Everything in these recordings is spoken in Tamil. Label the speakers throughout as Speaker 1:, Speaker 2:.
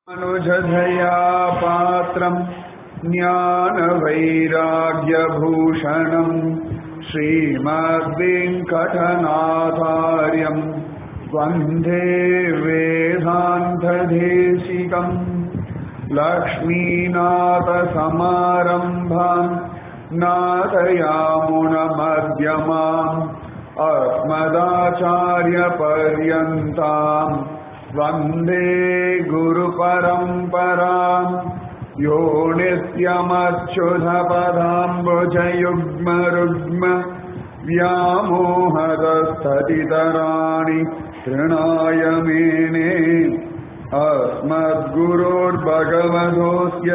Speaker 1: अनुजधया पात्रम् ज्ञानवैराग्यभूषणम् श्रीमद्वेङ्कटनाथार्यम् वन्दे वेदान्तदेशिकम् लक्ष्मीनाथसमारम्भाम् नाथयामुनमध्यमाम् अस्मदाचार्यपर्यन्ताम् वन्दे गुरुपरम्पराम् यो नित्यमच्युतपदाम्बुजयुग्मरुग्म व्यामोहदस्ततितराणि तृणाय मेने अस्मद्गुरोर्भगवतोऽस्य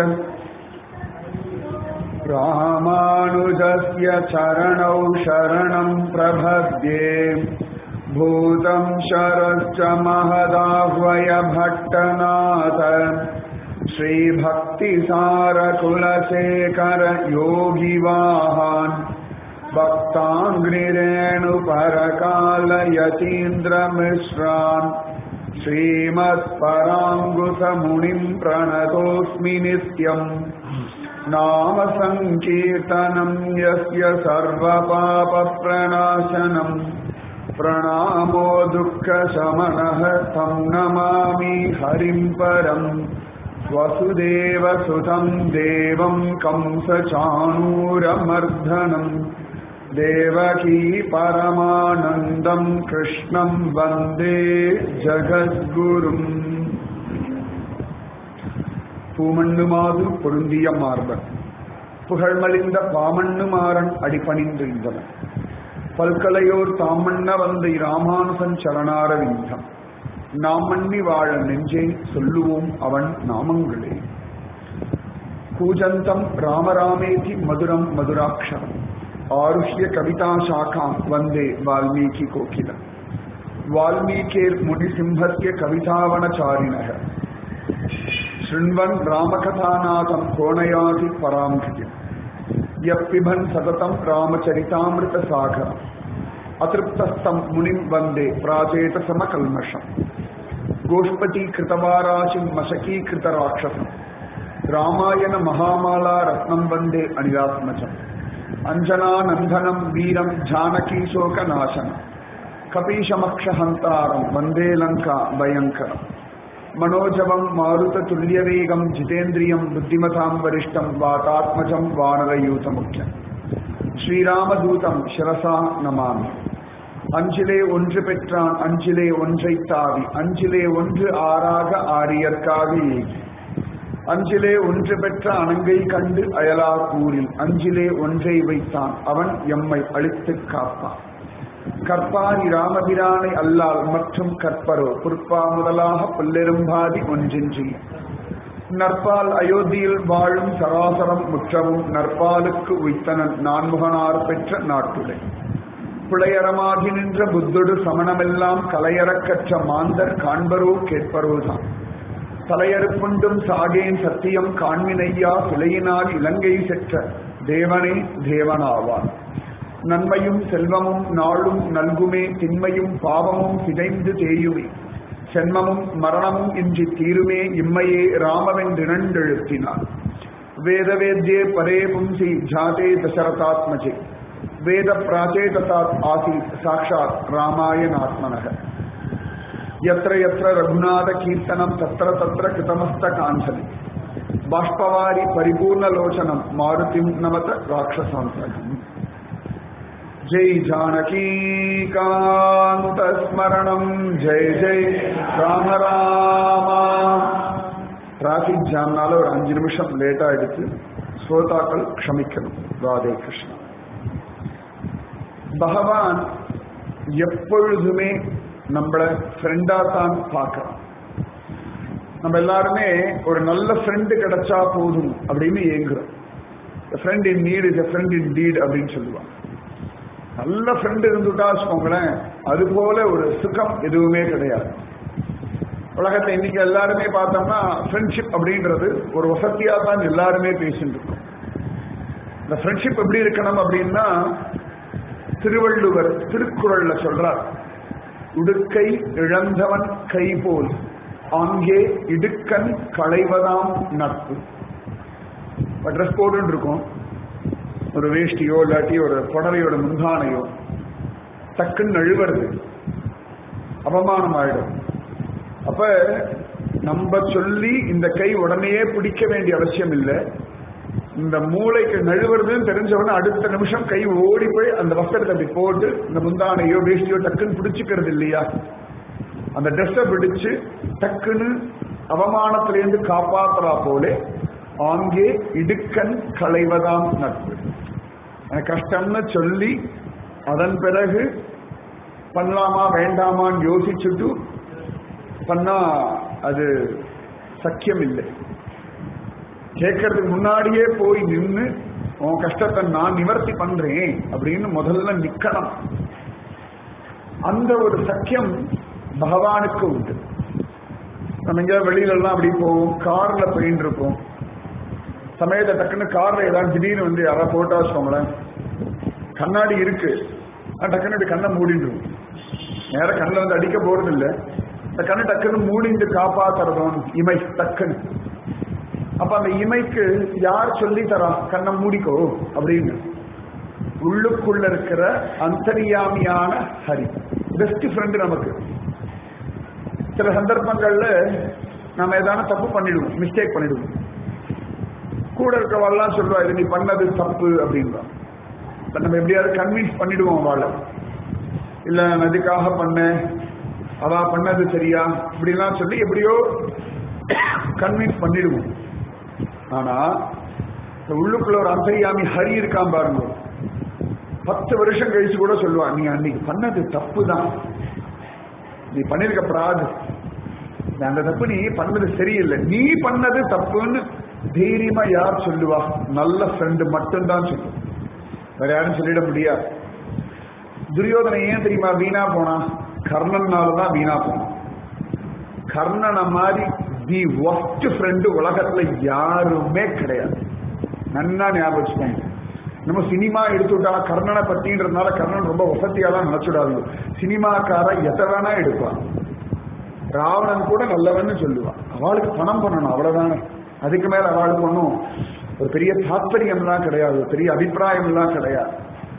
Speaker 1: रामानुजस्य चरणौ शरणम् प्रपद्ये भूतं शरश्च महदाह्वय भट्टनाथ श्रीभक्तिसारकुलशेखर योगिवाहान् भक्ताङ्ग्रिरेणुपरकालयतीन्द्रमिश्रान् श्रीमत्पराङ्गुसमुनिम् प्रणतोऽस्मि नित्यम् नाम सङ्कीर्तनम् यस्य सर्वपापप्रणाशनम् प्रणामो दुःखशमनः तं नमामि हरिं परम् वसुदेवसुतं देवं कंसचाणूरमर्दनम् देवकी परमानन्दं कृष्णं वन्दे ஜகத்குரும் பூமண்ணுமாது பொருந்திய மார்பன் புகழ்மலிந்த பாமண்ணுமாறன் அடிபணிந்திருந்தவன் பல்கலையோர் தாமண்ண வந்த இராமானுசன் சரணாரவிந்தம் நாம் மண்ணி வாழ நெஞ்சே சொல்லுவோம் அவன் நாமங்களே கூஜந்தம் ராமராமேதி மதுரம் மதுராட்சரம் ஆருஷ்ய கவிதா சாக்காம் வந்தே வால்மீகி கோகிலம் வால்மீகேர் முனிசிம்ஹஸ்ய கவிதாவனச்சாரிணக शृण्वन् रामकथानाथम् कोणयाति पराम् कृतिम् यः पिबन् सततम् रामचरितामृतसागरम् अतृप्तस्तम् मुनिम् वन्दे प्राचेतसमकल्मषम् गोष्पटीकृतवाराशिम् मशकीकृतराक्षसम् रामायण महामाला रत्नम् वन्दे अनिरात्मजम् अञ्जनानन्दनम् वीरम् जानकीशोकनाशनम् कपीशमक्षहन्तारम् वन्दे लङ्का भयङ्करम् मनोजवं मारुततुल्यवेगं जितेन्द्रियं बुद्धिमतां वरिष्ठं वातात्मजं वानरयूतमुख्यम् ஸ்ரீராமதூதம் சிரசா நமாமி அஞ்சிலே ஒன்று பெற்றான் அஞ்சிலே ஒன்றை தாவி அஞ்சிலே ஒன்று ஆறாக ஆரியற்காக ஏகி அஞ்சிலே ஒன்று பெற்ற அணங்கை கண்டு அயலா கூறில் அஞ்சிலே ஒன்றை வைத்தான் அவன் எம்மை அழித்துக் காப்பான் கற்பாரி ராமபிரானை அல்லால் மற்றும் கற்பரோ புற்பா முதலாக புல்லெரும்பாதி ஒன்றின்றி நற்பால் அயோத்தியில் வாழும் சராசரம் முற்றவும் நற்பாலுக்கு உய்த்தனன் நான்முகனார் பெற்ற நாட்டுடை புளையரமாகி நின்ற புத்தொடு சமணமெல்லாம் கலையறக்கற்ற மாந்தர் காண்பரோ கேட்பரோதான் தலையறுப்புண்டும் சாகேன் சத்தியம் காண்மினையா சிலையினால் இலங்கை செற்ற தேவனே தேவனாவான் நன்மையும் செல்வமும் நாளும் நல்குமே திண்மையும் பாவமும் சிதைந்து தேயுமே சென்மமும் மரணமும் இன்றி தீருமே இம்மையே ராமவென்றிரண்டெழுத்தினார் வேத வேத்யே பரே பும்சி ஜாதே தசரதாத்மஜே வேத பிராச்சேததாத் ஆசீத் சாட்சாத் ராமாயணாத்மனக यत्र यत्र रघुनाथ कीर्तनं तत्र तत्र कृतमस्तकाञ्जलि बाष्पवारि परिपूर्णलोचनं मारुतिं नमत राक्षसान्तकम् जय जानकीकान्तस्मरणं जय जय ராம ராமா டிராஃபிக் ஜாம்னால ஒரு அஞ்சு நிமிஷம் லேட்டா எடுத்து ஸ்ரோதாக்கள் க்ஷமிக்கணும் ராதே கிருஷ்ணா பகவான் எப்பொழுதுமே நம்மள ஃப்ரெண்டா தான் பார்க்கலாம் நம்ம எல்லாருமே ஒரு நல்ல ஃப்ரெண்டு கிடைச்சா போதும் அப்படின்னு ஏங்குறோம் friend in need is a friend in deed அப்படின்னு சொல்லுவாங்க நல்ல ஃப்ரெண்டு இருந்துட்டா வச்சுக்கோங்களேன் அது போல ஒரு சுகம் எதுவுமே கிடையாது உலகத்தை இன்னைக்கு எல்லாருமே பார்த்தோம்னா ஃப்ரெண்ட்ஷிப் அப்படின்றது ஒரு வசதியா தான் எல்லாருமே பேசிட்டு இருக்கோம் இந்த ஃப்ரெண்ட்ஷிப் எப்படி இருக்கணும் அப்படின்னா திருவள்ளுவர் திருக்குறள்ல சொல்றார் உடுக்கை இழந்தவன் கை போல் அங்கே இடுக்கன் களைவதாம் நட்பு ட்ரெஸ் போட்டு இருக்கோம் ஒரு வேஷ்டியோ இல்லாட்டி ஒரு புடவையோட முந்தானையோ டக்குன்னு நழுவுறது அவமானம் ஆயிடும் அப்ப நம்ம சொல்லி இந்த கை உடனே பிடிக்க வேண்டிய அவசியம் இல்லை இந்த மூளைக்கு நழுவுறதுன்னு தெரிஞ்சவன அடுத்த நிமிஷம் கை ஓடி போய் அந்த வஸ்திரத்தை அப்படி போட்டு இந்த முந்தானையோ வேஷ்டியோ டக்குன்னு பிடிச்சிக்கிறது இல்லையா அந்த ட்ரெஸ்ஸை பிடிச்சு டக்குன்னு அவமானத்திலேருந்து காப்பாத்துறா போல ஆங்கே இடுக்கன் களைவதாம் நட்பு எனக்கு கஷ்டம்னு சொல்லி அதன் பிறகு பண்ணலாமா வேண்டாமான்னு யோசிச்சுட்டு பண்ணா அது சக்கியம் இல்லை கேட்கறதுக்கு முன்னாடியே போய் நின்று உன் கஷ்டத்தை நான் நிவர்த்தி பண்றேன் அப்படின்னு முதல்ல நிக்கணும் அந்த ஒரு சக்கியம் பகவானுக்கு உண்டு நம்ம எங்கேயாவது வெளியில எல்லாம் அப்படி போவோம் கார்ல போயின்னு இருப்போம் சமயத்தை டக்குன்னு கார்ல ஏதாவது திடீர்னு வந்து யாராவது போட்டா வச்சுக்கோங்களேன் கண்ணாடி இருக்கு ஆனா டக்குன்னு இப்படி கண்ணை மூடிடுவோம் நேர கண்ணில் வந்து அடிக்க போறது இல்லை இந்த கண்ணை டக்குன்னு மூடிந்து காப்பாத்துறதும் இமை டக்குன்னு அப்ப அந்த இமைக்கு யார் சொல்லி தரா கண்ணை மூடிக்கோ அப்படின்னு உள்ளுக்குள்ள இருக்கிற அந்தரியாமியான ஹரி பெஸ்ட் ஃப்ரெண்டு நமக்கு சில சந்தர்ப்பங்கள்ல நாம ஏதான தப்பு பண்ணிடுவோம் மிஸ்டேக் பண்ணிடுவோம் கூட இருக்கிறவாள்லாம் சொல்லுவா இது நீ பண்ணது தப்பு அப்படின்வா நம்ம எப்படியாவது கன்வின்ஸ் பண்ணிடுவோம் வாழ இல்ல நான் இதுக்காக பண்ணேன் அவ பண்ணது சரியா இப்படிலாம் சொல்லி எப்படியோ கன்வின்ஸ் பண்ணிடுவோம் ஆனா இந்த உள்ளுக்குள்ள ஒரு அந்தரியாமி ஹரி இருக்கான் பாருங்க பத்து வருஷம் கழிச்சு கூட சொல்லுவான் நீ அன்னைக்கு பண்ணது தப்பு தான் நீ பண்ணிருக்கப்படாது அந்த தப்பு நீ பண்ணது சரியில்லை நீ பண்ணது தப்புன்னு தைரியமா யார் சொல்லுவா நல்ல ஃப்ரெண்டு மட்டும்தான் சொல்லுவோம் வேற யாரும் சொல்லிட முடியாது துரியோதனை ஏன் தெரியுமா வீணா போனா கர்ணன்னாலதான் வீணா போனான் கர்ணனை மாதிரி தி ஒஸ்ட் ஃப்ரெண்டு உலகத்துல யாருமே கிடையாது நன்னா ஞாபகம் வச்சுக்கோங்க நம்ம சினிமா எடுத்துட்டா கர்ணனை பத்தின்றதுனால கர்ணன் ரொம்ப வசதியாலாம் நினைச்சுடாதீங்க சினிமாக்கார எதை வேணா எடுப்பான் ராவணன் கூட நல்லவன்னு சொல்லுவான் அவளுக்கு பணம் பண்ணணும் அவ்வளவுதானே அதுக்கு மேல அவளுக்கு ஒன்றும் ஒரு பெரிய தாத்பரியம்லாம் கிடையாது பெரிய அபிப்பிராயம்லாம் கிடையாது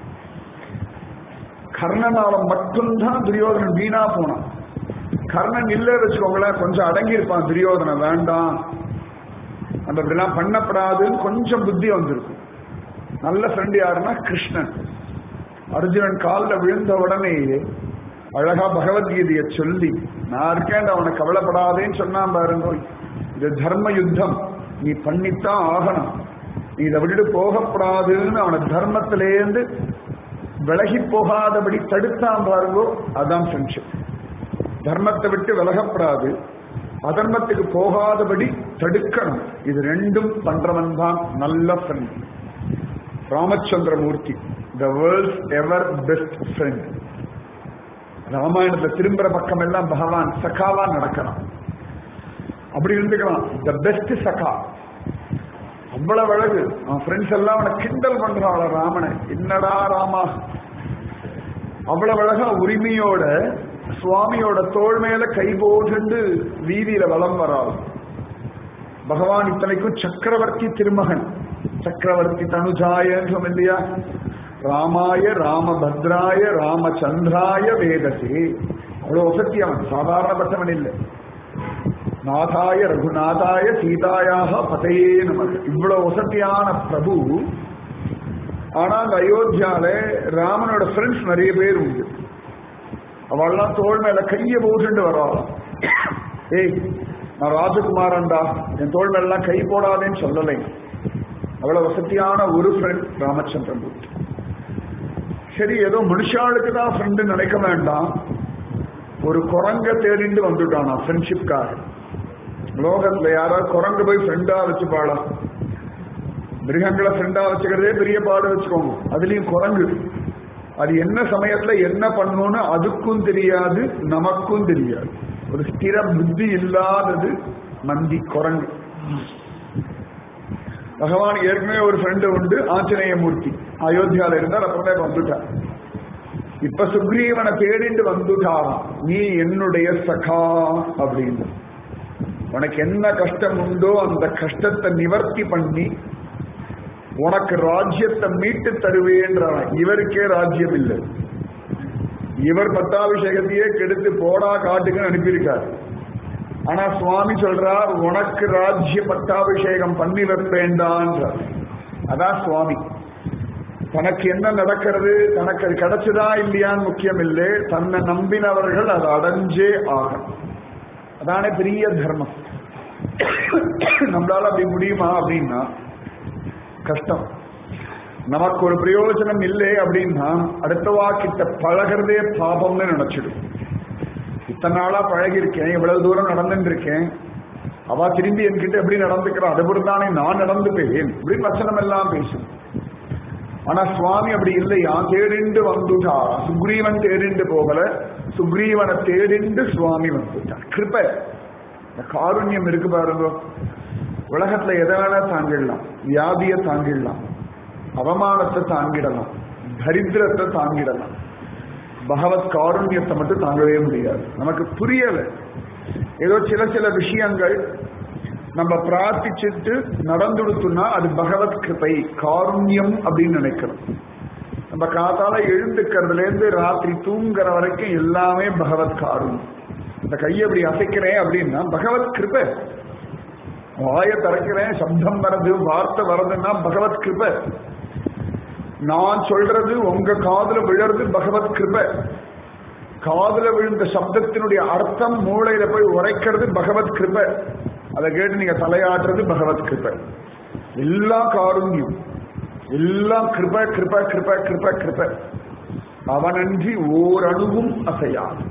Speaker 1: கர்ணனால மட்டும்தான் துரியோதனன் வீணா போனான் கர்ணன் இல்ல வச்சுக்கோங்களேன் கொஞ்சம் அடங்கி இருப்பான் துரியோதனை வேண்டாம் அந்த இப்படிலாம் பண்ணப்படாதுன்னு கொஞ்சம் புத்தி வந்திருக்கும் நல்ல ஃப்ரெண்ட் யாருன்னா கிருஷ்ணன் அர்ஜுனன் காலில் விழுந்த உடனேயே அழகா பகவத்கீதையை சொல்லி நான் இருக்கேன் அவனை கவலைப்படாதேன்னு சொன்னான் பாருங்க இது தர்ம யுத்தம் நீ பண்ணித்தான் ஆகணும் நீ இதை விட்டுட்டு போகப்படாதுன்னு அவனை தர்மத்திலேருந்து விலகி போகாதபடி தடுத்தான் பாருங்கோ அதான் ஃப்ரெண்ட்ஷிப் தர்மத்தை விட்டு விலகப்படாது அதர்மத்துக்கு போகாதபடி தடுக்கணும் இது ரெண்டும் பண்றவன் தான் நல்ல friend Ramachandramurthy the world's ever best friend ராமாயணத்துல திரும்புற பக்கம் எல்லாம் பகவான் சகாவா நடக்கலாம் அப்படி இருந்துக்கலாம் த பெஸ்ட் சகா அவ்வளவு அழகு அவன் ஃப்ரெண்ட்ஸ் எல்லாம் அவனை கிண்டல் பண்றான் ராமனை என்னடா ராமா அவ்வளவு அழகா உரிமையோட சுவாமியோட தோள் மேல கை போட்டு வீதியில வலம் வராள் பகவான் இத்தனைக்கும் சக்கரவர்த்தி திருமகன் சக்கரவர்த்தி தனுஜாயன்னு சொன்ன இல்லையா ராமாய ராமபத்ராய ராமச்சந்திராய வேதசே அவ்வளவு வசதி அவன் சாதாரணப்பட்டவன் இல்லை நாதாய ரகுநாதாய சீதாயாக பதையே நமக்கு இவ்வளவு வசதியான பிரபு ஆனா அந்த அயோத்தியால ராமனோட ஃப்ரெண்ட்ஸ் நிறைய பேர் உண்டு அவள்லாம் தோல் மேல கைய போட்டுட்டு வராளாம் ஏய் நான் ராஜகுமாரன்டா என் தோல் மேல எல்லாம் கை போடாதேன்னு சொல்லலை அவ்வளவு வசதியான ஒரு ஃப்ரெண்ட் ராமச்சந்திரமூர்த்தி சரி ஏதோ மனுஷாளுக்கு தான் ஃப்ரெண்டு நினைக்க வேண்டாம் ஒரு குரங்க தேடிண்டு வந்துட்டானா ஃப்ரெண்ட்ஷிப்காக லோகத்துல யாராவது குரங்கு போய் ஃப்ரெண்டா வச்சுப்பாளா மிருகங்களை ஃப்ரெண்டா வச்சுக்கிறதே பெரிய பாடு வச்சுக்கோங்க அதுலயும் குரங்கு அது என்ன சமயத்துல என்ன பண்ணணும்னு அதுக்கும் தெரியாது நமக்கும் தெரியாது ஒரு ஸ்திர புத்தி இல்லாதது மந்தி குரங்கு பகவான் ஏற்கனவே ஒரு ஃப்ரெண்டு உண்டு ஆஞ்சநேய மூர்த்தி அயோத்தியால இருந்தார் அப்புறமே வந்துட்டார் இப்ப சுக்ரீவனை தேடிட்டு வந்துட்டாராம் நீ என்னுடைய சகா அப்படின்னு உனக்கு என்ன கஷ்டம் உண்டோ அந்த கஷ்டத்தை நிவர்த்தி பண்ணி உனக்கு ராஜ்யத்தை மீட்டு தருவேன்றான் இவருக்கே ராஜ்யம் இல்லை இவர் பட்டாபிஷேகத்தையே கெடுத்து போடா காட்டுக்குன்னு அனுப்பியிருக்கார் ஆனா சுவாமி சொல்றார் உனக்கு ராஜ்ய பட்டாபிஷேகம் பண்ணி வைப்பேண்டான்றார் அதான் சுவாமி தனக்கு என்ன நடக்கிறது தனக்கு அது கிடைச்சதா இல்லையான்னு முக்கியம் இல்லை தன்னை நம்பினவர்கள் அதை அடைஞ்சே ஆகும் அதானே பெரிய தர்மம் நம்மளால அப்படி முடியுமா அப்படின்னா கஷ்டம் நமக்கு ஒரு பிரயோஜனம் இல்லை அப்படின்னா அடுத்தவா கிட்ட பழகிறதே பாபம்னு நினைச்சிடும் இத்தனை நாளா பழகிருக்கேன் இவ்வளவு தூரம் நடந்துட்டு இருக்கேன் அவ திரும்பி என்கிட்ட எப்படி நடந்துக்கிறான் அதை தானே நான் நடந்துப்பேன் இப்படின்னு வச்சனம் எல்லாம் பேசும் ஆனா சுவாமி அப்படி இல்லையா தேடிண்டு வந்துட்டா சுக்ரீவன் தேடிண்டு போகல சுக்ரீவனை தேடிண்டு சுவாமி வந்துட்டான் கிருப்ப இந்த காருண்யம் இருக்கு பாருங்க உலகத்துல எதை வேணா தாங்கிடலாம் வியாதியை தாங்கிடலாம் அவமானத்தை தாங்கிடலாம் தரித்திரத்தை தாங்கிடலாம் பகவத் காருண்யத்தை மட்டும் தாங்கவே முடியாது நமக்கு புரியல ஏதோ சில சில விஷயங்கள் நம்ம பிரார்த்திச்சுட்டு நடந்துடுத்துனா அது பகவத் கிருபை காருண்யம் அப்படின்னு நினைக்கிறோம் நம்ம காத்தால எழுந்துக்கிறதுல இருந்து ராத்திரி தூங்குற வரைக்கும் எல்லாமே பகவத் காருண்யம் இந்த கையை அப்படி அசைக்கிறேன் அப்படின்னா பகவத் கிருபை வாய திறக்கிறேன் சப்தம் வருது வார்த்தை வருதுன்னா பகவத் கிருபை நான் சொல்றது உங்க காதுல விழறது பகவத் கிருபை காதுல விழுந்த சப்தத்தினுடைய அர்த்தம் மூளையில போய் உரைக்கிறது பகவத் கிருபை அதை கேட்டு நீங்க தலையாட்டுறது பகவத் கிருபை எல்லாம் காருண்யம் எல்லாம் கிருப கிருப கிருப கிருப கிருப அவனன்றி ஓரணுவும் அசையாது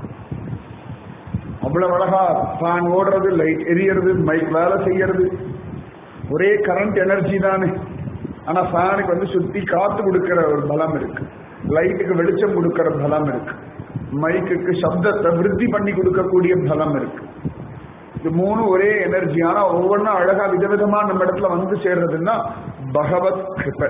Speaker 1: அவ்வளவு அழகா ஃபேன் ஓடுறது லைட் எரியறது மைக் வேலை செய்யறது ஒரே கரண்ட் எனர்ஜி தானே ஆனா ஃபேனுக்கு வந்து சுத்தி காத்து கொடுக்கிற ஒரு பலம் இருக்கு லைட்டுக்கு வெளிச்சம் கொடுக்கிற பலம் இருக்கு மைக்குக்கு சப்தத்தை விருத்தி பண்ணி கொடுக்கக்கூடிய பலம் இருக்கு இது மூணு ஒரே எனர்ஜி ஆனா ஒவ்வொன்றும் அழகா விதவிதமா நம்ம இடத்துல வந்து சேர்றதுன்னா பகவத் கிருப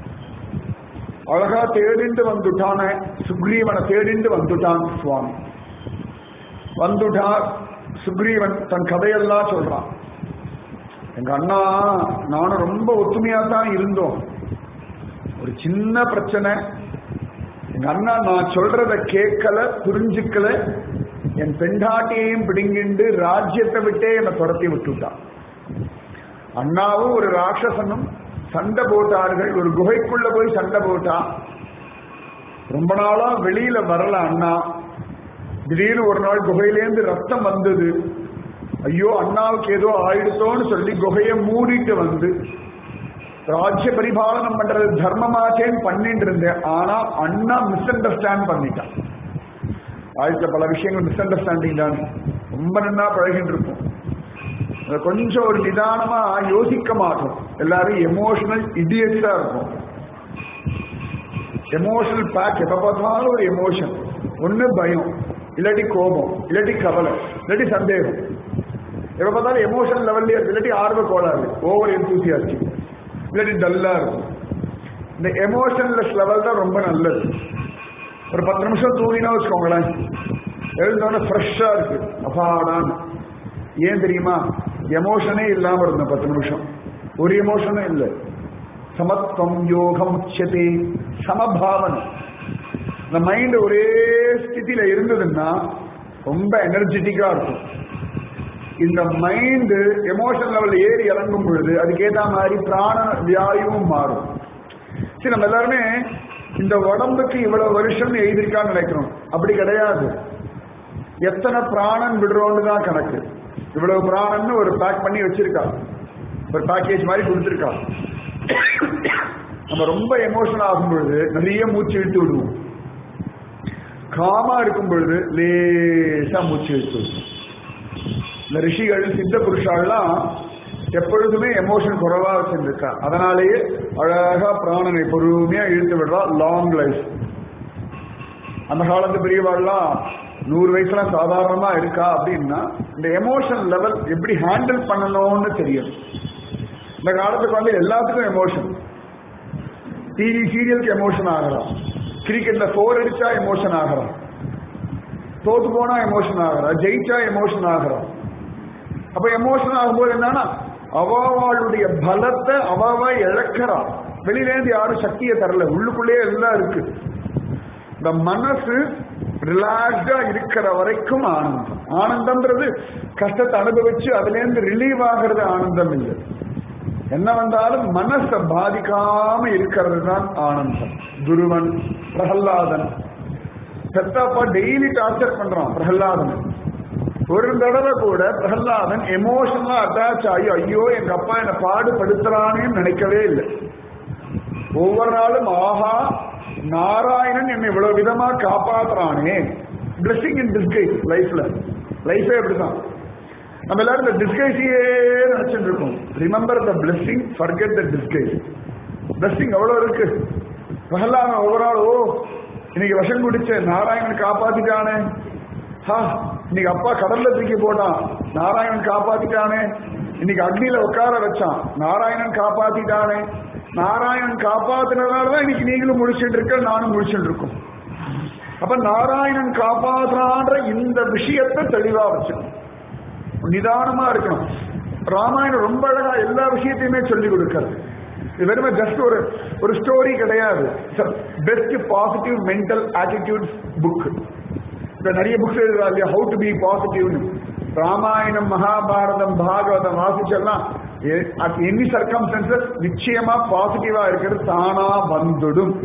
Speaker 1: அழகா தேடிண்டு வந்துட்டான சுக்ரீவனை தேடிண்டு வந்துட்டான் சுவாமி வந்துட்டா சுக்ரீவன் தன் கதையெல்லாம் சொல்றான் எங்க அண்ணா நானும் ரொம்ப ஒத்துமையா தான் இருந்தோம் ஒரு சின்ன பிரச்சனை எங்க அண்ணா நான் சொல்றத கேட்கல புரிஞ்சுக்கல என் பெண்டாட்டியையும் பிடுங்கிண்டு ராஜ்யத்தை விட்டே என்னை துரத்தி விட்டுட்டான் அண்ணாவும் ஒரு ராட்சசனும் சண்டை போட்டார்கள் ஒரு குகைக்குள்ள போய் சண்டை போட்டான் ரொம்ப நாளா வெளியில வரல அண்ணா திடீர்னு ஒரு நாள் குகையிலேருந்து ரத்தம் வந்தது ஐயோ அண்ணாவுக்கு ஏதோ ஆயிடுத்தோன்னு சொல்லி குகையை மூடிட்டு வந்து ராஜ்ய பரிபாலனம் பண்றது தர்மமாச்சேன்னு பண்ணிட்டு இருந்தேன் ஆனா அண்ணா மிஸ் அண்டர்ஸ்டாண்ட் பண்ணிட்டான் வாழ்க்கை பல விஷயங்கள் மிஸ் அண்டர்ஸ்டாண்டிங் தான் ரொம்ப நன்னா பழகிட்டு இருப்போம் அதை கொஞ்சம் ஒரு நிதானமா யோசிக்க மாட்டோம் எல்லாரும் எமோஷனல் இடியட்ஸா இருக்கும் எமோஷனல் பேக் எப்ப பார்த்தாலும் ஒரு எமோஷன் ஒண்ணு பயம் இல்லாட்டி கோபம் இல்லாட்டி கவலை இல்லாட்டி சந்தேகம் எப்ப பார்த்தாலும் எமோஷனல் லெவல்லே இருக்கு இல்லாட்டி ஆர்வ கோளாறு ஓவர் எந்தூசியாஸ்டிக் இல்லாட்டி டல்லா இருக்கும் இந்த எமோஷன்லெஸ் லெவல் தான் ரொம்ப நல்லது ஒரு பத்து நிமிஷம் தூங்கினா வச்சுக்கோங்களேன் எழுந்தோடனே ஃப்ரெஷ்ஷா இருக்கு அப்பாடான்னு ஏன் தெரியுமா எமோஷனே இல்லாம இருந்தேன் பத்து நிமிஷம் ஒரு எமோஷனும் இல்லை சமத்துவம் யோகம் உச்சதே சமபாவனை இந்த மைண்ட் ஒரே ஸ்திதியில இருந்ததுன்னா ரொம்ப எனர்ஜெட்டிக்கா இருக்கும் இந்த மைண்டு எமோஷன் லெவல் ஏறி இறங்கும் பொழுது அதுக்கேற்ற மாதிரி பிராண வியாயுவும் மாறும் சரி நம்ம எல்லாருமே இந்த உடம்புக்கு இவ்வளவு வருஷம் எழுதியிருக்கான்னு நினைக்கிறோம் அப்படி கிடையாது எத்தனை பிராணன் விடுறோன்னு தான் கணக்கு இவ்வளவு பிராணன்னு ஒரு பேக் பண்ணி வச்சிருக்கா ஒரு பேக்கேஜ் மாதிரி கொடுத்துருக்கா நம்ம ரொம்ப எமோஷனல் ஆகும் பொழுது நிறைய மூச்சு இழுத்து விடுவோம் காமா இருக்கும் பொழுது லேசா மூச்சு இழுத்து விடுவோம் இந்த ரிஷிகள் சித்த புருஷாலாம் எப்பொழுதுமே எமோஷன் குறைவா வச்சிருக்கா அதனாலேயே அழகா பிராணனை பொறுமையா இழுத்து விடுறா லாங் லைஃப் அந்த காலத்து பெரியவாள்லாம் நூறு வயசுலாம் சாதாரணமா இருக்கா அப்படின்னா இந்த எமோஷன் லெவல் எப்படி ஹேண்டில் பண்ணணும்னு தெரியும் இந்த காலத்துக்கு வந்து எல்லாத்துக்கும் எமோஷன் டிவி சீரியலுக்கு எமோஷன் ஆகலாம் கிரிக்கெட்ல போர் அடிச்சா எமோஷன் ஆகலாம் தோத்து போனா எமோஷன் ஆகிறா ஜெயிச்சா எமோஷன் ஆகிறோம் அப்ப எமோஷனல் ஆகும்போது என்னன்னா அவளுடைய பலத்தை அவ இழக்கிறா வெளியிலேருந்து யாரும் சக்தியை தரல உள்ளுக்குள்ளேயே எல்லாம் இருக்கு இந்த மனசு ரிலாக்ஸ்டா இருக்கிற வரைக்கும் ஆனந்தம் ஆனந்தம்ன்றது கஷ்டத்தை அனுபவிச்சு அதுல இருந்து ரிலீவ் ஆகிறது ஆனந்தம் இல்லை என்ன வந்தாலும் மனசை பாதிக்காம இருக்கிறது தான் ஆனந்தம் துருவன் பிரகல்லாதன் பெத்தப்பா டெய்லி டார்ச்சர் பண்றான் பிரகல்லாதன் ஒரு தடவை கூட பிரகல்லாதன் எமோஷனலா அட்டாச் ஆகி ஐயோ எங்க அப்பா என்னை பாடுபடுத்துறானேன்னு நினைக்கவே இல்லை ஒவ்வொரு நாளும் ஆஹா நாராயணன் என்னை இவ்வளவு விதமா காப்பாத்துறானே பிளஸிங் இன் டிஸ்கைஸ் லைஃப்ல லைஃபே அப்படிதான் நம்ம எல்லாரும் இந்த டிஸ்கைஸையே நினைச்சிட்டு இருக்கோம் remember the blessing forget the disguise blessing அவ்வளவு இருக்கு பிரகலாதன் ஒவ்வொரு நாள் ஓ இன்னைக்கு விஷம் குடிச்ச நாராயணன் காப்பாத்திட்டானே ஹா இன்னைக்கு அப்பா கடல்ல தூக்கி போட்டான் நாராயணன் காப்பாத்திட்டானே இன்னைக்கு அக்னியில உட்கார வச்சான் நாராயணன் காப்பாத்திட்டானே நாராயணன் காப்பாத்தினதாலதான் இன்னைக்கு நீங்களும் முடிச்சுட்டு இருக்க நானும் முடிச்சுட்டு இருக்கோம் அப்ப நாராயணன் காப்பாத்துறான்ற இந்த விஷயத்தை தெளிவா வச்சுக்கணும் நிதானமா இருக்கணும் ராமாயணம் ரொம்ப அழகா எல்லா விஷயத்தையுமே சொல்லி கொடுக்கிறது இது வெறுமே ஜஸ்ட் ஒரு ஒரு ஸ்டோரி கிடையாது best positive mental attitude book இப்ப நிறைய புக்ஸ் எழுதுறா இல்லையா ஹவு டு பி பாசிட்டிவ்னு ராமாயணம் மகாபாரதம் பாகவதம் வாசிச்செல்லாம் அட் எனி சர்க்கம்ஸ்டன்சஸ் நிச்சயமா பாசிட்டிவா இருக்கிறது தானா வந்துடும்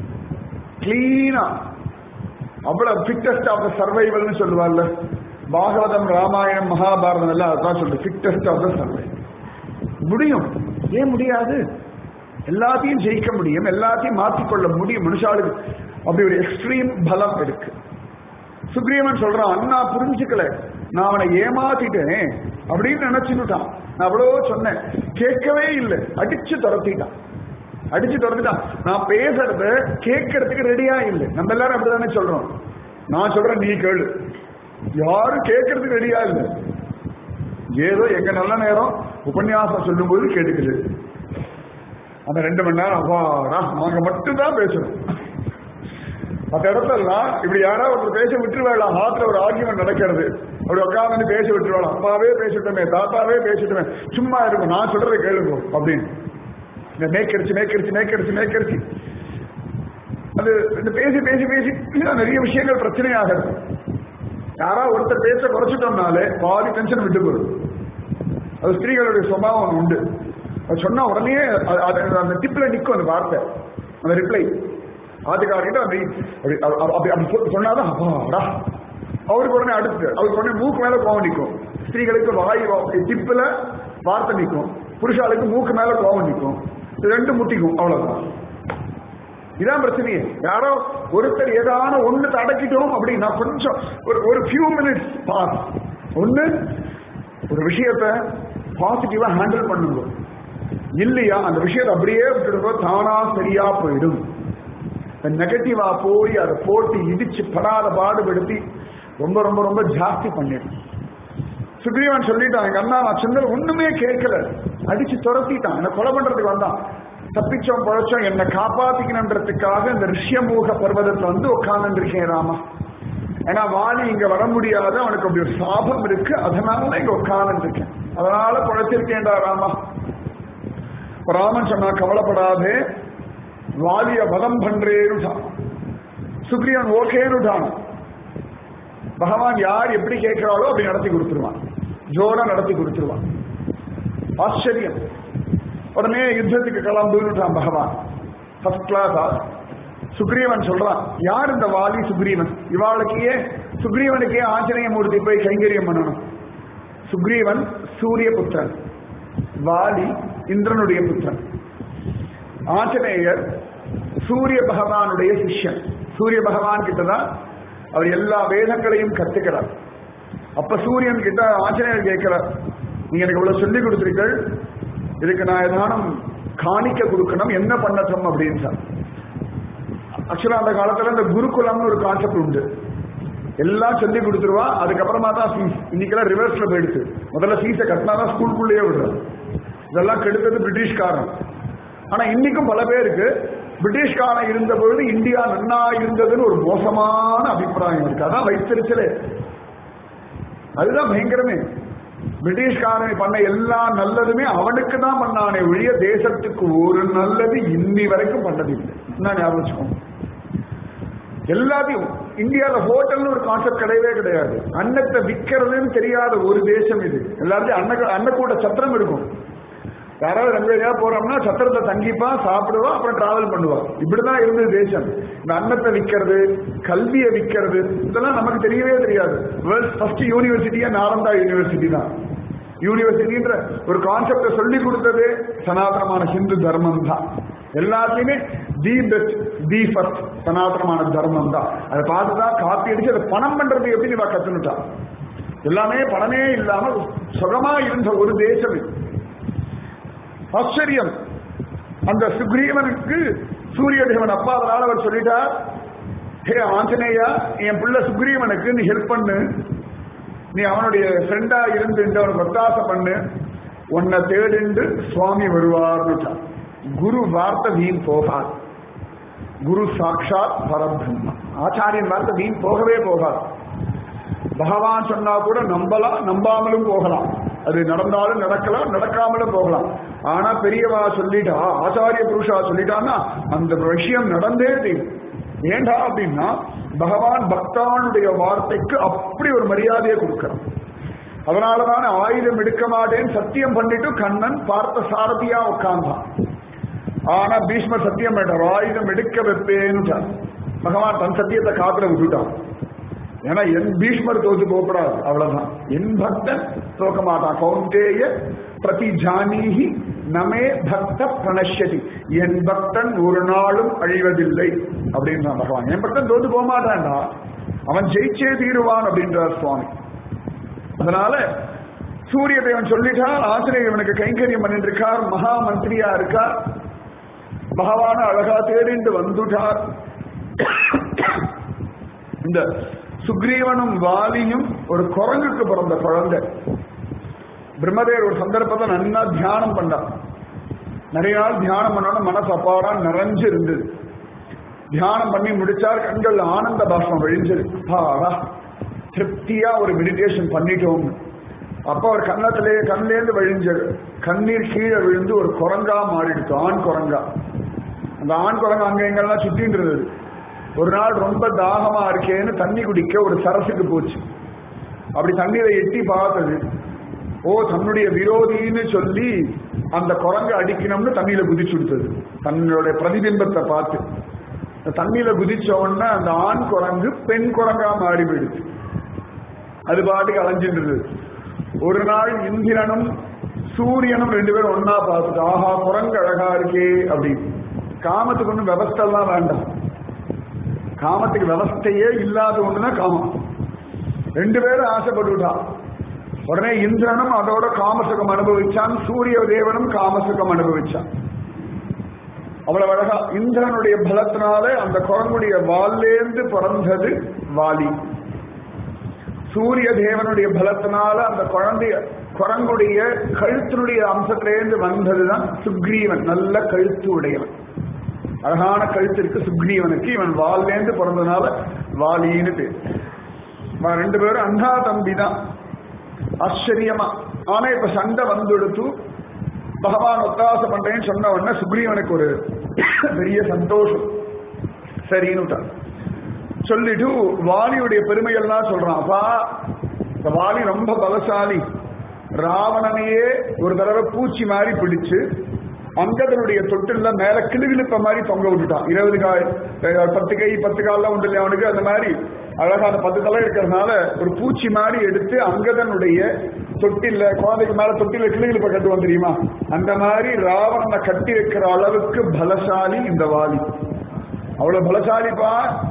Speaker 1: கிளீனா அவ்வளவு ஃபிட்டஸ்ட் ஆஃப் த சர்வைவல்னு சொல்லுவாள்ல பாகவதம் ராமாயணம் மகாபாரதம் எல்லாம் அதுதான் சொல்லுது ஃபிட்டஸ்ட் ஆஃப் த சர்வை முடியும் ஏன் முடியாது எல்லாத்தையும் ஜெயிக்க முடியும் எல்லாத்தையும் மாற்றிக்கொள்ள முடியும் மனுஷாளுக்கு அப்படி ஒரு எக்ஸ்ட்ரீம் பலம் இருக்கு சுக்ரீவன் சொல்றான் அண்ணா புரிஞ்சுக்கல நான் அவனை ஏமாத்திட்டேன் அப்படின்னு நினைச்சுட்டான் நான் அவ்வளோ சொன்னேன் கேட்கவே இல்லை அடிச்சு துரத்திட்டான் அடிச்சு துரத்திட்டான் நான் பேசுறது கேட்கறதுக்கு ரெடியா இல்லை நம்ம எல்லாரும் அப்படிதானே சொல்றோம் நான் சொல்றேன் நீ கேளு யாரும் கேட்கறதுக்கு ரெடியா இல்லை ஏதோ எங்க நல்ல நேரம் உபன்யாசம் சொல்லும் போது கேட்டுக்குது அந்த ரெண்டு மணி நேரம் அப்பாடா நாங்க மட்டும்தான் பேசணும் மற்ற இடத்துலலாம் இப்படி யாராவது ஒருத்தர் பேச விட்டுருவாளாம் ஆத்துல ஒரு ஆர்குமெண்ட் நடக்கிறது அப்படி உட்காந்து பேச விட்டுருவாளாம் அப்பாவே பேசிட்டோமே தாத்தாவே பேசிட்டோமே சும்மா இருக்கும் நான் சொல்றதை கேளுங்க அப்படின்னு இந்த மேக்கரிச்சு மேக்கரிச்சு மேக்கரிச்சு மேக்கரிச்சு அது இந்த பேசி பேசி பேசி இன்னும் நிறைய விஷயங்கள் பிரச்சனையாகிறது யாராவது ஒருத்தர் பேச குறைச்சிட்டோம்னாலே பாதி டென்ஷன் விட்டு போயிடும் அது ஸ்திரீகளுடைய சுபாவம் உண்டு அது சொன்னா உடனே அது- அது- அந்த டிப்ல நிற்கும் அந்த வார்த்தை அந்த ரிப்ளை ஆத்துக்காரர்கிட்ட அப்படி அப்படி அப்படி- அப்படி அப்படி சொ- சொன்னாதான் அப்பாடா அவருக்கு உடனே அடுத்து அவருக்கு உடனே மூக்கு மேல கோவம் நிற்கும் ஸ்திரீகளுக்கு வாய் டிப்பில் வார்த்தை நிற்கும் புருஷாளுக்கு மூக்கு மேல கோவம் நிற்கும் இது ரெண்டு முட்டிக்கும் அவ்வளவுதான் இதான் பிரச்சனையே யாரோ ஒருத்தர் ஏதான ஒண்ணு அடக்கிட்டோம் அப்படின்னா கொஞ்சம் ஒரு ஒரு ஃபியூ மினிட்ஸ் பாஸ் ஒண்ணு ஒரு விஷயத்த பாசிட்டிவா ஹேண்டில் பண்ணுங்க இல்லையா அந்த விஷயத்தை அப்படியே விட்டுடுங்க தானா சரியா போயிடும் நெகட்டிவா போய் அதை போட்டு இடிச்சு படாத பாடுபடுத்தி ரொம்ப ரொம்ப ரொம்ப ஜாஸ்தி பண்ணிடும் சுக்ரீவன் சொல்லிட்டான் எங்க அண்ணா நான் சொன்னது ஒண்ணுமே கேட்கல அடிச்சு துரத்திட்டான் என்ன கொலை பண்றதுக்கு வந்தான் தப்பிச்சோம் பழச்சோம் என்னை காப்பாத்திக்கணுன்றதுக்காக இந்த ரிஷ்யமூக பர்வதத்துல வந்து உட்கார்ந்து இருக்கேன் ராமா ஏன்னா வாலி இங்க வர முடியாது அவனுக்கு அப்படி ஒரு சாபம் இருக்கு அதனால இங்க உட்கார்ந்து இருக்கேன் அதனால பழைச்சிருக்கேன்டா ராமா இப்ப ராமன் சொன்னா கவலைப்படாதே வாலிய வதம் பண்றேன்னுட்டான் சுக்ரீவன் ஓகேன்னுட்டான் பகவான் யார் எப்படி கேட்கிறாளோ அப்படி நடத்தி கொடுத்துருவான் ஜோரா நடத்தி கொடுத்துருவான் ஆச்சரியம் உடனே யுத்தத்துக்கு கிளம்புன்னுட்டான் பகவான் ஃபர்ஸ்ட் கிளாஸா சுக்ரீவன் சொல்றான் யார் இந்த வாலி சுக்ரீவன் இவாளுக்கே சுக்ரீவனுக்கே ஆஞ்சநேய மூர்த்தி போய் கைங்கரியம் பண்ணணும் சுக்ரீவன் சூரிய புத்திரன் வாலி இந்திரனுடைய புத்திரன் ஆஞ்சநேயர் சூரிய பகவானுடைய சிஷ்யன் சூரிய பகவான் கிட்டதான் அவர் எல்லா வேதங்களையும் கத்துக்கிறார் அப்ப சூரியன் கிட்ட ஆஞ்சநேயர் கேட்கிறார் நீங்க எனக்கு இவ்வளவு சொல்லி கொடுத்துருக்கள் இதுக்கு நான் ஏதானும் காணிக்க கொடுக்கணும் என்ன பண்ணட்டும் அப்படின்னு சார் ஆக்சுவலா அந்த காலத்துல இந்த குருகுலம்னு ஒரு கான்செப்ட் உண்டு எல்லாம் சொல்லி கொடுத்துருவா அதுக்கப்புறமா தான் ஃபீஸ் இன்னைக்கெல்லாம் ரிவர்ஸ்ல போயிடுச்சு முதல்ல ஃபீஸை கட்டினா தான் ஸ்கூலுக்குள்ளேயே விடுறது இதெல்லாம் கெடுத்தது பிரிட்டிஷ்காரன் ஆனா இன்னைக்கும் பல பேருக்கு பிரிட்டிஷ்காரன் இருந்த பொழுது இந்தியா நன்னா இருந்ததுன்னு ஒரு மோசமான அபிப்பிராயம் இருக்கு அதான் வைத்தறிச்சலே அதுதான் பயங்கரமே பிரிட்டிஷ்காரன் பண்ண எல்லா நல்லதுமே அவனுக்கு தான் பண்ணானே ஒழிய தேசத்துக்கு ஒரு நல்லது இன்னி வரைக்கும் பண்ணதில்லை நான் ஞாபகம் வச்சுக்கோங்க எல்லாத்தையும் இந்தியால ஹோட்டல்னு ஒரு கான்செப்ட் கிடையவே கிடையாது அன்னத்தை விற்கிறதுன்னு தெரியாத ஒரு தேசம் இது எல்லாத்தையும் அன்ன அன்னக்கூட சத்திரம் இருக்கும் யாராவது ரெண்டு பேரையா போறோம்னா சத்திரத்தை தங்கிப்பான் சாப்பிடுவான் அப்புறம் டிராவல் பண்ணுவான் இப்படிதான் இருந்தது தேசம் இந்த அன்னத்தை விற்கிறது கல்வியை விற்கிறது இதெல்லாம் நமக்கு தெரியவே தெரியாது வேர்ல்ட் ஃபர்ஸ்ட் யூனிவர்சிட்டியா நாலந்தா யூனிவர்சிட்டி தான் யூனிவர்சிட்டின்ற ஒரு கான்செப்டை சொல்லி கொடுத்தது சனாதனமான ஹிந்து தர்மம் தான் எல்லாத்தையுமே தி பெஸ்ட் தி ஃபர்ஸ்ட் சனாதனமான தர்மம் தான் அதை பார்த்து தான் காப்பி அடிச்சு அதை பணம் பண்றது எப்படி இவ கத்துனுட்டா எல்லாமே பணமே இல்லாம சுகமா இருந்த ஒரு தேசம் இது ஆச்சரியம் அந்த சுக்ரீவனுக்கு சூரிய தேவன் அப்பா அதனால அவர் சொல்லிட்டார் ஹே ஆஞ்சநேயா என் பிள்ளை சுக்ரீவனுக்கு நீ ஹெல்ப் பண்ணு நீ அவனுடைய ஃப்ரெண்டா இருந்து அவனுக்கு ஒத்தாசை பண்ணு உன்னை தேடிண்டு சுவாமி வருவார்னு குரு வார்த்தை வீண் போகாது குரு சாட்சாத் பரபிரம்ம ஆச்சாரியன் வார்த்தை வீண் போகவே போகாது பகவான் சொன்னா கூட நம்பலாம் நம்பாமலும் போகலாம் அது நடந்தாலும் நடக்கலாம் நடக்காமலும் போகலாம் ஆனா பெரியவா சொல்லிட்டா ஆச்சாரிய புருஷா சொல்லிட்டான்னா அந்த விஷயம் நடந்தே தீரும் ஏண்டா அப்படின்னா பகவான் பக்தானுடைய வார்த்தைக்கு அப்படி ஒரு மரியாதையை கொடுக்கிறான் அதனாலதான் ஆயுதம் எடுக்க மாட்டேன் சத்தியம் பண்ணிட்டு கண்ணன் பார்த்த சாரதியா உட்கார்ந்தான் ஆனா பீஷ்மர் சத்தியம் பண்ணிட்டார் ஆயுதம் எடுக்க வைப்பேன்னு பகவான் தன் சத்தியத்தை காத்துல விட்டுட்டான் ஏன்னா என் பீஷ்மர் தோத்து போகப்படாது அவ்வளவுதான் என் பக்தன் தோக்க மாட்டான் கௌண்டேய பிரதி ஜானீஹி நமே பக்த பிரணஷ்யதி என் பக்தன் ஒரு நாளும் அழிவதில்லை அப்படின்னு பகவான் என் பக்தன் தோத்து போக மாட்டான்டா அவன் ஜெயிச்சே தீருவான் அப்படின்றார் சுவாமி அதனால சூரிய தேவன் சொல்லிட்டார் ஆசிரியர் இவனுக்கு கைங்கரியம் பண்ணிட்டு இருக்கார் மகா மந்திரியா இருக்கார் பகவான அழகா தேடிண்டு வந்துட்டார் இந்த சுக்ரீவனும் வாலியும் ஒரு குரங்குக்கு பிறந்த குழந்தை பிரம்மதேவர் ஒரு சந்தர்ப்பத்தை நல்லா தியானம் பண்ணார் நிறைய நாள் தியானம் பண்ணோட மனசு அப்பாடா நிறைஞ்சு இருந்தது தியானம் பண்ணி முடிச்சார் கண்கள் ஆனந்த பாஷ்பம் விழிஞ்சது அப்பாடா திருப்தியா ஒரு மெடிடேஷன் பண்ணிட்டோம் அப்ப அவர் கண்ணத்திலே கண்ணிலேருந்து வழிஞ்சது கண்ணீர் கீழே விழுந்து ஒரு குரங்கா மாறிடுச்சு ஆண் குரங்கா அந்த ஆண் குரங்கு அங்க எங்கெல்லாம் சுத்தின்னு இருந்தது ஒரு நாள் ரொம்ப தாகமா இருக்கேன்னு தண்ணி குடிக்க ஒரு சரசுக்கு போச்சு அப்படி தண்ணீரை எட்டி பார்த்தது ஓ தன்னுடைய விரோதின்னு சொல்லி அந்த குரங்கு அடிக்கணும்னு தண்ணியில குதிச்சு கொடுத்தது தன்னுடைய பிரதிபிம்பத்தை பார்த்து தண்ணியில குதிச்ச உடனே அந்த ஆண் குரங்கு பெண் குரங்கா மாறி போயிடுச்சு அது பாட்டுக்கு அலைஞ்சிட்டு இருந்தது ஒரு நாள் இந்திரனும் சூரியனும் ரெண்டு பேரும் ஒன்னா பார்த்துட்டு ஆஹா குரங்கு அழகா இருக்கே அப்படின்னு காமத்துக்கு ஒன்றும் விவஸ்தெல்லாம் வேண்டாம் காமத்துக்கு விவஸ்தையே இல்லாத ஒண்ணுனா காமம் ரெண்டு பேரும் ஆசைப்பட்டுட்டான் உடனே இந்திரனும் அதோட காமசுகம் அனுபவிச்சான் சூரிய தேவனும் காமசுகம் அனுபவிச்சான் அவ்வளவு அழகா இந்திரனுடைய பலத்தினால அந்த குரங்குடைய வால்லேந்து பிறந்தது வாலி சூரிய தேவனுடைய பலத்தினால அந்த குழந்தைய குரங்குடைய கழுத்தினுடைய அம்சத்திலேருந்து வந்ததுதான் சுக்ரீவன் நல்ல கழுத்து உடையவன் அழகான கழுத்திற்கு சுக்ரீவனுக்கு இவன் வால்லேந்து பிறந்ததுனால வாலின்னு பேர் இவன் ரெண்டு பேரும் அண்ணா தம்பி தான் ஆச்சரியமா ஆனா இப்ப சண்டை வந்துடுத்து பகவான் ஒத்தாசை பண்றேன்னு சொன்ன உடனே சுக்ரீவனுக்கு ஒரு பெரிய சந்தோஷம் சரின்னு சொல்லிட்டு வாலியுடைய பெருமையெல்லாம் சொல்றான் அப்பா இந்த வாலி ரொம்ப பலசாலி ராவணனையே ஒரு தடவை பூச்சி மாதிரி பிடிச்சு அங்கதனுடைய தொட்டில்ல மேல கிளுகிழுப்ப மாதிரி தொங்க விட்டுட்டான் இருபது காய் அஹ், பத்து கை பத்து கால்லாம் உண்டு இல்லையா அவனுக்கு அந்த மாதிரி அழகான பத்து தலை இருக்கிறதுனால ஒரு பூச்சி மாதிரி எடுத்து அங்கதனுடைய தொட்டில்ல குழந்தைக்கு மேல தொட்டில கிளுகிழுப்ப கட்டுவான் தெரியுமா அந்த மாதிரி ராவணனை கட்டி வைக்கிற அளவுக்கு பலசாலி இந்த வாலி அவ்வளவு பலசாலிப்பா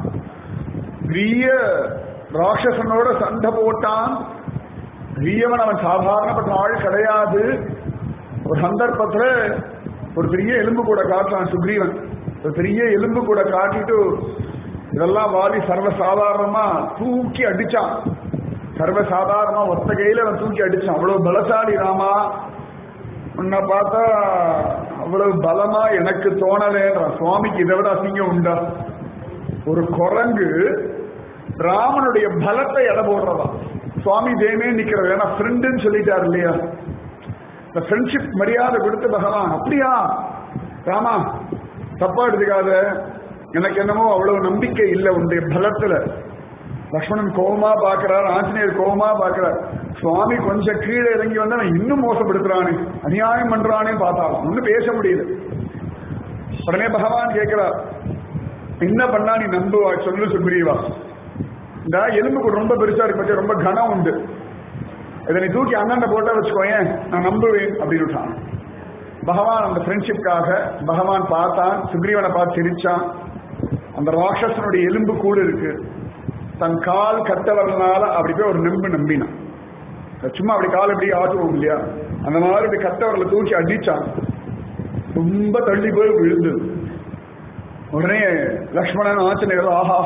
Speaker 1: பெரிய ராட்சசனோட சண்டை போட்டான் பெரியவன் அவன் சாதாரணப்பட்ட ஆள் கிடையாது ஒரு சந்தர்ப்பத்துல ஒரு பெரிய எலும்பு கூட காட்டுறான் சுக்ரீவன் ஒரு பெரிய எலும்பு கூட காட்டிட்டு இதெல்லாம் வாலி சர்வசாதாரணமா தூக்கி அடிச்சான் சர்வசாதாரணமா ஒத்த கையில அவன் தூக்கி அடிச்சான் அவ்வளவு பலசாலி ராமா உன்னை பார்த்தா அவ்வளவு பலமா எனக்கு தோணலேன்றான் சுவாமிக்கு இதை விட அசிங்கம் உண்டா ஒரு குரங்கு ராமனுடைய பலத்தை எடை போடுறதா சுவாமி ஜெயமே நிக்கிறது ஏன்னா ஃப்ரெண்டுன்னு சொல்லிட்டார் இல்லையா இந்த ஃப்ரெண்ட்ஷிப் மரியாதை கொடுத்து பகவான் அப்படியா ராமா தப்பா எடுத்துக்காத எனக்கு என்னமோ அவ்வளவு நம்பிக்கை இல்லை உன்னுடைய பலத்துல லக்ஷ்மணன் கோபமா பாக்குறார் ஆஞ்சநேயர் கோபமா பாக்குறார் சுவாமி கொஞ்சம் கீழே இறங்கி வந்து அவன் இன்னும் மோசப்படுத்துறானே அநியாயம் பண்றானே பார்த்தாலும் ஒன்னும் பேச முடியல உடனே பகவான் கேட்கிறார் என்ன பண்ணா நீ நம்புவா சொல்லு சுக்ரீவா இந்த எலும்புக்கு ரொம்ப பெருசா இருக்கு பத்தியா, ரொம்ப கனம் உண்டு இதை நீ தூக்கி அண்ணன் போட்டா வச்சுக்கோயேன் நான் நம்புவேன் அப்படின்னு விட்டான் பகவான் அந்த ஃப்ரெண்ட்ஷிப்காக பகவான் பார்த்தான் சுக்ரீவனை பார்த்து சிரிச்சான் அந்த ராட்சசனுடைய எலும்பு கூட இருக்கு தன் கால் கட்டவரனால அப்படி போய் ஒரு நம்பு நம்பினான் சும்மா அப்படி கால் இப்படி ஆட்டுவோம் இல்லையா அந்த மாதிரி இப்படி கட்டவரல தூக்கி அடிச்சான் ரொம்ப தள்ளி போய் விழுந்தது உடனே லக்ஷ்மணன் ஆஞ்சநேயர் ஆஹா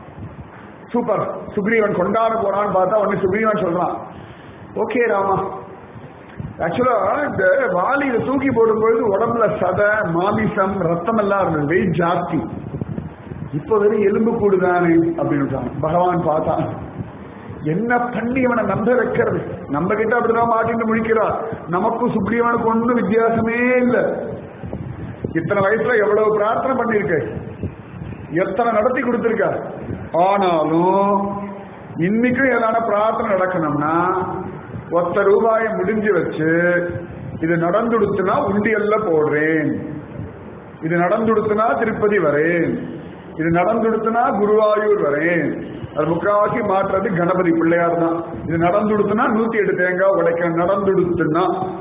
Speaker 1: சூப்பர் சுக்ரீவன் கொண்டாட போறான்னு பார்த்தா உடனே சுக்ரீவன் சொல்றான் ஓகே ராமா ஆக்சுவலா இந்த வாலியில தூக்கி போடும்பொழுது உடம்புல சதை மாமிசம் ரத்தம் எல்லாம் இருந்தது வெயிட் ஜாஸ்தி இப்ப வெறும் எலும்பு கூடுதானே அப்படின்னு பகவான் பார்த்தான் என்ன பண்ணி இவனை நம்ப வைக்கிறது நம்ம கிட்ட அப்படிதான் மாட்டிட்டு முழிக்கிறா நமக்கும் சுக்ரீவனுக்கு ஒன்றும் வித்தியாசமே இல்லை இத்தனை வயசுல எவ்வளவு பிரார்த்தனை பண்ணிருக்க எத்தனை நடத்தி கொடுத்திருக்க ஆனாலும் இன்னைக்கும் ஏதான பிரார்த்தனை நடக்கணும்னா ஒத்த ரூபாயை முடிஞ்சு வச்சு இது நடந்துடுத்துனா உண்டியல்ல போடுறேன் இது நடந்துடுத்துனா திருப்பதி வரேன் இது நடந்துடுத்துனா குருவாயூர் வரேன் அது முக்காவாசி மாற்றுறது கணபதி பிள்ளையார் தான் இது நடந்துடுத்துனா நூத்தி எட்டு தேங்காய் உடைக்க நடந்துடுத்துனா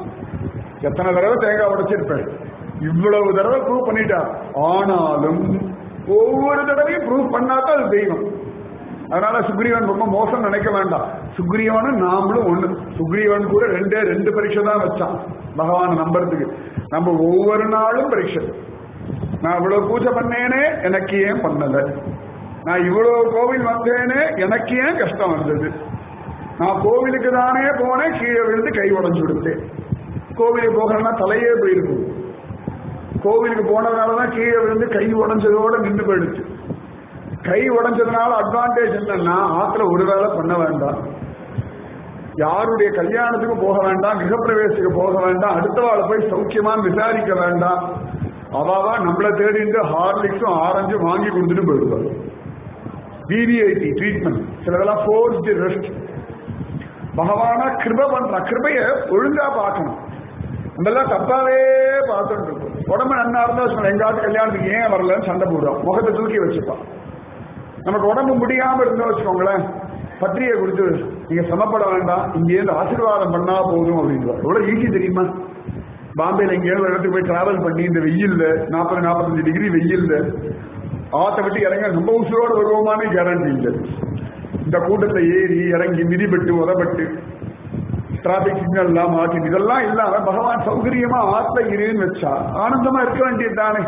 Speaker 1: எத்தனை தடவை தேங்காய் உடைச்சிருப்பேன் இவ்வளவு தடவை ப்ரூவ் பண்ணிட்டா ஆனாலும் ஒவ்வொரு தடவையும் ப்ரூவ் பண்ணாதான் அது தெய்வம் அதனால சுக்ரீவன் ரொம்ப மோசம் நினைக்க வேண்டாம் சுக்ரீவனும் நாமளும் ஒண்ணு சுக்ரீவன் கூட ரெண்டே ரெண்டு பரீட்சை தான் வச்சான் பகவானை நம்புறதுக்கு நம்ம ஒவ்வொரு நாளும் பரீட்சை நான் இவ்வளவு பூஜை பண்ணேனே எனக்கு ஏன் பண்ணல நான் இவ்வளவு கோவில் வந்தேனே எனக்கு ஏன் கஷ்டம் வந்தது நான் கோவிலுக்கு தானே போனேன் கீழே விழுந்து கை உடஞ்சு விடுத்தேன் கோவிலுக்கு போகிறேன்னா தலையே போயிருக்கும் கோவிலுக்கு போனதுனாலதான் கீழே விழுந்து கை உடஞ்சதோட நின்று போயிடுச்சு கை உடைஞ்சதுனால அட்வான்டேஜ் என்னன்னா ஆத்துல ஒரு வேலை பண்ண வேண்டாம் யாருடைய கல்யாணத்துக்கு போக வேண்டாம் கிரகப்பிரவேசத்துக்கு போக வேண்டாம் அடுத்த வாழ போய் சௌக்கியமான்னு விசாரிக்க வேண்டாம் அவாவா நம்மள தேடிட்டு ஹார்லிக்ஸும் ஆரஞ்சும் வாங்கி கொடுத்துட்டு போயிடுவாங்க விவிஐடி ட்ரீட்மெண்ட் சிலதெல்லாம் ஃபோர்ஸ்டு ரெஸ்ட் பகவான கிருப பண்ற கிருபைய ஒழுங்கா பார்க்கணும் நம்மெல்லாம் தப்பாவே பார்த்துட்டு இருக்கோம் உடம்பு நன்னா இருந்தா வச்சுக்கோங்க எங்காவது கல்யாணத்துக்கு ஏன் வரலன்னு சண்டை போடுறோம் முகத்தை தூக்கி வச்சுப்பான் நமக்கு உடம்பு முடியாம இருந்தா வச்சுக்கோங்களேன் பத்திரிகை கொடுத்து நீங்க சமப்பட வேண்டாம் இங்கேருந்து ஆசீர்வாதம் பண்ணா போதும் அப்படின்னு எவ்வளவு ஈஸி தெரியுமா பாம்பேல எங்கேயாவது ஒரு இடத்துக்கு போய் டிராவல் பண்ணி இந்த வெயில்ல நாற்பது நாற்பத்தஞ்சு டிகிரி வெயில்ல ஆத்த விட்டு இறங்க நம்ம உசுரோட வருவோமானே கேரண்டி இல்லை இந்த கூட்டத்தை ஏறி இறங்கி மிதிப்பட்டு உதப்பட்டு டிராபிக் சிக்னல் எல்லாம் மாற்றி இதெல்லாம் இல்லாம பகவான் சௌகரியமா ஆத்ல இருன்னு வச்சா ஆனந்தமா இருக்க வேண்டியது தானே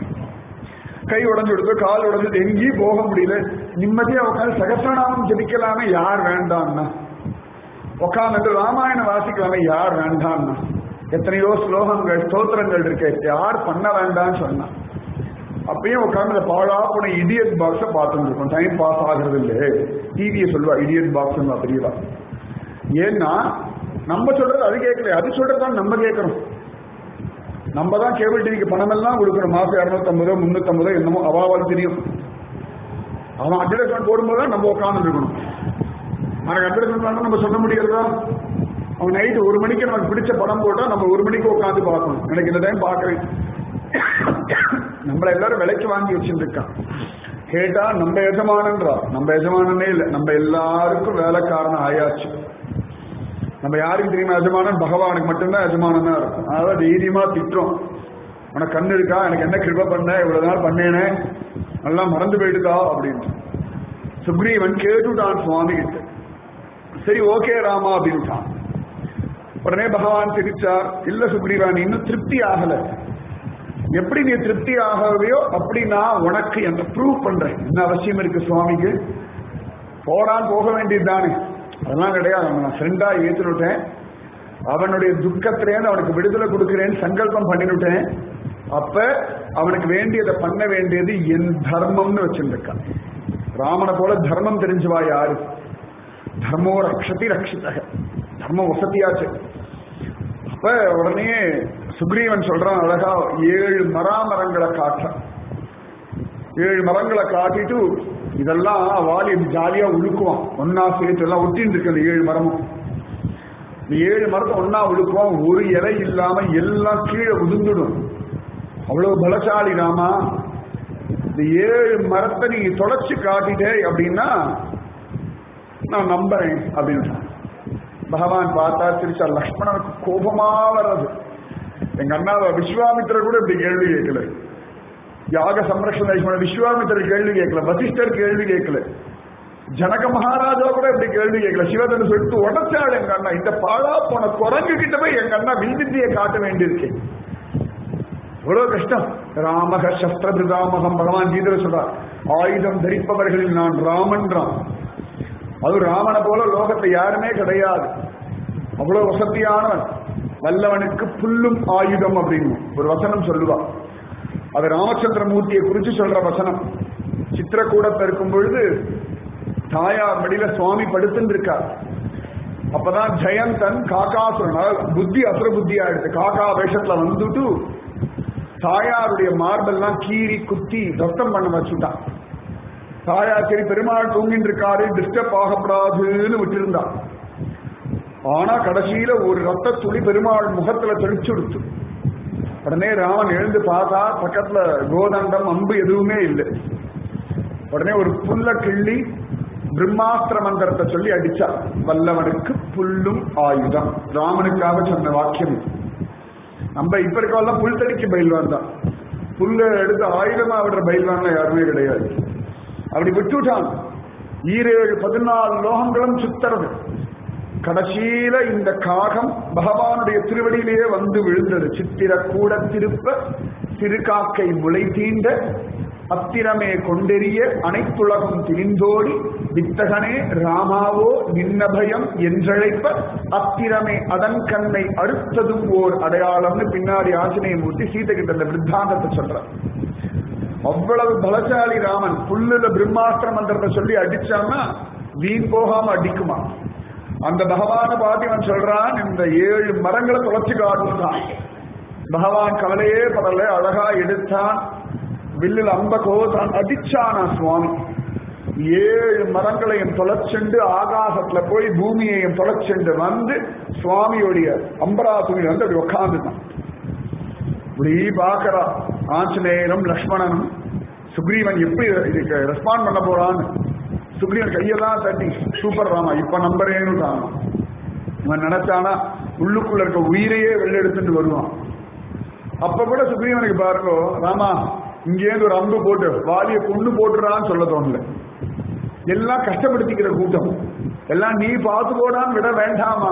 Speaker 1: கை உடஞ்சு கொடுத்து கால் உடஞ்சு எங்கேயும் போக முடியல நிம்மதியா உட்காந்து சகசிரநாமம் ஜபிக்கலாமே யார் வேண்டாம்னா உட்காந்து ராமாயணம் வாசிக்கலாமே யார் வேண்டாம்னா எத்தனையோ ஸ்லோகங்கள் ஸ்தோத்திரங்கள் இருக்கு யார் பண்ண வேண்டாம்னு சொன்னா அப்பயும் உட்காந்து பாழா போன இடியட் பாக்ஸ பார்த்துட்டு இருக்கோம் டைம் பாஸ் ஆகுறது இல்லை டிவியை சொல்லுவா இடியட் பாக்ஸ் பெரியவா ஏன்னா நம்ம சொல்றது அது கேட்கல அது சொல்றதுதான் நம்ம கேட்கறோம் நம்ம தான் கேபிள் டிவிக்கு பணம் எல்லாம் கொடுக்கணும் மாசம் இரநூத்தம்பதோ முன்னூத்தம்பதோ என்னமோ அவாவால் தெரியும் அவன் அட்வர்டைஸ்மெண்ட் போடும்போது தான் நம்ம உட்காந்து இருக்கணும் அவனுக்கு அட்வர்டைஸ்மெண்ட் நம்ம சொல்ல முடியறதா அவன் நைட்டு ஒரு மணிக்கு நமக்கு பிடிச்ச படம் போட்டா நம்ம ஒரு மணிக்கு உட்காந்து பார்க்கணும் எனக்கு இந்த டைம் பார்க்கறேன் நம்மள எல்லாரும் விலைக்கு வாங்கி வச்சுட்டு இருக்கான் கேட்டா நம்ம எஜமானன்றா நம்ம எஜமானனே இல்லை நம்ம எல்லாருக்கும் வேலைக்காரன் ஆயாச்சு நம்ம யாருக்கு தெரியுமா எஜமானன் பகவானுக்கு மட்டும்தான் எஜமானனா இருக்கும் அதாவது தைரியமா திட்டுறோம் உனக்கு கண்ணு இருக்கா எனக்கு என்ன கிருப பண்ண இவ்வளவு நாள் பண்ணேனே நல்லா மறந்து போயிடுதா அப்படின்ட்டு சுக்ரீவன் கேட்டுட்டான் சுவாமி கிட்ட சரி ஓகே ராமா அப்படின்ட்டான் உடனே பகவான் சிரிச்சார் இல்ல சுக்ரீவா நீ இன்னும் திருப்தி ஆகல எப்படி நீ திருப்தி ஆகவையோ அப்படி நான் உனக்கு என்ன ப்ரூவ் பண்றேன் என்ன அவசியம் இருக்கு சுவாமிக்கு போடான் போக வேண்டியது தானே அதெல்லாம் கிடையாது அவனை நான் ஃப்ரெண்டா ஏத்துனுட்டேன் அவனுடைய துக்கத்திலேருந்து அவனுக்கு விடுதலை கொடுக்கிறேன்னு சங்கல்பம் பண்ணிவிட்டேன் அப்ப அவனுக்கு வேண்டியதை பண்ண வேண்டியது என் தர்மம்னு வச்சிருக்கான் ராமனை போல தர்மம் தெரிஞ்சவா யாரு தர்மோ ரக்ஷதி ரக்ஷிதக தர்மம் வசதியாச்சு அப்ப உடனே சுக்ரீவன் சொல்றான் அழகா ஏழு மராமரங்களை காட்டுறான் ஏழு மரங்களை காட்டிட்டு இதெல்லாம் வாலி ஜாலியா உழுக்குவான் ஒன்னா சேர்த்து எல்லாம் ஒட்டின்னு இருக்கு அந்த ஏழு மரமும் இந்த ஏழு மரத்தை ஒன்னா உழுக்குவான் ஒரு இலை இல்லாம எல்லாம் கீழே உதிர்ந்துடும் அவ்வளவு பலசாலி ராமா இந்த ஏழு மரத்தை நீ தொடச்சு காட்டிட்டே அப்படின்னா நான் நம்புறேன் அப்படின்னு பகவான் பார்த்தா திருச்சா லக்ஷ்மணனுக்கு கோபமா வர்றது எங்க அண்ணாவை விஸ்வாமித்திரர் கூட இப்படி கேள்வி கேட்கல யாக சம்ரக்ஷண லக்ஷ்மணன் விஸ்வாமித்திரர் கேள்வி கேட்கல வசிஷ்டர் கேள்வி கேட்கல ஜனக மகாராஜா கூட இப்படி கேள்வி கேட்கல சிவதனுசு எடுத்து உடச்சாள் எங்க அண்ணா இந்த பாழா போன குரங்கு கிட்ட போய் எங்க அண்ணா வில்வித்தியை காட்ட வேண்டியிருக்கு எவ்வளவு கஷ்டம் ராமக சஸ்திரபிரதாமகம் பகவான் கீதையில சொல்றார் ஆயுதம் தரிப்பவர்களில் நான் ராமன்றான் அது ராமனை போல லோகத்தை யாருமே கிடையாது அவ்வளவு வசதியானவன் வல்லவனுக்கு புல்லும் ஆயுதம் அப்படின்னு ஒரு வசனம் சொல்லுவா அது ராமச்சந்திர மூர்த்தியை குறிச்சு சொல்ற வசனம் சித்திரக்கூடத்தை இருக்கும் பொழுது தாயார் மடியில சுவாமி படுத்துன்னு இருக்கார் அப்பதான் ஜெயந்தன் காக்காசுரன் அதாவது புத்தி அசுர புத்தியா எடுத்து காக்கா வேஷத்துல வந்துட்டு தாயாருடைய மார்பெல்லாம் கீறி குத்தி ரத்தம் பண்ண வச்சுட்டான் தாயார் சரி பெருமாள் தூங்கிட்டு இருக்காரு டிஸ்டர்ப் ஆகப்படாதுன்னு விட்டிருந்தான் ஆனா கடைசியில ஒரு ரத்த துளி பெருமாள் முகத்துல தெளிச்சு கொடுத்து உடனே ராமன் எழுந்து பார்த்தா பக்கத்துல கோதண்டம் அம்பு எதுவுமே இல்லை உடனே ஒரு புல்ல கிள்ளி பிரம்மாஸ்திர மந்திரத்தை சொல்லி அடிச்சா வல்லவனுக்கு புல்லும் ஆயுதம் ராமனுக்காக சொன்ன வாக்கியம் இது நம்ம இப்ப இருக்கவெல்லாம் புல் தடிக்கு பயில்வான் தான் புல்ல எடுத்து ஆயுதமா விடுற பயில்வான் யாருமே கிடையாது அப்படி விட்டுட்டான் ஈரேழு பதினாலு லோகங்களும் சுத்தறது கடைசியில இந்த காகம் பகவானுடைய திருவடியிலேயே வந்து விழுந்தது சித்திர கூட திருப்ப திருக்காக்கை முளை தீண்ட அத்திரமே கொண்டெறிய அனைத்துலகம் திரிந்தோடி வித்தகனே ராமாவோ நின்னபயம் என்றழைப்ப அத்திரமே அதன் கண்ணை அடுத்ததும் ஓர் அடையாளம்னு பின்னாடி ஆஞ்சநேய மூர்த்தி சீதை கிட்ட அந்த விருத்தாந்தத்தை சொல்றார் அவ்வளவு பலசாலி ராமன் புல்லுல பிரம்மாஸ்திர மந்திரத்தை சொல்லி அடிச்சான்னா வீண் போகாம அடிக்குமா அந்த பகவான பாத்தியவன் சொல்றான் இந்த ஏழு மரங்களை தொலைச்சு காட்டுறான் பகவான் கவலையே படல அழகா எடுத்தான் வில்லில் அம்ப கோதான் அடிச்சானா சுவாமி ஏழு மரங்களையும் தொலைச்சுண்டு ஆகாசத்துல போய் பூமியையும் தொலைச்சுண்டு வந்து சுவாமியுடைய அம்பராசுமி வந்து அப்படி உட்காந்துட்டான் இப்படி பாக்குறா ஆஞ்சநேயரும் லக்ஷ்மணனும் சுக்ரீவன் எப்படி இதுக்கு ரெஸ்பாண்ட் பண்ண போறான்னு சுக்ரீவன் கையெல்லாம் தட்டி சூப்பர் ராமா இப்ப நம்பரேன்னு ராமா இவன் நினைச்சானா உள்ளுக்குள்ள இருக்க உயிரையே வெளில எடுத்துட்டு வருவான் அப்ப கூட சுக்ரீவனுக்கு பாருங்க ராமா இங்கேருந்து ஒரு அம்பு போட்டு வாலிய கொண்டு போட்டுறான்னு சொல்ல தோணல எல்லாம் கஷ்டப்படுத்திக்கிற கூட்டம் எல்லாம் நீ பார்த்து போடான்னு விட வேண்டாமா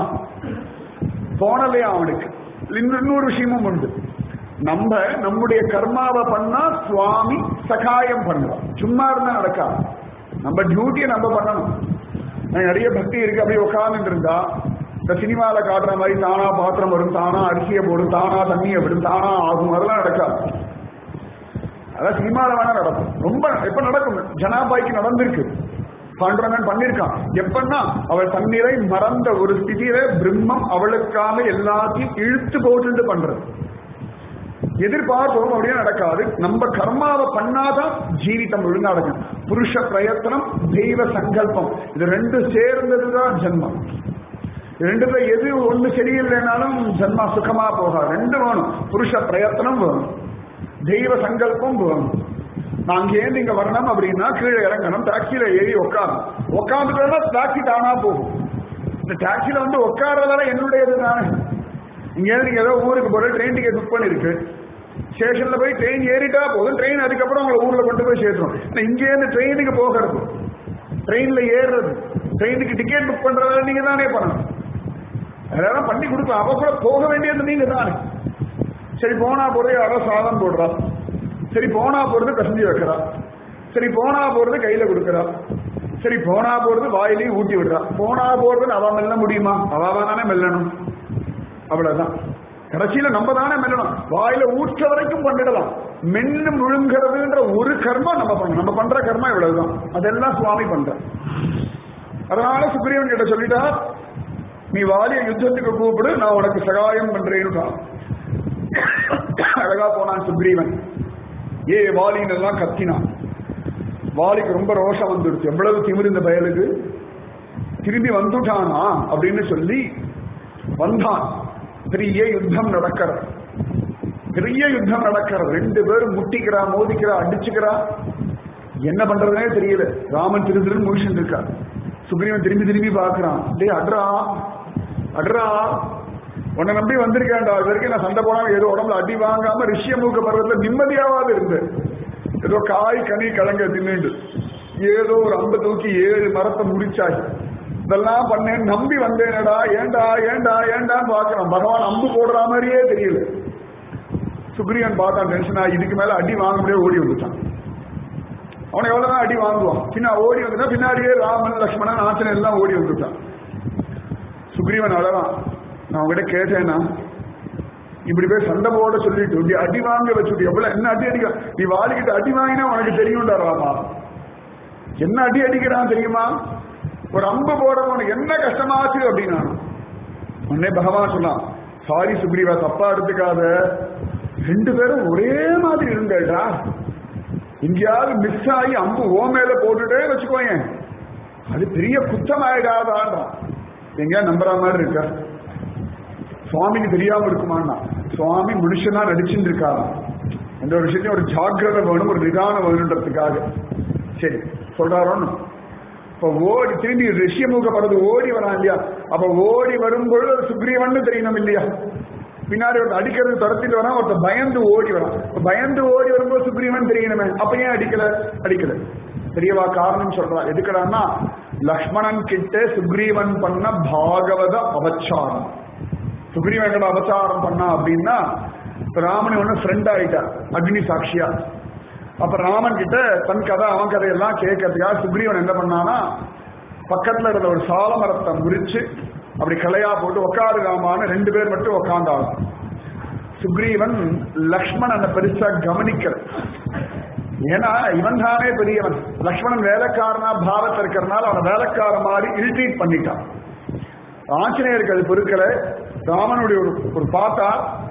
Speaker 1: போனலையா அவனுக்கு இன்னொரு விஷயமும் உண்டு நம்ம நம்முடைய கர்மாவை பண்ணா சுவாமி சகாயம் பண்ணுவான் சும்மா இருந்தா நடக்காது நம்ம டியூட்டியை நம்ம பண்ணணும் எனக்கு நிறைய பக்தி இருக்கு அப்படியே உட்கார்ந்துட்டு இருந்தா இந்த சினிமால காட்டுற மாதிரி தானா பாத்திரம் வரும் தானா அரிசியை போடும் தானா தண்ணியை விடும் தானா ஆகும் அதெல்லாம் நடக்காது அதான் சினிமால வேணா நடக்கும் ரொம்ப எப்ப நடக்கும் ஜனாபாய்க்கு நடந்திருக்கு பாண்டுரங்கன் பண்ணிருக்கான் எப்பன்னா அவள் தண்ணீரை மறந்த ஒரு ஸ்திதியில பிரம்மம் அவளுக்காக எல்லாத்தையும் இழுத்து போட்டு பண்றது எதிர்பார்ப்போம் அப்படியே நடக்காது நம்ம கர்மாவை பண்ணாதான் ஜீவிதம் ஒழுங்கா நடக்கும் புருஷ பிரயத்தனம் தெய்வ சங்கல்பம் இது ரெண்டு சேர்ந்ததுதான் ஜென்மம் ரெண்டுல எது ஒண்ணு சரியில்லைனாலும் ஜென்மா சுகமா போகாது ரெண்டு வேணும் புருஷ பிரயத்தனம் வேணும் தெய்வ சங்கல்பம் வேணும் நான் அங்கேருந்து இங்க வரணும் அப்படின்னா கீழே இறங்கணும் டாக்ஸில ஏறி உட்காரணும் உட்காந்துட்டா டாக்ஸி தானா போகும் இந்த டாக்ஸில வந்து உட்கார்றதால என்னுடையது தானே இங்கேருந்து நீங்க ஏதோ ஊருக்கு போற ட்ரெயின் டிக்கெட் புக் பண்ணிருக்கு ஸ்டேஷன்ல போய் ட்ரெயின் ஏறிட்டா போதும் ட்ரெயின் அதுக்கப்புறம் உங்களை ஊர்ல கொண்டு போய் சேர்த்துரும் ஆனா இங்கேருந்து ட்ரெயினுக்கு போகிறது ட்ரெயின்ல ஏறுறது ட்ரெயினுக்கு டிக்கெட் புக் பண்றதால நீங்க தானே பண்ணணும் அதெல்லாம் பண்ணி கொடுக்கலாம் அவ கூட போக வேண்டியது நீங்க தானே சரி போனா போறது யாரோ சாதம் போடுறா சரி போனா போறது கசஞ்சி வைக்கிறா சரி போனா போறது கையில கொடுக்கறா சரி போனா போறது வாயிலையும் ஊட்டி விடுறா போனா போறதுன்னு அவ மெல்ல முடியுமா அவ தானே மெல்லணும் அவ்வளவுதான் கடைசியில நம்ம தானே மெல்லணும் வாயில ஊற்ற வரைக்கும் பண்ணிடலாம் மென்னு முழுங்கிறதுன்ற ஒரு கர்மா நம்ம பண்ணணும் நம்ம பண்ற கர்மா இவ்வளவுதான் அதெல்லாம் சுவாமி பண்ற அதனால சுக்ரீவன் கிட்ட சொல்லிட்டா நீ வாலிய யுத்தத்துக்கு கூப்பிடு நான் உனக்கு சகாயம் பண்றேன்னு அழகா போனான் சுக்ரீவன் ஏ வாலின்னு எல்லாம் கத்தினான் வாலிக்கு ரொம்ப ரோஷம் வந்துடுச்சு எவ்வளவு திமிரு இந்த பயலுக்கு திரும்பி வந்துட்டானா அப்படின்னு சொல்லி வந்தான் பெரிய யுத்தம் நடக்கிறது பெரிய யுத்தம் நடக்கிறது ரெண்டு பேரும் முட்டிக்கிறா மோதிக்கிறா அடிச்சுக்கிறா என்ன பண்றதுனே தெரியல ராமன் திரு திரு முழிச்சுட்டு இருக்கா சுக்ரீவன் திரும்பி திரும்பி பாக்குறான் டேய் அட்ரா அட்ரா உன்னை நம்பி வந்திருக்கேன்டா இது வரைக்கும் நான் சண்டை போனாம ஏதோ உடம்புல அடி வாங்காம ரிஷியமூக்க பருவத்துல நிம்மதியாவது இருந்தேன் ஏதோ காய் கனி கலங்க தின்னுண்டு ஏதோ ஒரு அம்பு தூக்கி ஏழு மரத்தை முடிச்சாய் இதெல்லாம் பண்ணேன் நம்பி வந்தேனடா ஏண்டா ஏண்டா ஏண்டான்னு பாக்குறான் பகவான் அம்பு போடுற மாதிரியே தெரியல சுக்ரீவன் பார்த்தான் டென்ஷனா இதுக்கு மேல அடி வாங்க முடியாது ஓடி வந்துட்டான் அவனை எவ்வளவுதான் அடி வாங்குவான் பின்னா ஓடி வந்துட்டா பின்னாடியே ராமன் லக்ஷ்மணன் ஆச்சனன் எல்லாம் ஓடி வந்துட்டான் சுக்ரீவன் அழகான் நான் உங்ககிட்ட கேட்டேன்னா இப்படி போய் சண்டை போட சொல்லிட்டு இப்படி அடி வாங்க வச்சுட்டு எவ்வளவு என்ன அடி அடிக்க நீ வாடிக்கிட்டு அடி வாங்கினா உனக்கு தெரியும்டா ராமா என்ன அடி அடிக்கிறான் தெரியுமா ஒரு அம்பு போடுறது உனக்கு என்ன கஷ்டமாச்சு அப்படின்னா உடனே பகவான் சொன்னான் சாரி சுக்ரீவா தப்பா எடுத்துக்காத ரெண்டு பேரும் ஒரே மாதிரி இருங்கடா எங்கேயாவது மிஸ் ஆகி அம்பு ஓ மேல போட்டுட்டே வச்சுக்கோயேன் அது பெரிய குற்றம் ஆயிடாதான்றான் எங்கேயா நம்புற மாதிரி இருக்கா சுவாமிக்கு தெரியாம இருக்குமான்னா சுவாமி மனுஷனா நடிச்சுட்டு இருக்காராம் எந்த ஒரு விஷயத்தையும் ஒரு ஜாக்கிரதை வேணும் ஒரு நிதானம் வேணுன்றதுக்காக சரி சொல்றாரோன்னு இப்ப ஓடி திரும்பி ரிஷியமுகப்படுறது ஓடி வரான் இல்லையா அப்ப ஓடி வரும்பொழுது ஒரு சுக்ரீவன் தெரியணும் இல்லையா பின்னாடி ஒருத்தர் அடிக்கிறது துரத்திட்டு வரான் ஒருத்தர் பயந்து ஓடி வரான் இப்ப பயந்து ஓடி வரும்போது சுக்ரீவன் தெரியணுமே அப்ப ஏன் அடிக்கல அடிக்கல பெரியவா காரணம் சொல்றா எதுக்கடான்னா லக்ஷ்மணன் கிட்ட சுக்ரீவன் பண்ண பாகவத அவச்சாரம் சுக்ரீவன் கிட்ட அவச்சாரம் பண்ணா அப்படின்னா இப்ப ராமன் ஒண்ணு ஃப்ரெண்ட் ஆயிட்டா அக்னி சாட்சியா அப்ப ராமன் கிட்ட தன் கதை அவன் கதையெல்லாம் கேட்கறதுக்காக சுக்ரீவன் என்ன பண்ணானா பக்கத்துல இருந்த ஒரு சால மரத்தை முறிச்சு அப்படி கிளையா போட்டு உட்காரு ராமான்னு ரெண்டு பேர் மட்டும் உட்காந்தாங்க சுக்ரீவன் லக்ஷ்மணனை பெருசா கவனிக்கல ஏன்னா இவன் தானே பெரியவன் லக்ஷ்மணன் வேலைக்காரனா பாவத்தை இருக்கிறனால அவனை வேலைக்கார மாதிரி இரிட்டேட் பண்ணிட்டான் ஆஞ்சநேயருக்கு அது பொருட்கள ராமனுடைய ஒரு ஒரு பார்த்தா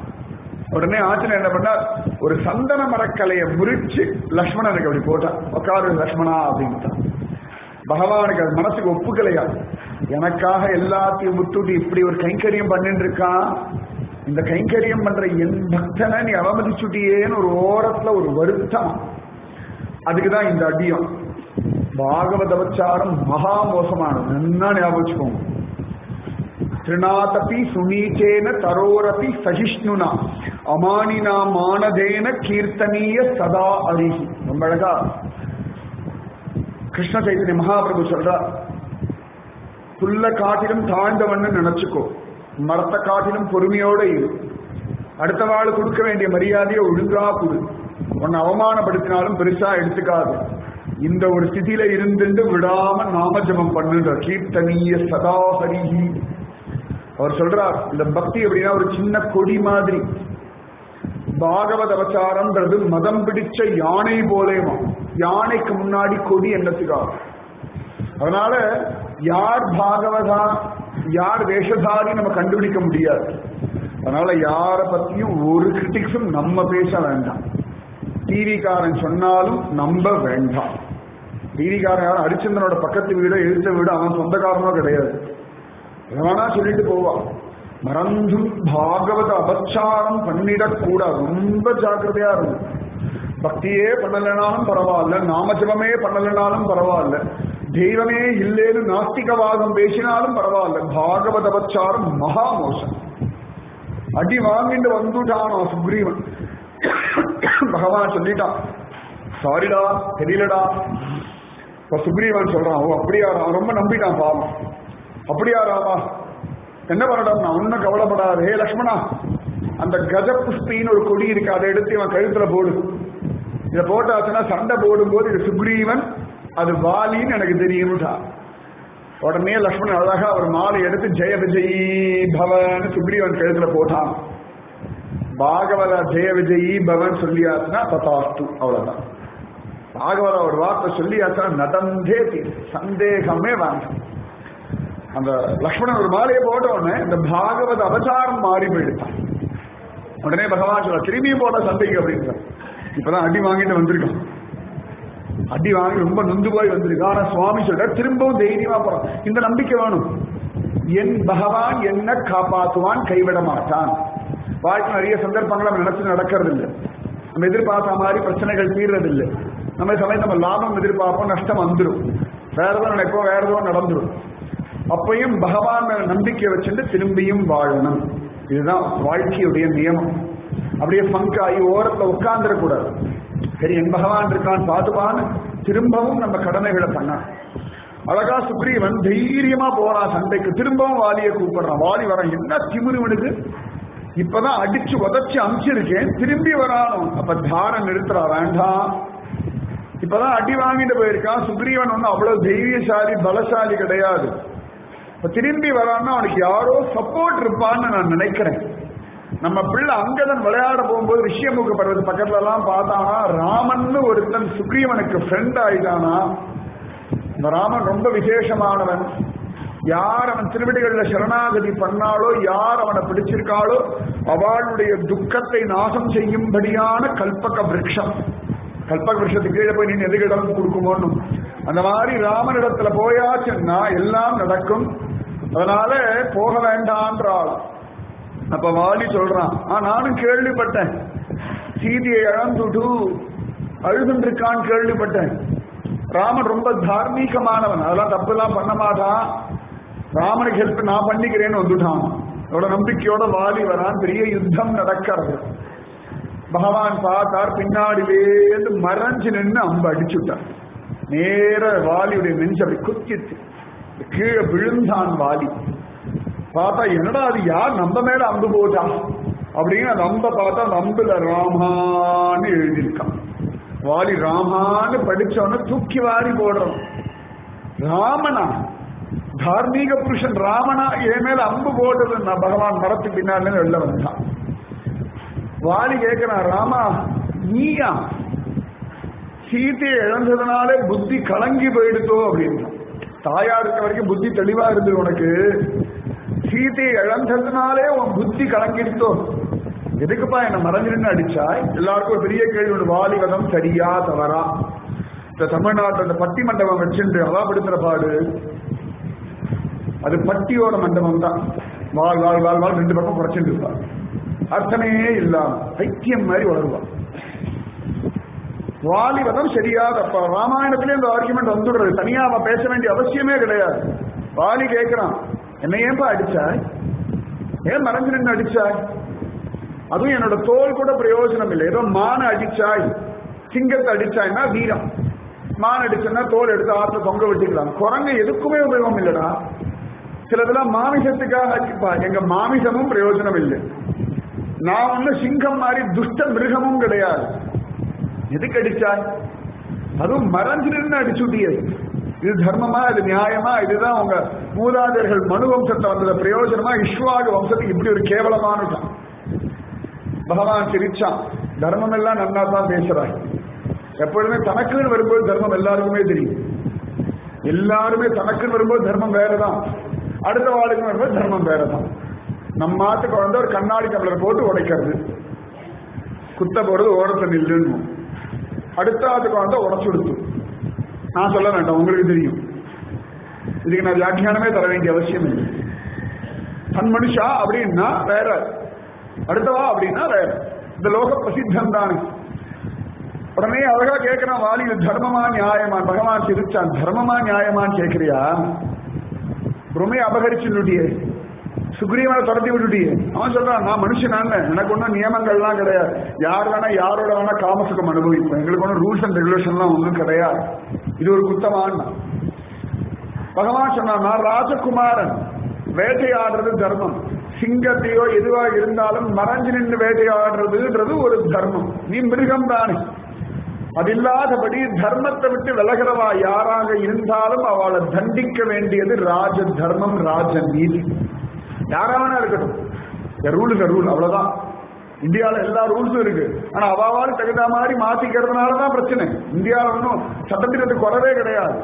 Speaker 1: உடனே ஆஞ்சநேயர் என்ன பண்ணார் ஒரு சந்தன மரக்கலையை முறிச்சு லக்ஷ்மணனுக்கு அப்படி போட்டான் உட்காரு லக்ஷ்மணா அப்படின்ட்டான் பகவானுக்கு அது மனசுக்கு ஒப்புக்கலையா எனக்காக எல்லாத்தையும் விட்டுட்டு இப்படி ஒரு கைங்கரியம் பண்ணிட்டு இருக்கான் இந்த கைங்கரியம் பண்ற என் பக்தனை நீ அவமதிச்சுட்டியேன்னு ஒரு ஓரத்துல ஒரு வருத்தம் அதுக்குதான் இந்த அடியம் பாகவதவச்சாரம் மகா மோசமானது நல்லா ஞாபகம் வச்சுக்கோங்க திருநாதபி சுனீச்சேன தரோரபி சகிஷ்ணுனா அமானினா மானதேன கீர்த்தனீய சதா அரிஹி ரொம்ப அழகா கிருஷ்ண சைத்தன்ய மகாபிரபு சொல்றா புல்ல காட்டிலும் தாழ்ந்தவன்னு நினைச்சுக்கோ மரத்தை காட்டிலும் பொறுமையோட இரு அடுத்த வாழ் கொடுக்க வேண்டிய மரியாதையை ஒழுங்கா கொடு உன்னை அவமானப்படுத்தினாலும் பெருசா எடுத்துக்காது இந்த ஒரு ஸ்திதியில இருந்துட்டு விடாம நாமஜபம் பண்ணுன்ற கீர்த்தனீய சதா ஹரிஹி அவர் சொல்றார் இந்த பக்தி அப்படின்னா ஒரு சின்ன கொடி மாதிரி பாகவத அவசாரம்ன்றது மதம் பிடிச்ச யானை போலேமா யானைக்கு முன்னாடி கொடி என்னத்துக்காக அதனால யார் பாகவதா யார் வேஷதாரி நம்ம கண்டுபிடிக்க முடியாது அதனால யார பத்தியும் ஒரு கிரிட்டிக்ஸும் நம்ம பேச வேண்டாம் டிவிக்காரன் சொன்னாலும் நம்ப வேண்டாம் டிவிக்காரன் யாரும் ஹரிச்சந்திரனோட பக்கத்து வீடோ எழுத்த வீடோ அவன் சொந்தக்காரனோ கிடையாது எவனா சொல்லிட்டு போவான் மறந்தும் பாகவத அபச்சாரம் பண்ணிடக்கூடாது ரொம்ப ஜாக்கிரதையா இருக்கும் பக்தியே பண்ணலைனாலும் பரவாயில்ல நாமஜபமே பண்ணலைனாலும் பரவாயில்ல தெய்வமே இல்லேன்னு நாஸ்திகவாதம் பேசினாலும் பரவாயில்ல பாகவத அபச்சாரம் மகா மோசம் அடி வாங்கிட்டு வந்துட்டான் சுக்ரீவன் பகவான் சொல்லிட்டான் சாரிடா தெரியலடா இப்ப சுக்ரீவன் சொல்றான் ஓ அப்படியா அவன் ரொம்ப நம்பிட்டான் பாவம் அப்படியா ராமா என்ன பண்ணட்டும் நான் ஒன்னும் கவலைப்படாது ஹே லக்ஷ்மணா அந்த கஜ புஷ்பின்னு ஒரு கொடி இருக்கு அதை எடுத்து இவன் கழுத்துல போடு இதை போட்டாச்சுன்னா சண்டை போடும்போது இது சுக்ரீவன் அது வாலின்னு எனக்கு தெரியும்டா உடனே லக்ஷ்மணன் அழகா ஒரு மாலை எடுத்து ஜெய விஜயி பவன் சுக்ரீவன் கழுத்துல போட்டான் பாகவத ஜெய விஜயி பவன் சொல்லியாச்சுன்னா ததாஸ்து அவ்வளவுதான் பாகவத ஒரு வார்த்தை சொல்லியாச்சுன்னா நடந்தே தீர் சந்தேகமே வேண்டாம் அந்த லக்ஷ்மணன் ஒரு மாலையை போட்ட உடனே இந்த பாகவத அவதாரம் மாறி போயிடுச்சான் உடனே பகவான் சொல்ல திரும்பியும் போட சண்டைக்கு அப்படின்ற இப்பதான் அடி வாங்கிட்டு வந்திருக்கான் அடி வாங்கி ரொம்ப நொந்து போய் வந்திருக்கு ஆனா சுவாமி சொல்ற திரும்பவும் தைரியமா போறான் இந்த நம்பிக்கை வேணும் என் பகவான் என்ன காப்பாத்துவான் கைவிட மாட்டான் வாழ்க்கை நிறைய சந்தர்ப்பங்கள் நம்ம நினைச்சு நடக்கிறது இல்லை நம்ம எதிர்பார்த்த மாதிரி பிரச்சனைகள் தீர்றது இல்லை நம்ம சமயம் நம்ம லாபம் எதிர்பார்ப்போம் நஷ்டம் வந்துடும் வேற ஏதோ நினைப்போம் வேற ஏதோ நடந்துடும் அப்பையும் பகவான் மேல நம்பிக்கை வச்சுட்டு திரும்பியும் வாழணும் இதுதான் வாழ்க்கையுடைய நியமம் அப்படியே ஃபங்க் ஆகி ஓரத்துல உட்கார்ந்துடக்கூடாது சரி என் பகவான் இருக்கான் பார்த்துப்பான்னு திரும்பவும் நம்ம கடமைகளை பண்ண அழகா சுக்ரீவன் தைரியமா போறான் சண்டைக்கு திரும்பவும் வாலியை கூப்பிடுறான் வாலி வரான் என்ன திமிருவனுக்கு இப்பதான் அடிச்சு உதச்சு அமிச்சிருக்கேன் திரும்பி வரானோ அப்ப தாரம் நிறுத்துறா வேண்டாம் இப்பதான் அடி வாங்கிட்டு போயிருக்கான் சுக்ரீவன் ஒன்னும் அவ்வளவு தைரியசாலி பலசாலி கிடையாது இப்ப திரும்பி வரான்னா அவனுக்கு யாரோ சப்போர்ட் இருப்பான்னு நான் நினைக்கிறேன் நம்ம பிள்ளை அங்கதன் விளையாட போகும்போது ரிஷியமுக பர்வத பக்கத்துல எல்லாம் பார்த்தானா ராமன்னு ஒருத்தன் சுக்ரீவனுக்கு ஃப்ரெண்ட் ஆயிட்டானா இந்த ராமன் ரொம்ப விசேஷமானவன் யார் அவன் திருவிடிகள்ல சரணாகதி பண்ணாலோ யார் அவனை பிடிச்சிருக்காளோ அவளுடைய துக்கத்தை நாசம் செய்யும்படியான கல்பக விரக்ஷம் கல்பக விரக்ஷத்துக்கு கீழே போய் நீ எதுக்கு இடம் கொடுக்குமோன்னு அந்த மாதிரி ராமனிடத்துல போயாச்சுன்னா எல்லாம் நடக்கும் அதனால போக வேண்டான்றாள் அப்ப வாலி சொல்றான் ஆ நானும் கேள்விப்பட்டேன் சீதையை இழந்துட்டு அழுதுன்றிருக்கான்னு கேள்விப்பட்டேன் ராமன் ரொம்ப தார்மீகமானவன் அதெல்லாம் தப்புலாம் பண்ண மாட்டான் ராமனுக்கு ஹெல்ப் நான் பண்ணிக்கிறேன்னு வந்துட்டான் அவட நம்பிக்கையோட வாலி வரான் பெரிய யுத்தம் நடக்கிறது பகவான் பார்த்தார் பின்னாடிலேருந்து மறைஞ்சு நின்று அம்பு அடிச்சுட்டார் நேர வாலியுடைய நெஞ்சு அப்படி குத்திச்சு கீழே விழுந்தான் வாலி பார்த்தா என்னடா அது யார் நம்ம மேல அம்பு போட்டா அப்படின்னு அந்த அம்பை பார்த்தா அந்த அம்புல ராமான்னு எழுதியிருக்கான் வாலி ராமான்னு படிச்சவன தூக்கி வாரி போடுறோம் ராமனா தார்மீக புருஷன் ராமனா என் மேல அம்பு போட்டது நான் பகவான் மரத்துக்கு பின்னால வெளில வந்தான் வாலி கேட்கிறான் ராமா நீயா சீத்தையை இழந்ததுனாலே புத்தி கலங்கி போயிடுதோ அப்படின்னு தாயா இருக்க வரைக்கும் புத்தி தெளிவா இருந்தது உனக்கு சீதையை இழந்ததுனாலே உன் புத்தி கலங்கிடுத்தோ எதுக்குப்பா என்ன மறைஞ்சிருந்து அடிச்சாய் எல்லாருக்கும் ஒரு பெரிய கேள்வி உண்டு வாலிவதம் சரியா தவறா இந்த தமிழ்நாட்டில் அந்த பட்டி மண்டபம் வச்சுட்டு அவாப்படுத்துற பாடு அது பட்டியோட மண்டபம் தான் வாழ் வாழ் வாழ் வாழ் ரெண்டு பக்கம் குறைச்சிட்டு இருப்பார் அர்த்தமே இல்லாம பைத்தியம் மாதிரி வளருவான் வாலிவதம் சரியா தப்பா ராமாயணத்திலே இந்த ஆர்குமெண்ட் வந்துடுறது தனியா அவன் பேச வேண்டிய அவசியமே கிடையாது வாலி கேட்கிறான் என்ன ஏன்பா அடிச்சாய் ஏன் மறைஞ்சு நின்று அடிச்சாய் அதுவும் என்னோட தோல் கூட பிரயோஜனம் இல்லை ஏதோ மான அடிச்சாய் சிங்கத்தை அடிச்சாய்னா வீரம் மான் அடிச்சா தோல் எடுத்து ஆத்துல தொங்க விட்டுக்கலாம் குரங்கு எதுக்குமே உபயோகம் இல்லடா சிலதெல்லாம் மாமிசத்துக்காக அடிப்பா எங்க மாமிசமும் பிரயோஜனம் இல்லை நான் ஒண்ணு சிங்கம் மாதிரி துஷ்ட மிருகமும் கிடையாது எதுக்கு அடிச்சாய் அதுவும் மறைஞ்சிருந்து அடிச்சுட்டியே இது தர்மமா இது நியாயமா இதுதான் உங்க மூதாதையர்கள் மனு வம்சத்தை வந்தது பிரயோஜனமா இஸ்வாக வம்சத்துக்கு இப்படி ஒரு கேவலமானதான் பகவான் சிரிச்சான் தர்மம் எல்லாம் நன்னா தான் பேசுறாய் எப்பொழுதுமே தனக்குன்னு வரும்போது தர்மம் எல்லாருக்குமே தெரியும் எல்லாருமே தனக்குன்னு வரும்போது தர்மம் வேறதான் அடுத்த வாழ்க்கை வரும்போது தர்மம் வேறதான் நம்ம மாட்டு குழந்தை ஒரு கண்ணாடி கமலர் போட்டு உடைக்கிறது குத்த போறது ஓரத்தை நில்லுன்னு அடுத்த ஆத்து குழந்தை உடச்சு கொடுத்து நான் சொல்ல வேண்டாம் உங்களுக்கு தெரியும் இதுக்கு நான் வியாக்கியானமே தர வேண்டிய அவசியம் இல்லை தன் மனுஷா அப்படின்னா வேற அடுத்தவா அப்படின்னா வேற இந்த லோக பிரசித்தம் தானே உடனே அழகா கேட்கிறான் வாலி இது தர்மமா நியாயமான் பகவான் சிரிச்சான் தர்மமா நியாயமான்னு கேட்கிறியா ரொம்ப அபகரிச்சுட்டியே சுக்ரீவனை துரத்தி விட்டுட்டியே அவன் சொல்றான் நான் மனுஷனான எனக்கு ஒன்றும் நியமங்கள்லாம் கிடையாது யார் வேணா யாரோட வேணா காமசுகம் அனுபவிப்பேன் எங்களுக்கு ஒன்றும் ரூல்ஸ் அண்ட் ரெகுலேஷன்லாம் ஒன்றும் கிடையாது இது ஒரு குத்தமான பகவான் சொன்னான் நான் ராஜகுமாரன் வேட்டையாடுறது தர்மம் சிங்கத்தையோ எதுவா இருந்தாலும் மறைஞ்சு நின்று வேட்டையாடுறதுன்றது ஒரு தர்மம் நீ மிருகம் தானே அது இல்லாதபடி தர்மத்தை விட்டு விலகிறவா யாராக இருந்தாலும் அவளை தண்டிக்க வேண்டியது ராஜ தர்மம் ராஜ நீதி யாராவனா இருக்கட்டும் ரூல் இஸ் ரூல் அவ்வளவுதான் இந்தியாவில் எல்லா ரூல்ஸும் இருக்கு ஆனா அவாவால் தகுந்த மாதிரி மாத்திக்கிறதுனால தான் பிரச்சனை இந்தியாவில் ஒன்றும் சட்டத்திட்டத்துக்கு குறவே கிடையாது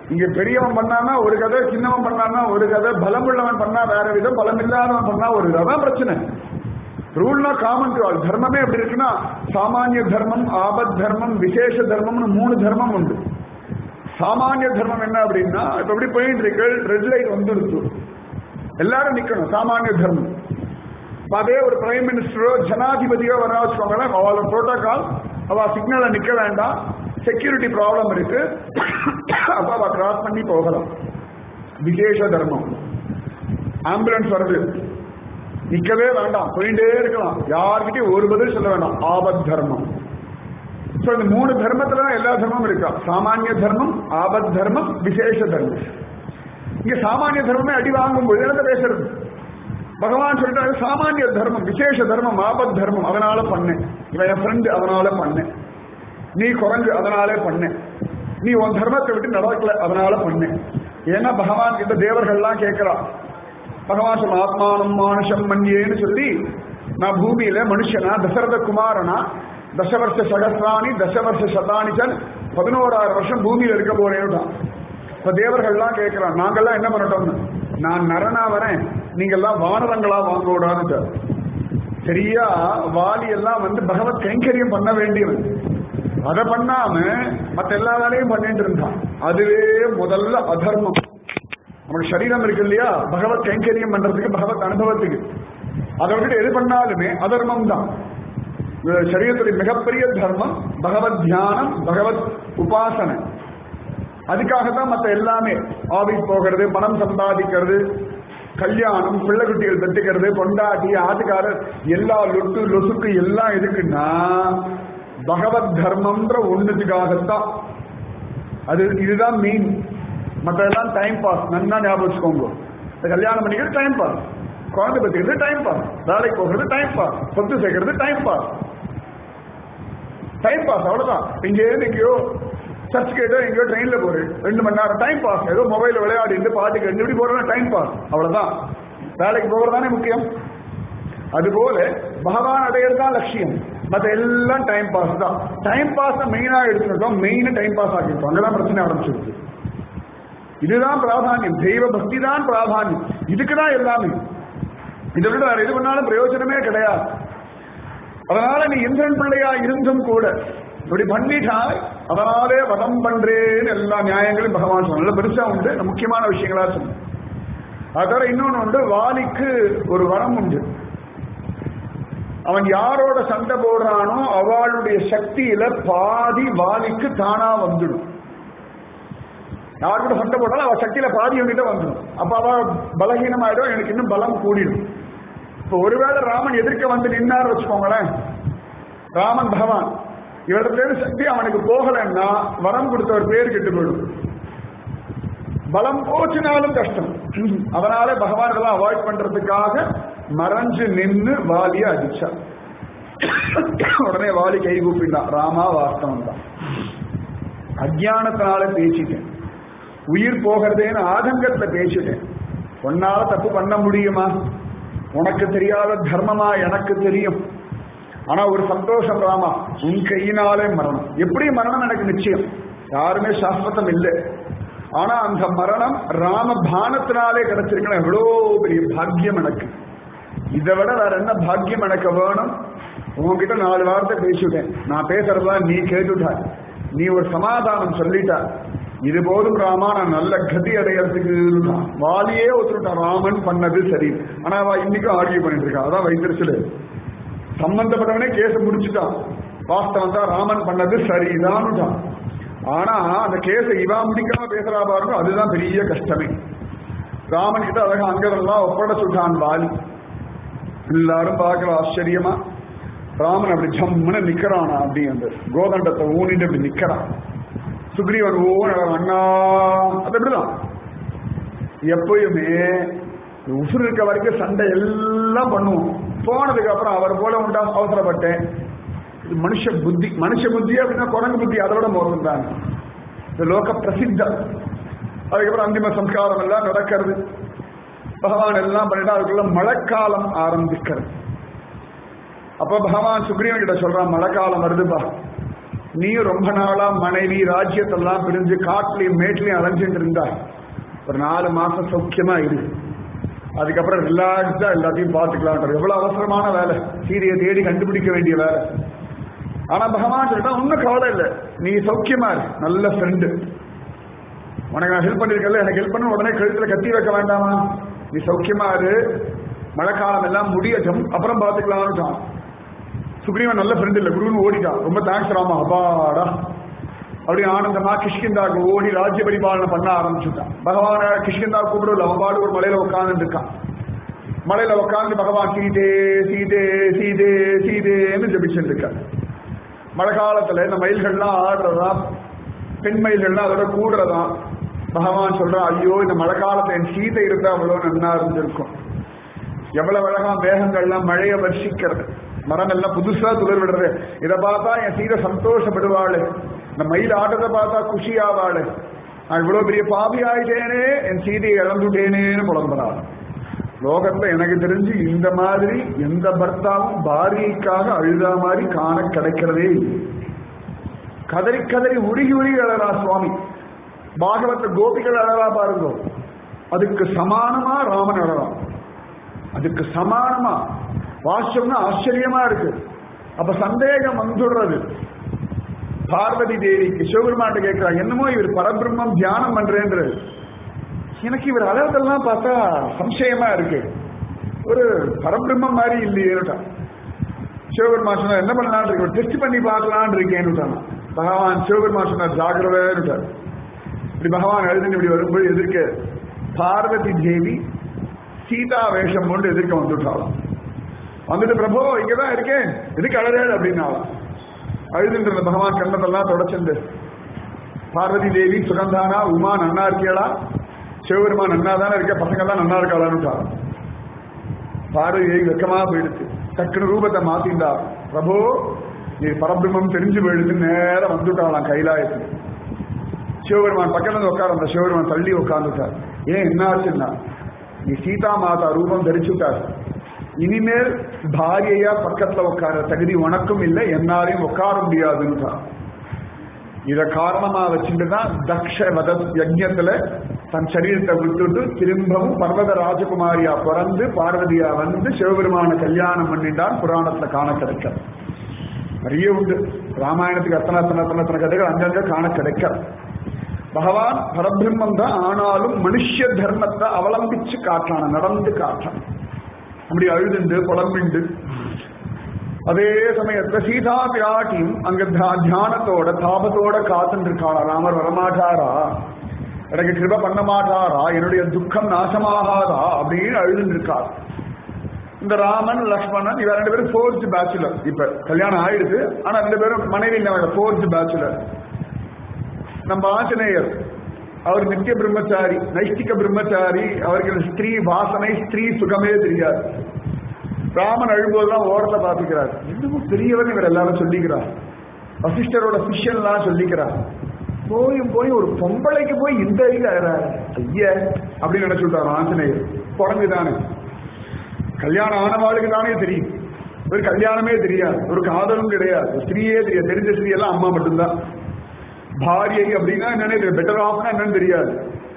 Speaker 1: இங்க பெரியவன் பண்ணானா ஒரு கதை சின்னவன் பண்ணானா ஒரு கதை பலம் உள்ளவன் பண்ணா வேற விதம் பலம் இல்லாதவன் பண்ணா ஒரு விதம் அதான் பிரச்சனை ரூல்னா காமன் டு ஆல் தர்மமே எப்படி இருக்குன்னா சாமானிய தர்மம் ஆபத் தர்மம் விசேஷ தர்மம்னு மூணு தர்மம் உண்டு சாமானிய தர்மம் என்ன அப்படின்னா இப்ப எப்படி போயிட்டு இருக்கு ரெட் லைட் வந்துடுச்சு எல்லாரும் நிக்கணும் சாமானிய தர்மம் இப்ப அதே ஒரு பிரைம் மினிஸ்டரோ ஜனாதிபதியோ வரா வச்சுக்கோங்களேன் அவளோட புரோட்டோகால் அவ சிக்னல்ல நிக்க வேண்டாம் செக்யூரிட்டி ப்ராப்ளம் இருக்கு அப்ப அவ கிராஸ் பண்ணி போகலாம் விசேஷ தர்மம் ஆம்புலன்ஸ் வருது நிக்கவே வேண்டாம் போயிட்டே இருக்கலாம் யார்கிட்டயும் ஒரு பதில் சொல்ல வேண்டாம் ஆபத் தர்மம் சோ இந்த மூணு தர்மத்துல தான் எல்லா தர்மமும் இருக்கா சாமானிய தர்மம் ஆபத் தர்மம் விசேஷ தர்மம் இங்க சாமானிய தர்மமே அடி வாங்கும்போது என்ன பேசுறது பகவான் சொல்லிட்டாரு சாமானிய தர்மம் விசேஷ தர்மம் ஆபத் தர்மம் அதனால பண்ணேன் இவன் என் ஃப்ரெண்டு அதனால பண்ணேன் நீ குரங்கு அதனாலே பண்ணேன் நீ உன் தர்மத்தை விட்டு நடக்கல அதனால பண்ணேன் ஏன்னா பகவான் கிட்ட தேவர்கள்லாம் கேட்கிறா பகவான் சொல்ல ஆத்மானம் மானுஷம் மன்யேன்னு சொல்லி நான் பூமியில மனுஷனா தசரத குமாரனா தசவர்ஷ சகசிராணி தசவர்ஷ சதானிச்சன் பதினோராயிரம் வருஷம் பூமியில இருக்க போறேன்னுட்டான் இப்ப தேவர்கள்லாம் கேட்கிறான் நாங்கெல்லாம் என்ன பண்ணட்டோம்னு நான் நரனா வரேன் நீங்க எல்லாம் வானரங்களா வாங்க விடான்னு சரியா வாலி எல்லாம் வந்து பகவத் கைங்கரியம் பண்ண வேண்டியவன் அதை பண்ணாம மத்த எல்லா வேலையும் பண்ணிட்டு இருந்தான் அதுவே முதல்ல அதர்மம் நமக்கு சரீரம் இருக்கு இல்லையா பகவத் கைங்கரியம் பண்றதுக்கு பகவத் அனுபவத்துக்கு அதை விட்டு எது பண்ணாலுமே அதர்மம் தான் சரீரத்துடைய மிகப்பெரிய தர்மம் பகவத் தியானம் பகவத் உபாசனை அதுக்காக தான் மற்ற எல்லாமே ஆபீஸ் போகிறது பணம் சம்பாதிக்கிறது கல்யாணம் பிள்ளை குட்டிகள் பெற்றுக்கிறது பொண்டாட்டி ஆட்டுக்காரர் எல்லா லொட்டு லொசுக்கு எல்லாம் எதுக்குன்னா பகவத் தர்மம்ன்ற ஒண்ணுத்துக்காகத்தான் அது இதுதான் மெயின் மற்றதெல்லாம் டைம் பாஸ் நன்னா ஞாபகம் வச்சுக்கோங்க இந்த கல்யாணம் பண்ணிக்கிறது டைம் பாஸ் குழந்தை பத்திக்கிறது டைம் பாஸ் வேலைக்கு போகிறது டைம் பாஸ் சொத்து சேர்க்கறது டைம் பாஸ் டைம் பாஸ் அவ்வளவுதான் இங்க இருந்து எங்கேயோ சர்ச் கேட்டோ எங்கேயோ ட்ரெயின்ல போறேன் ரெண்டு மணி நேரம் டைம் பாஸ் ஏதோ மொபைல் விளையாடிட்டு பாட்டு கேட்டு இப்படி போறோம்னா டைம் பாஸ் அவ்வளவுதான் வேலைக்கு போகிறதானே முக்கியம் அதுபோல பகவான் அடையிறது தான் லட்சியம் மற்ற எல்லாம் டைம் பாஸ் தான் டைம் பாஸ் மெயினா எடுத்துட்டோம் மெயின் டைம் பாஸ் ஆகிட்டோம் அங்கதான் பிரச்சனை ஆரம்பிச்சிருக்கு இதுதான் பிராதானியம் தெய்வ பக்தி தான் பிராதானியம் இதுக்கு தான் எல்லாமே இதை விட வேற எது பண்ணாலும் பிரயோஜனமே கிடையாது அதனால நீ இந்திரன் பிள்ளையா இருந்தும் கூட இப்படி பண்ணிட்டால் அதனாலே வதம் பண்றேன்னு எல்லா நியாயங்களும் பகவான் சொன்ன பெருசா உண்டு முக்கியமான விஷயங்களா சொன்ன அதோட இன்னொன்னு உண்டு வாலிக்கு ஒரு வரம் உண்டு அவன் யாரோட சண்டை போடுறானோ அவளுடைய சக்தியில பாதி வாலிக்கு தானா வந்துடும் யார் கூட சண்டை போட்டாலும் அவ சக்தியில பாதி அவங்கிட்ட வந்துடும் அப்ப அவ பலகீனமாயிடும் எனக்கு இன்னும் பலம் கூடிடும் இப்ப ஒருவேளை ராமன் எதிர்க்க வந்து நின்னார் வச்சுக்கோங்களேன் ராமன் பகவான் இவரிடத்துல சக்தி அவனுக்கு போகலன்னா வரம் கொடுத்தவர் பேர் கெட்டு போயிடும் பலம் போச்சுனாலும் கஷ்டம் அதனால பகவான் இதெல்லாம் அவாய்ட் பண்றதுக்காக மறைஞ்சு நின்று வாலிய அடிச்சார் உடனே வாலி கை கூப்பிட்டான் ராமா வாஸ்தவம் தான் அஜானத்தினால பேசிட்டேன் உயிர் போகிறதேன்னு ஆதங்கத்துல பேசிட்டேன் உன்னால தப்பு பண்ண முடியுமா உனக்கு தெரியாத தர்மமா எனக்கு தெரியும் ஆனா ஒரு சந்தோஷம் ராமா உன் கையினாலே மரணம் எப்படி மரணம் எனக்கு நிச்சயம் யாருமே சாஸ்வதம் இல்லை ஆனா அந்த மரணம் ராம பானத்தினாலே கிடைச்சிருக்கணும் எவ்வளோ பெரிய பாக்கியம் எனக்கு இதை விட வேற என்ன பாக்கியம் எனக்கு வேணும் உங்ககிட்ட நாலு வார்த்தை பேசிவிட்டேன் நான் பேசுறதா நீ கேட்டுட்டா நீ ஒரு சமாதானம் சொல்லிட்டா இது போதும் ராமா நான் நல்ல கதி அடையறதுக்கு வாலியே ஒத்துட்டான் ராமன் பண்ணது சரி ஆனா அவ இன்னைக்கும் ஆர்கியூ பண்ணிட்டு இருக்கா அதான் வைத்திருச்சது சம்பந்தப்பட்டவனே கேஸ் முடிச்சுட்டான் வாஸ்தவம் தான் ராமன் பண்ணது சரிதான்னுட்டான் ஆனா அந்த கேஸ இவா முடிக்காம பேசுறா பாருங்க அதுதான் பெரிய கஷ்டமே ராமன் கிட்ட அழகா அங்கதெல்லாம் ஒப்பட சொல்றான் வாலி எல்லாரும் பார்க்கிற ஆச்சரியமா ராமன் அப்படி ஜம்முன்னு நிக்கிறானா அப்படி அந்த கோதண்டத்தை ஊனிட்டு அப்படி நிக்கிறான் சுக்ரீவன் ஓன அண்ணா அது எப்படிதான் எப்பயுமே உசுறு இருக்க வரைக்கும் சண்டை எல்லாம் பண்ணுவோம் போனதுக்கு அப்புறம் அவர் போல உண்டா அவசரப்பட்டேன் இது மனுஷ புத்தி மனுஷ புத்தி அப்படின்னா குரங்கு புத்தி அதை விட மோசம் தான் இது லோக பிரசித்தம் அதுக்கப்புறம் அந்திம சம்ஸ்காரம் எல்லாம் நடக்கிறது பகவான் எல்லாம் பண்ணிட்டு அதுக்குள்ள மழைக்காலம் ஆரம்பிக்கிறது அப்ப பகவான் சுக்ரீவன் கிட்ட சொல்றான் மழைக்காலம் வருதுப்பா நீயும் ரொம்ப நாளா மனைவி ராஜ்யத்தெல்லாம் பிரிஞ்சு காட்டுலயும் மேட்லயும் அலைஞ்சிட்டு இருந்தா ஒரு நாலு மாசம் சௌக்கியமா இரு அதுக்கப்புறம் ரிலாக்ஸா எல்லாத்தையும் பார்த்துக்கலாம் எவ்வளவு அவசரமான வேலை சீதையை தேடி கண்டுபிடிக்க வேண்டிய வேலை ஆனா பகவான் சொல்லிட்டா ஒன்னும் கவலை இல்லை நீ சௌக்கியமா இரு நல்ல ஃப்ரெண்டு உனக்கு நான் ஹெல்ப் பண்ணிருக்கல எனக்கு ஹெல்ப் பண்ண உடனே கழுத்துல கத்தி வைக்க வேண்டாமா நீ சௌக்கியமா இரு மழைக்காலம் எல்லாம் முடியட்டும் அப்புறம் பார்த்துக்கலாம்னு சுக்ரீவன் நல்ல ஃப்ரெண்ட் இல்ல குருன்னு ஓடிட்டான் ரொம்ப தேங்க்ஸ் ராமா அப்பாடா அப்படி ஆனந்தமா கிஷ்கிந்தாக்கு ஓடி ராஜ்ய பரிபாலனை பண்ண ஆரம்பிச்சுட்டான் பகவான கிஷ்கிந்தா கூப்பிடல அவன் பாடு ஒரு மலையில உட்கார்ந்து இருக்கான் மலையில உட்கார்ந்து பகவான் சீதே சீதே சீதே சீதேன்னு ஜபிச்சுட்டு இருக்கான் மழை காலத்துல இந்த மயில்கள்லாம் ஆடுறதா பெண் மயில்கள்லாம் அதோட கூடுறதா பகவான் சொல்றான் ஐயோ இந்த மழை காலத்துல என் சீதை இருந்தா அவ்வளவு நன்னா இருந்திருக்கும் எவ்வளவு அழகா மேகங்கள்லாம் மழைய வர்ஷிக்கிறது மரம் எல்லாம் புதுசா துளிர் விடுறது இதை பார்த்தா என் சீதை சந்தோஷப்படுவாள் இந்த மயில் ஆட்டத்தை பார்த்தா குஷி ஆவாள் நான் இவ்வளவு பெரிய பாவி ஆயிட்டேனே என் சீதையை இழந்துட்டேனேன்னு புலம்புறாள் லோகத்துல எனக்கு தெரிஞ்சு இந்த மாதிரி எந்த பர்த்தாவும் பாரியைக்காக அழுதா மாதிரி காண கிடைக்கிறதே இல்லை கதறி கதறி உருகி உருகி அழறா சுவாமி பாகவத கோபிகள் அழறா பாருங்க அதுக்கு சமானமா ராமன் அழறான் அதுக்கு சமானமா வாஷ்யம்னா ஆச்சரியமா இருக்கு அப்ப சந்தேகம் வந்துடுறது பார்வதி தேவிக்கு சிவபெருமாட்ட கேட்கிறா என்னமோ இவர் பரபிரம்மம் தியானம் பண்றேன்றது எனக்கு இவர் அழகெல்லாம் பார்த்தா சம்சயமா இருக்கு ஒரு பரபிரம்மம் மாதிரி இல்லையேனுட்டா சிவபெருமா சொன்னார் என்ன பண்ணலான் இருக்கு டெஸ்ட் பண்ணி பார்க்கலான் இருக்கேன்னு பகவான் சிவபெருமா சொன்னார் ஜாகிரதைன்னுட்டார் இப்படி பகவான் எழுதுன்னு இப்படி வரும்போது எதிர்க்க பார்வதி தேவி சீதா வேஷம் கொண்டு எதிர்க்க வந்துட்டாளாம் வந்துட்டு பிரபு இங்கதான் இருக்கேன் எதுக்கு அழறேன் அப்படின்னாலாம் அழுதுன்ற பகவான் கண்ணத்தெல்லாம் தொடச்சுண்டு பார்வதி தேவி சுகந்தானா உமா நன்னா இருக்கியளா சிவபெருமா நன்னா தானே இருக்க பசங்க எல்லாம் நன்னா இருக்காளான்னு பார்வதி தேவி வெக்கமா போயிடுச்சு டக்குனு ரூபத்தை மாத்திண்டா பிரபு நீ பரபிரம்மம் தெரிஞ்சு போயிடுச்சு நேரம் வந்துட்டாளாம் கைலாயத்துக்கு சிவபெருமான் பக்கத்துல இருந்து உட்கார அந்த சிவபெருமான் தள்ளி உட்கார்ந்துட்டார் ஏன் என்ன ஆச்சுன்னா நீ சீதா மாதா ரூபம் தரிச்சுட்டார் இனிமேல் பாரியையா பக்கத்துல உட்கார தகுதி உனக்கும் இல்லை என்னாலையும் உட்கார முடியாதுன்றார் இத காரணமா வச்சுட்டு தான் தக்ஷ வத யஜ்யத்துல தன் சரீரத்தை விட்டுட்டு திரும்பவும் பர்வத ராஜகுமாரியா பிறந்து பார்வதியா வந்து சிவபெருமான கல்யாணம் பண்ணிட்டான் புராணத்துல காண கிடைக்க நிறைய உண்டு ராமாயணத்துக்கு அத்தனை அத்தனை அத்தனை அத்தனை கதைகள் அங்கங்க காண கிடைக்க பகவான் பரபிரம்மம் தான் ஆனாலும் மனுஷ தர்மத்தை அவலம்பிச்சு காட்டான நடந்து காட்டான் அப்படி அழுதுண்டு புலம்பிண்டு அதே சமயத்துல சீதா பிராட்டியும் அங்க தியானத்தோட தாபத்தோட காத்துட்டு இருக்காளா ராமர் வரமாட்டாரா எனக்கு கிருப பண்ண மாட்டாரா என்னுடைய துக்கம் நாசமாகாதா அப்படின்னு அழுதுட்டு இருக்காள் இந்த ராமன் லக்ஷ்மணன் இவ ரெண்டு பேரும் ஃபோர்த் பேச்சுலர் இப்ப கல்யாணம் ஆயிடுது ஆனா ரெண்டு பேரும் மனைவி ஃபோர்த் பேச்சுலர் நம்ம ஆஞ்சநேயர் அவர் நித்திய பிரம்மச்சாரி நைஷ்டிக பிரம்மச்சாரி அவருக்கு ஸ்திரீ வாசனை ஸ்திரீ சுகமே தெரியாது ராமன் அழும்போதுதான் ஓரத்தை பார்த்துக்கிறார் இன்னமும் பெரியவர் இவர் எல்லாரும் சொல்லிக்கிறார் வசிஷ்டரோட சிஷ்யன்லாம் சொல்லிக்கிறார் போயும் போய் ஒரு பொம்பளைக்கு போய் இந்த அருகில் அழறாரு ஐய அப்படின்னு நினைச்சுட்டார் ஆஞ்சநேயர் பிறந்துதானே கல்யாணம் ஆனவாளுக்கு தானே தெரியும் ஒரு கல்யாணமே தெரியாது ஒரு காதலும் கிடையாது ஒரு ஸ்திரீயே தெரியாது தெரிஞ்ச ஸ்திரீ எல்லாம் அம்மா மட்டும்தான் பாரியை அப்படின்னா என்னன்னு பெட்டர் ஆஃப்னா என்னன்னு தெரியாது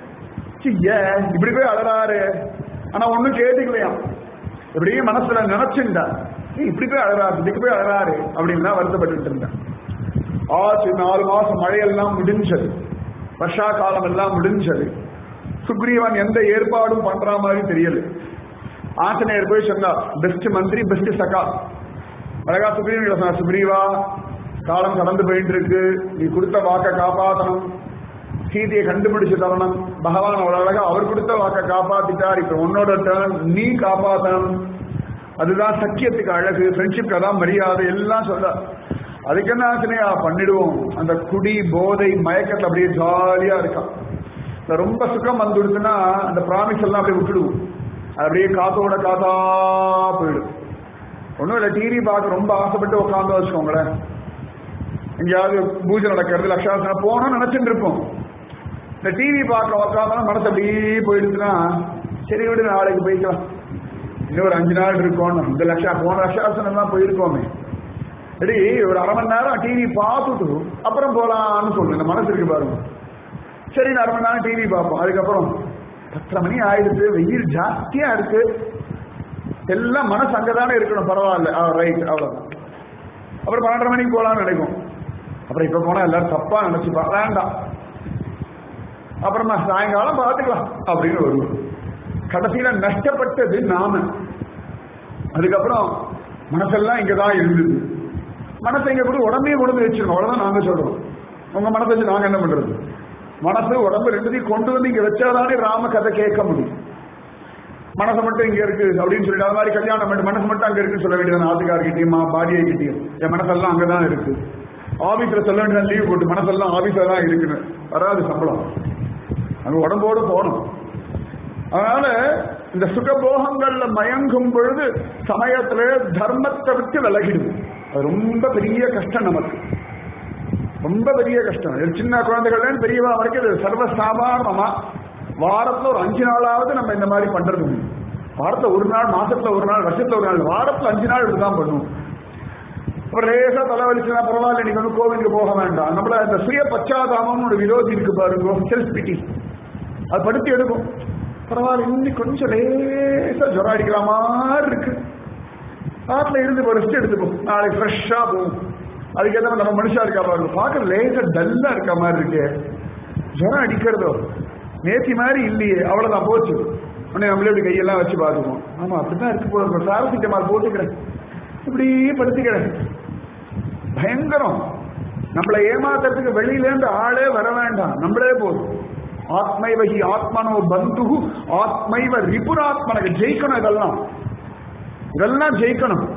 Speaker 1: ஏன் இப்படி போய் அழறாரு ஆனா ஒண்ணும் கேட்டுக்கலையாம் இப்படியே மனசுல நினைச்சுண்டா இப்படி போய் அழறாரு இதுக்கு போய் அழறாரு அப்படின்னு தான் வருத்தப்பட்டு இருந்தான் ஆச்சு நாலு மாசம் மழையெல்லாம் முடிஞ்சது வருஷா காலம் எல்லாம் முடிஞ்சது சுக்ரீவன் எந்த ஏற்பாடும் பண்ற மாதிரி தெரியல ஆஞ்சநேயர் போய் சொன்னார் பெஸ்ட் மந்திரி பெஸ்ட் சகா அழகா சுக்ரீவன் சொன்னார் சுக்ரீவா காலம் கடந்து போயிட்டு இருக்கு நீ கொடுத்த வாக்க காப்பாத்தணும் சீதையை கண்டுபிடிச்சு தரணும் பகவான் அவ்வளவு அழகா அவர் கொடுத்த வாக்க காப்பாத்திட்டார் இப்ப உன்னோட டேர்ன் நீ காப்பாத்தணும் அதுதான் சக்கியத்துக்கு அழகு ஃப்ரெண்ட்ஷிப்க்கு அதான் மரியாதை எல்லாம் சொல்ற அதுக்கு என்ன ஆச்சுனையா பண்ணிடுவோம் அந்த குடி போதை மயக்கத்துல அப்படியே ஜாலியா இருக்கான் இந்த ரொம்ப சுகம் வந்துடுச்சுன்னா அந்த ப்ராமிஸ் எல்லாம் அப்படியே விட்டுடுவோம் அது அப்படியே காத்தோட காத்தா போயிடும் ஒன்றும் இல்லை டிவி பார்க்க ரொம்ப ஆசைப்பட்டு உட்காந்து வச்சுக்கோங்களேன் எங்கேயாவது பூஜை நடக்கிறது லட்சாசனம் போகணும்னு நினைச்சிட்டு இருப்போம் இந்த டிவி பார்க்க உட்காந்தா மனசு அப்படியே போயிடுச்சுன்னா சரி விடு நாளைக்கு போய்க்கலாம் இன்னும் ஒரு அஞ்சு நாள் இருக்கோம் இந்த லட்சம் போன லட்சாசனம் தான் போயிருக்கோமே சரி ஒரு அரை மணி நேரம் டிவி பார்த்துட்டு அப்புறம் போலாம்னு சொல்லு இந்த மனசு இருக்கு பாருங்க சரி அரை மணி நேரம் டிவி பார்ப்போம் அதுக்கப்புறம் பத்தரை மணி ஆயிடுச்சு வெயில் ஜாஸ்தியா இருக்கு எல்லாம் மனசு அங்கதானே இருக்கணும் பரவாயில்ல ரைட் அவ்வளவுதான் அப்புறம் பன்னெண்டரை மணிக்கு போலாம்னு நினைக்கும் அப்புறம் இப்ப போனா எல்லாரும் தப்பா நினைச்சுப்பா வேண்டாம் அப்புறமா சாயங்காலம் பார்த்துக்கலாம் அப்படின்னு வருவோம் கடைசியில நஷ்டப்பட்டது நாம அதுக்கப்புறம் மனசெல்லாம் இங்கதான் இருந்தது மனசை இங்க கூட உடம்பையும் கொண்டு வந்து வச்சிருக்கோம் அவ்வளவுதான் நாங்க சொல்றோம் உங்க மனசை வச்சு நாங்க என்ன பண்றது மனசு உடம்பு ரெண்டுத்தையும் கொண்டு வந்து இங்க வச்சாதானே ராம கதை கேட்க முடியும் மனசு மட்டும் இங்க இருக்கு அப்படின்னு சொல்லிட்டு அது மாதிரி கல்யாணம் பண்ணி மனசு மட்டும் அங்க இருக்குன்னு சொல்ல வேண்டியது ஆத்துக்கார்கிட்டயுமா பாடியை கிட்டயும் என் மனசெல்லாம் அங்கதான் இருக்கு ஆபீஸ்ல சொல்ல வேண்டிய லீவ் போட்டு மனசெல்லாம் ஆபீஸ்ல தான் இருக்குன்னு வராது சம்பளம் அங்க உடம்போடு போகணும் அதனால இந்த சுகபோகங்கள்ல மயங்கும் பொழுது சமயத்துல தர்மத்தை விட்டு விலகிடும் அது ரொம்ப பெரிய கஷ்டம் நமக்கு ரொம்ப பெரிய கஷ்டம் இது சின்ன குழந்தைகள் பெரியவா வரைக்கும் இது சர்வசாதாரணமா வாரத்துல ஒரு அஞ்சு நாளாவது நம்ம இந்த மாதிரி பண்றது உண்டு. வாரத்துல ஒரு நாள் மாசத்துல ஒரு நாள் வருஷத்துல ஒரு நாள் வாரத்துல அஞ்சு நாள் இப்படிதான் பண்ணுவோம் அப்புறம் லேசா தலைவலிச்சுனா பரவாயில்ல நீங்க வந்து கோவிலுக்கு போக வேண்டாம் நம்மள இந்த சுய பச்சாதாபம்னு ஒரு விரோதி இருக்கு பாருங்க செல்ஃப் பிட்டி அது படுத்தி எடுக்கும் பரவாயில்ல இன்னைக்கு கொஞ்சம் லேசா ஜுரம் அடிக்கிற மாதிரி இருக்கு காட்டுல இருந்து ஒரு ரெஸ்ட் எடுத்துப்போம் நாளைக்கு ஃப்ரெஷ்ஷா போகும் அதுக்கேற்ற மாதிரி நம்ம மனுஷா இருக்கா பாருங்க பார்க்க லேசா டல்லா இருக்க மாதிரி இருக்கு ஜுரம் அடிக்கிறதோ நேத்தி மாதிரி இல்லையே அவ்வளவுதான் போச்சு உடனே நம்மளே இப்படி கையெல்லாம் வச்சு பார்த்துக்குவோம் ஆமா அப்படிதான் இருக்கு போல இருக்கு சாரசிட்டமால் போட்டுக்கிறேன் இப்படி படுத்துக்கிறேன் பயங்கரம் நம்மளை ஏமாத்துறதுக்கு வெளியில இருந்து ஆளே வர வேண்டாம் நம்மளே போதும் ஆத்மைவகி ஆத்மனோ பந்து ஆத்மைவ ரிபுராத்மனக்கு ஜெயிக்கணும் இதெல்லாம் இதெல்லாம் ஜெயிக்கணும்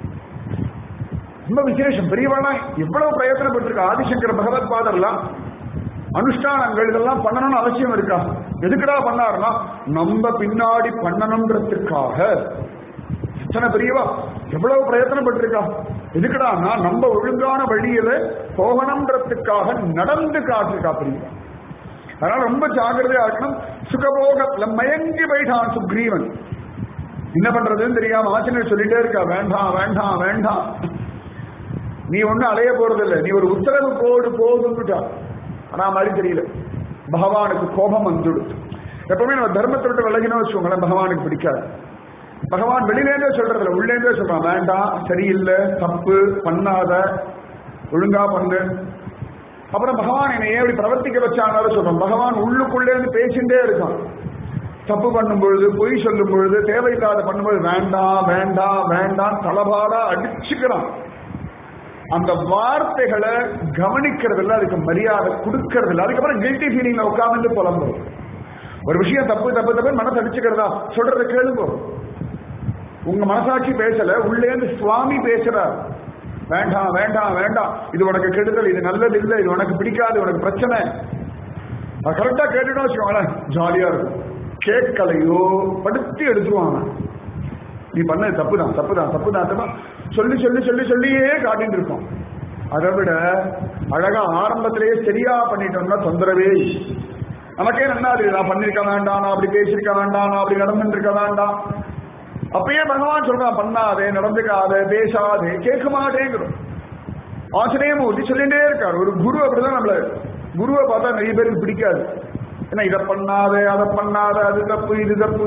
Speaker 1: ரொம்ப விசேஷம் பெரியவெல்லாம் எவ்வளவு பிரயத்தனப்பட்டிருக்கா ஆதிசங்கர பகவத் பாதர்லாம் அனுஷ்டானங்கள் இதெல்லாம் பண்ணணும்னு அவசியம் இருக்கா எதுக்குடா பண்ணாருன்னா நம்ம பின்னாடி பண்ணணுன்றதுக்காக எத்தனை பெரியவா எவ்வளவு பிரயத்தனப்பட்டிருக்கா எதுக்குடான்னா நம்ம ஒழுங்கான வழியில போகணுன்றதுக்காக நடந்து காட்டிருக்கா பெரியவா அதனால ரொம்ப ஜாகிரதையா இருக்கணும் சுகபோகத்துல மயங்கி போயிட்டான் சுக்ரீவன் என்ன பண்றதுன்னு தெரியாம ஆச்சரியர் சொல்லிட்டே இருக்கா வேண்டாம் வேண்டாம் வேண்டாம் நீ ஒன்னும் அலைய போறதில்லை நீ ஒரு உத்தரவு போடு போதுன்னுட்டா ஆனா மாதிரி தெரியல பகவானுக்கு கோபம் வந்துடுது எப்பவுமே நம்ம தர்மத்தை விட்டு விலகினோம் வச்சுக்கோங்களேன் பகவானுக்கு பிடிக்காது பகவான் வெளியிலேருந்தே சொல்றதில்ல உள்ளேருந்தே சொல்றான் வேண்டாம் சரியில்லை தப்பு பண்ணாத ஒழுங்கா பண்ணு அப்புறம் பகவான் என்னை ஏன் இப்படி பிரவர்த்திக்க வச்சானாலும் சொல்றான் பகவான் உள்ளுக்குள்ளே இருந்து பேசிட்டே இருக்கான் தப்பு பண்ணும் பொழுது பொய் சொல்லும் பொழுது தேவையில்லாத பண்ணும்போது வேண்டாம் வேண்டாம் வேண்டாம் தலபாடா அடிச்சுக்கிறான் அந்த வார்த்தைகளை கவனிக்கிறது இல்ல அதுக்கு மரியாதை கொடுக்கறது இல்ல அதுக்கப்புறம் கில்ட்டி ஃபீலிங்ல உட்கார்ந்து புலம்பும் ஒரு விஷயம் தப்பு தப்பு தப்பு மனசு அடிச்சுக்கிறதா சொல்றத கேளுங்க உங்க மனசாட்சி பேசல உள்ளேந்து சுவாமி பேசுறார் வேண்டாம் வேண்டாம் வேண்டாம் இது உனக்கு கெடுதல் இது நல்லது இல்லை இது உனக்கு பிடிக்காது உனக்கு பிரச்சனை அது கரெக்டா கேட்டுட்டோம் வச்சுக்கோங்களேன் ஜாலியா இருக்கும் கேட்கலையோ படுத்தி எடுத்துருவாங்க நீ பண்ணது தப்பு தான் தப்பு தான் தப்பு தான் தப்பு சொல்லி சொல்லி சொல்லி சொல்லியே காட்டிட்டு இருக்கோம் அதை விட அழகா ஆரம்பத்திலேயே சரியா பண்ணிட்டோம்னா தொந்தரவே இல்லை. நமக்கே நல்லா இருக்கு நான் பண்ணிருக்க வேண்டாம் நான் அப்படி பேசியிருக்க வேண்டாம் நான் அப்படி நடந்துருக்க வேண்டாம் அப்பயே பகவான் சொல்றான் பண்ணாதே நடந்துக்காதே பேசாதே கேட்க மாட்டேங்கிறோம் ஆசிரியமூர்த்தி சொல்லிட்டே இருக்காரு ஒரு குரு அப்படிதான் நம்மள குருவை பார்த்தா நிறைய பேருக்கு பிடிக்காது ஏன்னா இதை பண்ணாத அதை பண்ணாத அது தப்பு இது தப்பு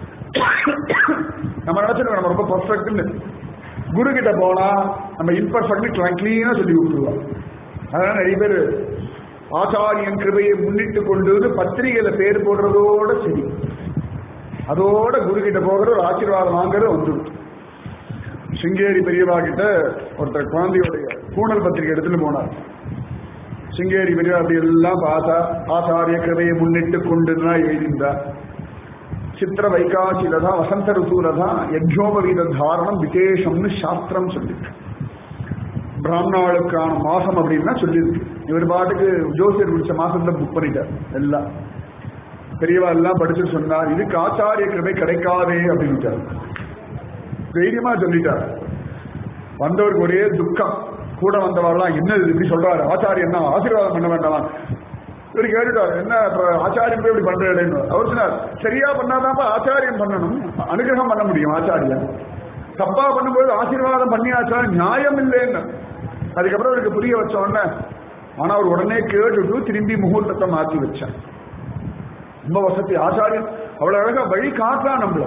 Speaker 1: நம்ம நினைச்சிருக்கோம் நம்ம ரொம்ப பர்ஃபெக்ட்னு குரு கிட்ட போனா நம்ம இம்பர்ஃபெக்ட் கிளீனா சொல்லி விட்டுருவோம் அதனால நிறைய பேர் ஆச்சாரியன் கிருபையை முன்னிட்டு கொண்டு வந்து பத்திரிகையில பேர் போடுறதோட சரி அதோட குரு கிட்ட போகிற ஒரு ஆசீர்வாதம் வாங்குறது வந்துடும் சிங்கேரி பெரியவா கிட்ட ஒருத்தர் குழந்தையோடைய பூனல் பத்திரிகை எடுத்துட்டு போனார் சிங்கேரி பெரியவா அப்படி எல்லாம் பார்த்தா ஆச்சாரிய கிருபையை முன்னிட்டு கொண்டு தான் எழுதியிருந்தார் சித்திர வைகாசில தான் வசந்த ருத்துவில தான் யஜ்யோபவீத தாரணம் விசேஷம்னு சாஸ்திரம் சொல்லிருக்கு பிராமணாளுக்கான மாசம் அப்படின்னா சொல்லியிருக்கு இவர் பாட்டுக்கு ஜோசியர் பிடிச்ச மாசத்துல புக் பண்ணிட்டார் எல்லாம் பெரியவா எல்லாம் படிச்சு சொன்னார் இதுக்கு ஆச்சாரிய கிருபை கிடைக்காதே அப்படின்ட்டார் தைரியமா சொல்லிட்டார் வந்தவருக்கு ஒரே துக்கம் கூட வந்தவரெல்லாம் என்ன இது இப்படி சொல்றாரு ஆச்சாரியன் என்ன ஆசீர்வாதம் பண்ண வேண்டாம் இவர் கேட்டுட்டார் என்ன இப்ப ஆச்சாரியன் போய் இப்படி பண்றேன்னு அவர் சொன்னார் சரியா பண்ணாதான்ப்பா ஆச்சாரியம் பண்ணணும் அனுகிரகம் பண்ண முடியும் ஆச்சாரியன் தப்பா பண்ணும்போது ஆசீர்வாதம் பண்ணியாச்சா நியாயம் இல்லைன்னு அதுக்கப்புறம் அவருக்கு புரிய வச்ச உடனே ஆனா அவர் உடனே கேட்டுட்டு திரும்பி முகூர்த்தத்தை மாத்தி வச்சார் ரொம்ப வசதி ஆச்சாரியன் அவ்வளவு அழகா வழி காட்டா நம்மள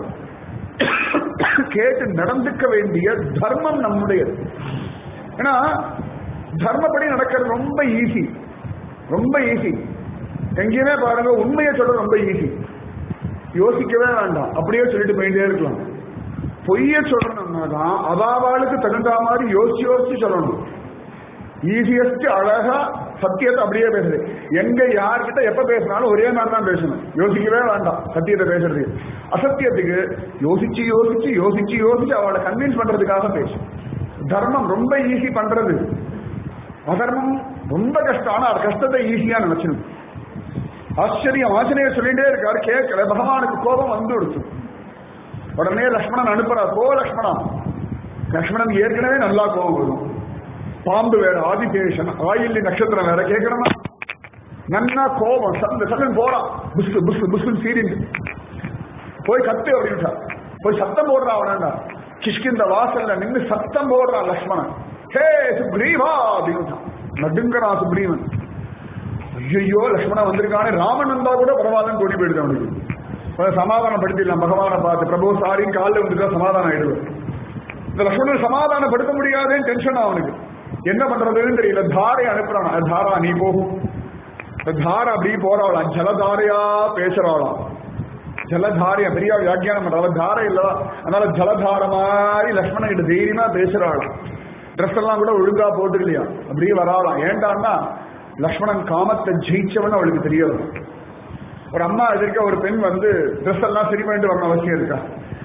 Speaker 1: கேட்டு நடந்துக்க வேண்டிய தர்மம் நம்முடையது ஏன்னா தர்மப்படி நடக்கிறது ரொம்ப ஈஸி ரொம்ப ஈஸி எங்கேயுமே பாருங்க உண்மையை சொல்ல ரொம்ப ஈஸி யோசிக்கவே வேண்டாம் அப்படியே சொல்லிட்டு போயிட்டே இருக்கலாம் பொய்ய சொல்லணும்னா தான் அவாவாளுக்கு தகுந்த மாதிரி யோசிச்சு யோசிச்சு சொல்லணும் ஈஸியஸ்ட் அழகா சத்தியத்தை அப்படியே பேசுது எங்க யார்கிட்ட எப்ப பேசினாலும் ஒரே மாதிரி தான் பேசணும் யோசிக்கவே வேண்டாம் சத்தியத்தை பேசுறது அசத்தியத்துக்கு யோசிச்சு யோசிச்சு யோசிச்சு யோசிச்சு அவளை கன்வின்ஸ் பண்றதுக்காக பேசும் தர்மம் ரொம்ப ஈஸி பண்றது அதர்மம் ரொம்ப கஷ்டம் ஆனா அது கஷ்டத்தை ஈஸியா நினைச்சிடும் ஆச்சரியம் ஆஞ்சநேயர் சொல்லிட்டே இருக்காரு கேட்கல பகவானுக்கு கோபம் வந்து கொடுத்து உடனே லக்ஷ்மணன் அனுப்புறார் போ லக்ஷ்மணா லக்ஷ்மணன் ஏற்கனவே நல்லா கோபம் வரும் பாம்பு வேற ஆதிசேஷன் ஆயில்லி நட்சத்திரம் வேற கேட்கணுமா நன்னா கோபம் சந்த சந்தன் போறான் புஸ் புஸ் புஸ் சீரிந்து போய் கத்து அப்படின்ட்டா போய் சத்தம் போடுறான் அவனா கிஷ்கிந்த வாசல்ல நின்று சத்தம் போடுறான் லக்ஷ்மணன் ஹே சுக்ரீவா அப்படின்னு நடுங்கறான் சுக்ரீவன் ஐயோ லக்ஷ்மணன் வந்திருக்கானே ராமன் வந்தா கூட பரவாயில்லன்னு தோணி போயிடுது அவனுக்கு அவனை சமாதானப்படுத்திடலாம் பகவானை பார்த்து பிரபு சாரி காலில் வந்துட்டா சமாதானம் ஆயிடுவேன் இந்த லக்ஷ்மணன் சமாதானப்படுத்த முடியாதேன்னு டென்ஷன் அவனுக்கு என்ன பண்றதுன்னு தெரியல தாரை அனுப்புறான் அது தாரா நீ போகும் இந்த தாரை அப்படி போறாளாம் ஜலதாரையா பேசுறாளாம் ஜலதாரையா பெரிய வியாக்கியானம் பண்றாள் தாரை இல்ல அதனால ஜலதார மாதிரி லக்ஷ்மணன் கிட்ட தைரியமா பேசுறாளாம் ட்ரெஸ் எல்லாம் கூட ஒழுங்கா போட்டு இல்லையா அப்படியே வராளாம் ஏண்டான்னா லக்ஷ்மணன் காமத்தை ஜெயிச்சவன் அவளுக்கு தெரியாது ஒரு அம்மா எதிர்க்க ஒரு பெண் வந்து ட்ரெஸ் எல்லாம் சரி பண்ணிட்டு வரணும் அவசியம் இருக்கா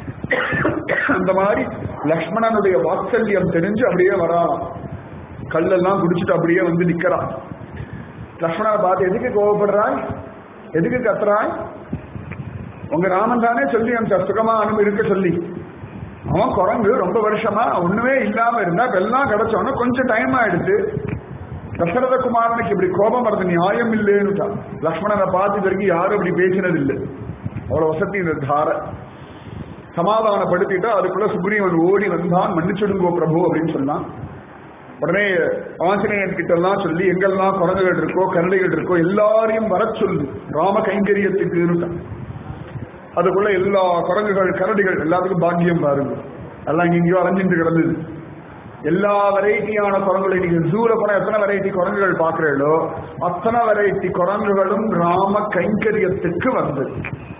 Speaker 1: அந்த மாதிரி லக்ஷ்மணனுடைய வாத்சல்யம் தெரிஞ்சு அப்படியே வராளாம் கல்லெல்லாம் குடிச்சிட்டு அப்படியே வந்து நிக்கிறான் லக்ஷ்மணனை பார்த்து எதுக்கு கோவப்படுறாய் எதுக்கு கத்துறாய் உங்க ராமன் தானே சொல்லி அந்த சுகமா அனுமதி இருக்க சொல்லி அவன் குரங்கு ரொம்ப வருஷமா ஒண்ணுமே இல்லாம இருந்தா இப்ப எல்லாம் கிடைச்சவன கொஞ்சம் டைம் ஆயிடுச்சு தசரத குமாரனுக்கு இப்படி கோபம் வரது நியாயம் இல்லைன்னு லக்ஷ்மணனை பார்த்து இது வரைக்கும் யாரும் இப்படி பேசினது இல்லை அவ்வளவு வசதி இந்த தார சமாதானப்படுத்திட்டா அதுக்குள்ள சுக்ரீவன் ஓடி வந்தான் மன்னிச்சுடுங்கோ பிரபு அப்படின்னு சொன்னான் உடனே ஆஞ்சநேயன் கிட்ட எல்லாம் சொல்லி எங்கெல்லாம் குரங்குகள் இருக்கோ கரடிகள் இருக்கோ எல்லாரையும் வர சொல்லு ராம கைங்கரியத்துக்கு அதுக்குள்ள எல்லா குரங்குகள் கரடிகள் எல்லாத்துக்கும் பாக்கியம் பாருங்க எல்லாம் இங்கேயோ அலைஞ்சிட்டு கிடந்தது எல்லா வெரைட்டியான குரங்குகளை நீங்க ஜூல போன எத்தனை வெரைட்டி குரங்குகள் பாக்குறீங்களோ அத்தனை வெரைட்டி குரங்குகளும் ராம கைங்கரியத்துக்கு வந்தது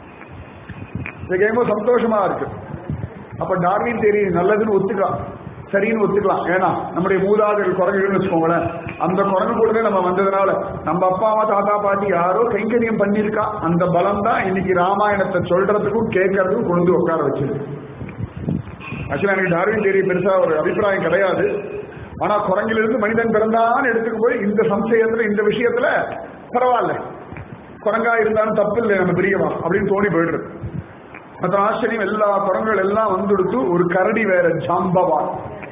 Speaker 1: இது கேட்கும்போது சந்தோஷமா இருக்கு அப்ப டார்வின் தேரி நல்லதுன்னு ஒத்துக்கலாம் சரின்னு ஒத்துக்கலாம் ஏன்னா நம்முடைய மூதாதைகள் குரங்குகள்னு வச்சுக்கோங்களேன் அந்த குரங்கு கூடவே நம்ம வந்ததுனால நம்ம அப்பா அம்மா தாத்தா பாட்டி யாரோ கைங்கரியம் பண்ணியிருக்கா அந்த பலம் தான் இன்னைக்கு ராமாயணத்தை சொல்றதுக்கும் கேட்கறதுக்கும் கொண்டு வந்து உட்கார வச்சிருக்கு ஆக்சுவலா எனக்கு டார்வின் தேரி பெருசா ஒரு அபிப்பிராயம் கிடையாது ஆனா குரங்கிலிருந்து மனிதன் பிறந்தான்னு எடுத்துக்கு போய் இந்த சம்சயத்துல இந்த விஷயத்துல பரவாயில்ல குரங்கா இருந்தாலும் தப்பு இல்லை நம்ம பிரியவா அப்படின்னு தோணி போயிடுறது மற்ற ஆச்சரியம் எல்லா குரங்குகள் எல்லாம் வந்துடுத்து ஒரு கரடி வேற ஜாம்பவான்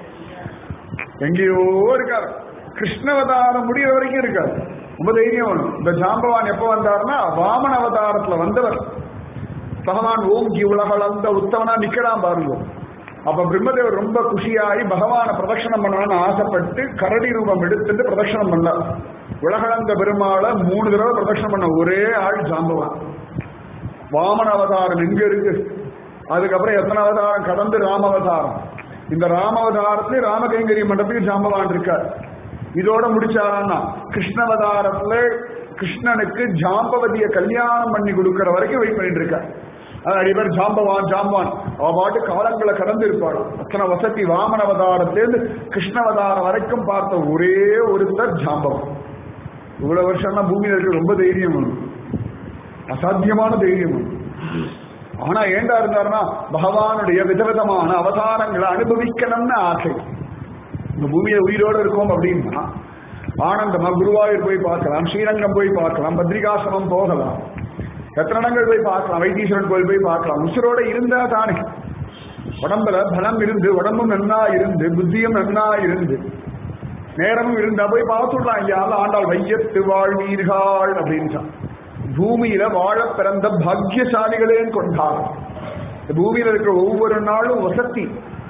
Speaker 1: எங்கேயோ இருக்காரு கிருஷ்ணவதாரம் முடிகிற வரைக்கும் இருக்காரு ரொம்ப தைரியம் வேணும் இந்த ஜாம்பவான் எப்ப வந்தாருன்னா வாமன அவதாரத்துல வந்தவர் பகவான் ஓங்கி உலகளந்த உத்தவனா நிக்கிறான் பாருங்க அப்ப பிரம்மதேவர் ரொம்ப குஷியாகி பகவான பிரதட்சணம் பண்ணணும்னு ஆசைப்பட்டு கரடி ரூபம் எடுத்துட்டு பிரதட்சணம் பண்ணார் உலகளந்த பெருமாளை மூணு தடவை பிரதட்சணம் பண்ண ஒரே ஆள் ஜாம்பவான் வாமன அவதாரம் எங்க இருக்கு அதுக்கப்புறம் எத்தனை அவதாரம் கடந்து ராம அவதாரம் இந்த ராம அவதாரத்துல ராமகைங்கரிய மண்டபத்துக்கு ஜாம்பவான் இருக்கார் இதோட முடிச்சாரான்னா கிருஷ்ணவதாரத்துல கிருஷ்ணனுக்கு ஜாம்பவதிய கல்யாணம் பண்ணி கொடுக்கிற வரைக்கும் வெயிட் பண்ணிட்டு இருக்கார் அது நிறைய பேர் ஜாம்பவான் ஜாம்பவான் அவ பாட்டு காலங்களை கடந்து இருப்பாள் அத்தனை வசதி வாமன அவதாரத்திலேருந்து கிருஷ்ணவதாரம் வரைக்கும் பார்த்த ஒரே ஒருத்தர் ஜாம்பவான் இவ்வளவு வருஷம்லாம் பூமியில இருக்க ரொம்ப தைரியம் வேணும் அசாத்தியமான தைரியம் ஆனா ஏண்டா இருந்தாருன்னா பகவானுடைய விதவிதமான அவதாரங்களை அனுபவிக்கணும்னு ஆசை இந்த பூமியில உயிரோடு இருக்கோம் அப்படின்னா ஆனந்தமா குருவாயூர் போய் பார்க்கலாம் ஸ்ரீரங்கம் போய் பார்க்கலாம் பத்ரிகாசிரமம் போகலாம் எத்தனை இடங்கள் போய் பார்க்கலாம் வைத்தீஸ்வரன் கோயில் போய் பார்க்கலாம் உசுரோட இருந்தா தானே உடம்புல பலம் இருந்து உடம்பும் நன்னா இருந்து புத்தியும் நன்னா இருந்து நேரமும் இருந்தா போய் பார்த்துடலாம் இல்லையா ஆண்டாள் வையத்து வாழ்வீர்கள் அப்படின்றான் பூமியில வாழ பிறந்த பாக்கியசாலிகளே கொண்டார் இந்த பூமியில இருக்கிற ஒவ்வொரு நாளும் வசதி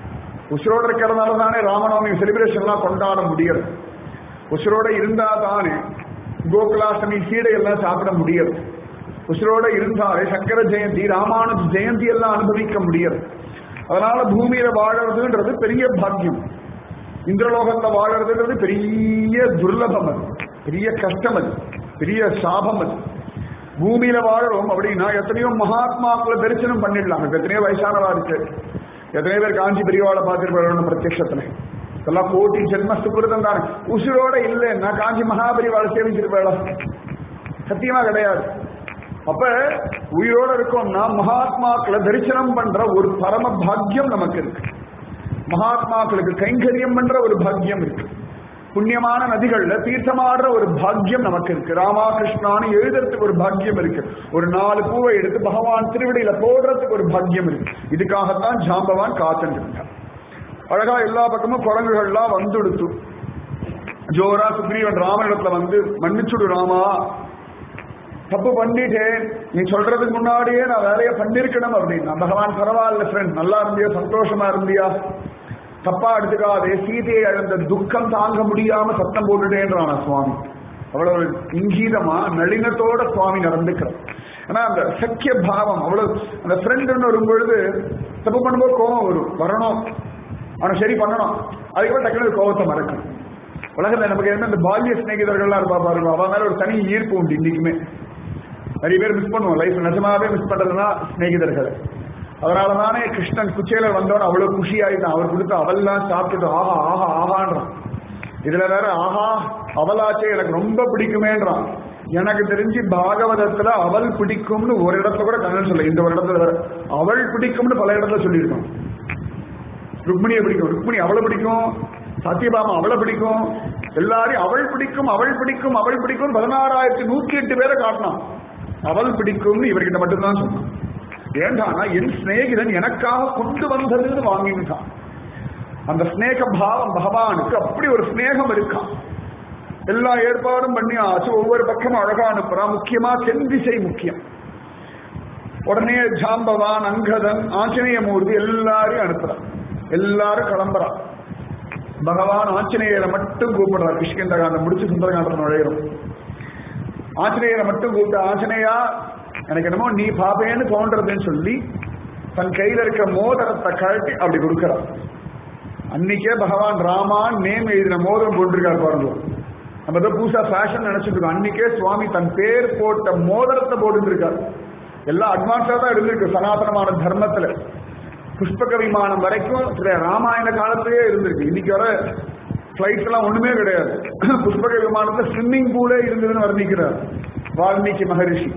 Speaker 1: உசுரோட இருக்கிறதுனால தானே ராமநவமி செலிப்ரேஷன்லாம் கொண்டாட முடியாது உசுரோட இருந்தா தானே கோகுலாஷ்டமி சீடை எல்லாம் சாப்பிட முடியாது உசுரோட இருந்தாலே சங்கர ஜெயந்தி ராமானுஜ ஜெயந்தி எல்லாம் அனுபவிக்க முடியாது அதனால பூமியில வாழறதுன்றது பெரிய பாக்கியம் இந்திரலோகத்துல வாழறதுன்றது பெரிய துர்லபம் அது பெரிய கஷ்டம் அது பெரிய சாபம் அது பூமியில வாழறோம் அப்படின்னா எத்தனையோ மகாத்மாக்களை தரிசனம் பண்ணிடலாம் இப்ப எத்தனையோ வயசானவா இருக்கு எத்தனையோ பேர் காஞ்சி பெரியவாளை பார்த்துட்டு வரணும் பிரத்யட்சத்துல இதெல்லாம் கோட்டி ஜென்ம சுகிருதம் தானே உசுரோட இல்லைன்னா காஞ்சி மகாபரிவாளை சேவிச்சிருப்பாளா சத்தியமா கிடையாது அப்ப உயிரோட இருக்கோம்னா மகாத்மாக்களை தரிசனம் பண்ற ஒரு பரம பாக்கியம் நமக்கு இருக்கு மகாத்மாக்களுக்கு கைங்கரியம் பண்ற ஒரு பாக்கியம் இருக்கு புண்ணியமான நதிகள்ல தீர்த்தமாடுற ஒரு பாக்கியம் நமக்கு இருக்கு ராமாகிருஷ்ணான்னு எழுதுறதுக்கு ஒரு பாக்கியம் இருக்கு ஒரு நாலு பூவை எடுத்து பகவான் திருவிடையில போடுறதுக்கு ஒரு பாக்கியம் இருக்கு இதுக்காகத்தான் ஜாம்பவான் காத்துட்டு இருந்தார் அழகா எல்லா பக்கமும் குரங்குகள்லாம் வந்துடுத்து ஜோரா சுக்ரீவன் ராமனிடத்துல வந்து மன்னிச்சுடு ராமா தப்பு பண்ணிட்டேன் நீ சொல்றதுக்கு முன்னாடியே நான் வேலையை பண்ணிருக்கணும் அப்படின்னா பகவான் பரவாயில்ல ஃப்ரெண்ட் நல்லா இருந்தியா சந்தோஷமா இருந்தியா தப்பா எடுத்துக்காதே சீதையை இழந்த துக்கம் தாங்க முடியாம சத்தம் போட்டுட்டேன்றான சுவாமி அவ்வளவு இங்கீதமா நளினத்தோட சுவாமி நடந்துக்கிறார் ஆனா அந்த சக்கிய பாவம் அவ்வளவு அந்த ஃப்ரெண்டுன்னு வரும் பொழுது தப்பு பண்ணும்போது கோபம் வரும் வரணும் அவனை சரி பண்ணணும் அதுக்கப்புறம் டக்குனு கோபத்தை மறக்கணும் உலகத்துல நமக்கு என்ன இந்த பால்ய சிநேகிதர்கள்லாம் இருப்பா பாருங்க அவன் மேல ஒரு தனி ஈர்ப்பு உண்டு இன்னைக்குமே நிறைய பேர் மிஸ் பண்ணுவோம் லைஃப் நிஜமாவே மிஸ் பண்றதுன்னா சிநேகிதர்கள் அதனால தானே கிருஷ்ணன் குச்சேல வந்தவன் அவ்வளவு குஷி ஆயிட்டான் அவர் கொடுத்த அவல்லாம் சாப்பிட்டுட்டு ஆஹா ஆஹா ஆஹான்றான் இதுல வேற ஆஹா அவலாச்சே எனக்கு ரொம்ப பிடிக்குமேன்றான் எனக்கு தெரிஞ்சு பாகவதத்துல அவள் பிடிக்கும்னு ஒரு இடத்துல கூட கண்ணன் சொல்ல இந்த ஒரு இடத்துல வேற அவள் பிடிக்கும்னு பல இடத்துல சொல்லியிருக்கான் ருக்மிணியை பிடிக்கும் ருக்மிணி அவளை பிடிக்கும் சத்யபாமா அவளை பிடிக்கும் எல்லாரையும் அவள் பிடிக்கும் அவள் பிடிக்கும் அவள் பிடிக்கும் பதினாறாயிரத்தி நூத்தி எட்டு பேரை காட்டினான் அவள் பிடிக்கும்னு இவர்கிட்ட மட்டும்தான் சொன்னான் ஏண்டானா என் சிநேகிதன் எனக்காக கொண்டு வந்ததுன்னு வாங்கிட்டான் அந்த ஸ்நேக பாவம் பகவானுக்கு அப்படி ஒரு ஸ்நேகம் இருக்கான் எல்லா ஏற்பாடும் பண்ணி ஆச்சு ஒவ்வொரு பக்கமும் அழகா அனுப்புறான் முக்கியமா தென் திசை முக்கியம் உடனே ஜாம்பவான் அங்கதன் ஆஞ்சநேயமூர்த்தி எல்லாரையும் அனுப்புறான் எல்லாரும் கிளம்புறான் பகவான் ஆஞ்சநேயரை மட்டும் கூப்பிடுறார் கிஷ்கிந்தகாண்டம் முடிச்சு சுந்தரகாண்டம் நுழையிறோம் ஆஞ்சநேயரை மட்டும் கூப்பிட்டு ஆஞ்சநேயா எனக்கு என்னமோ நீ பாப்பேன்னு தோன்றதுன்னு சொல்லி தன் கையில இருக்க மோதிரத்தை கழட்டி அப்படி கொடுக்கிறார் அன்னைக்கே பகவான் ராமான் நேம் எழுதின மோதிரம் போட்டிருக்காரு பாருங்க நம்ம ஏதோ புதுசா ஃபேஷன் நினைச்சிட்டு இருக்கோம் அன்னைக்கே சுவாமி தன் பேர் போட்ட மோதிரத்தை போட்டு இருக்காரு எல்லாம் அட்வான்ஸா தான் இருந்திருக்கு சனாதனமான தர்மத்துல புஷ்பக விமானம் வரைக்கும் சில ராமாயண காலத்திலேயே இருந்திருக்கு இன்னைக்கு வர பிளைட்ஸ் எல்லாம் ஒண்ணுமே கிடையாது புஷ்பக விமானத்துல ஸ்விம்மிங் பூலே இருந்ததுன்னு வர்ணிக்கிறார் வால்மீகி மகரிஷி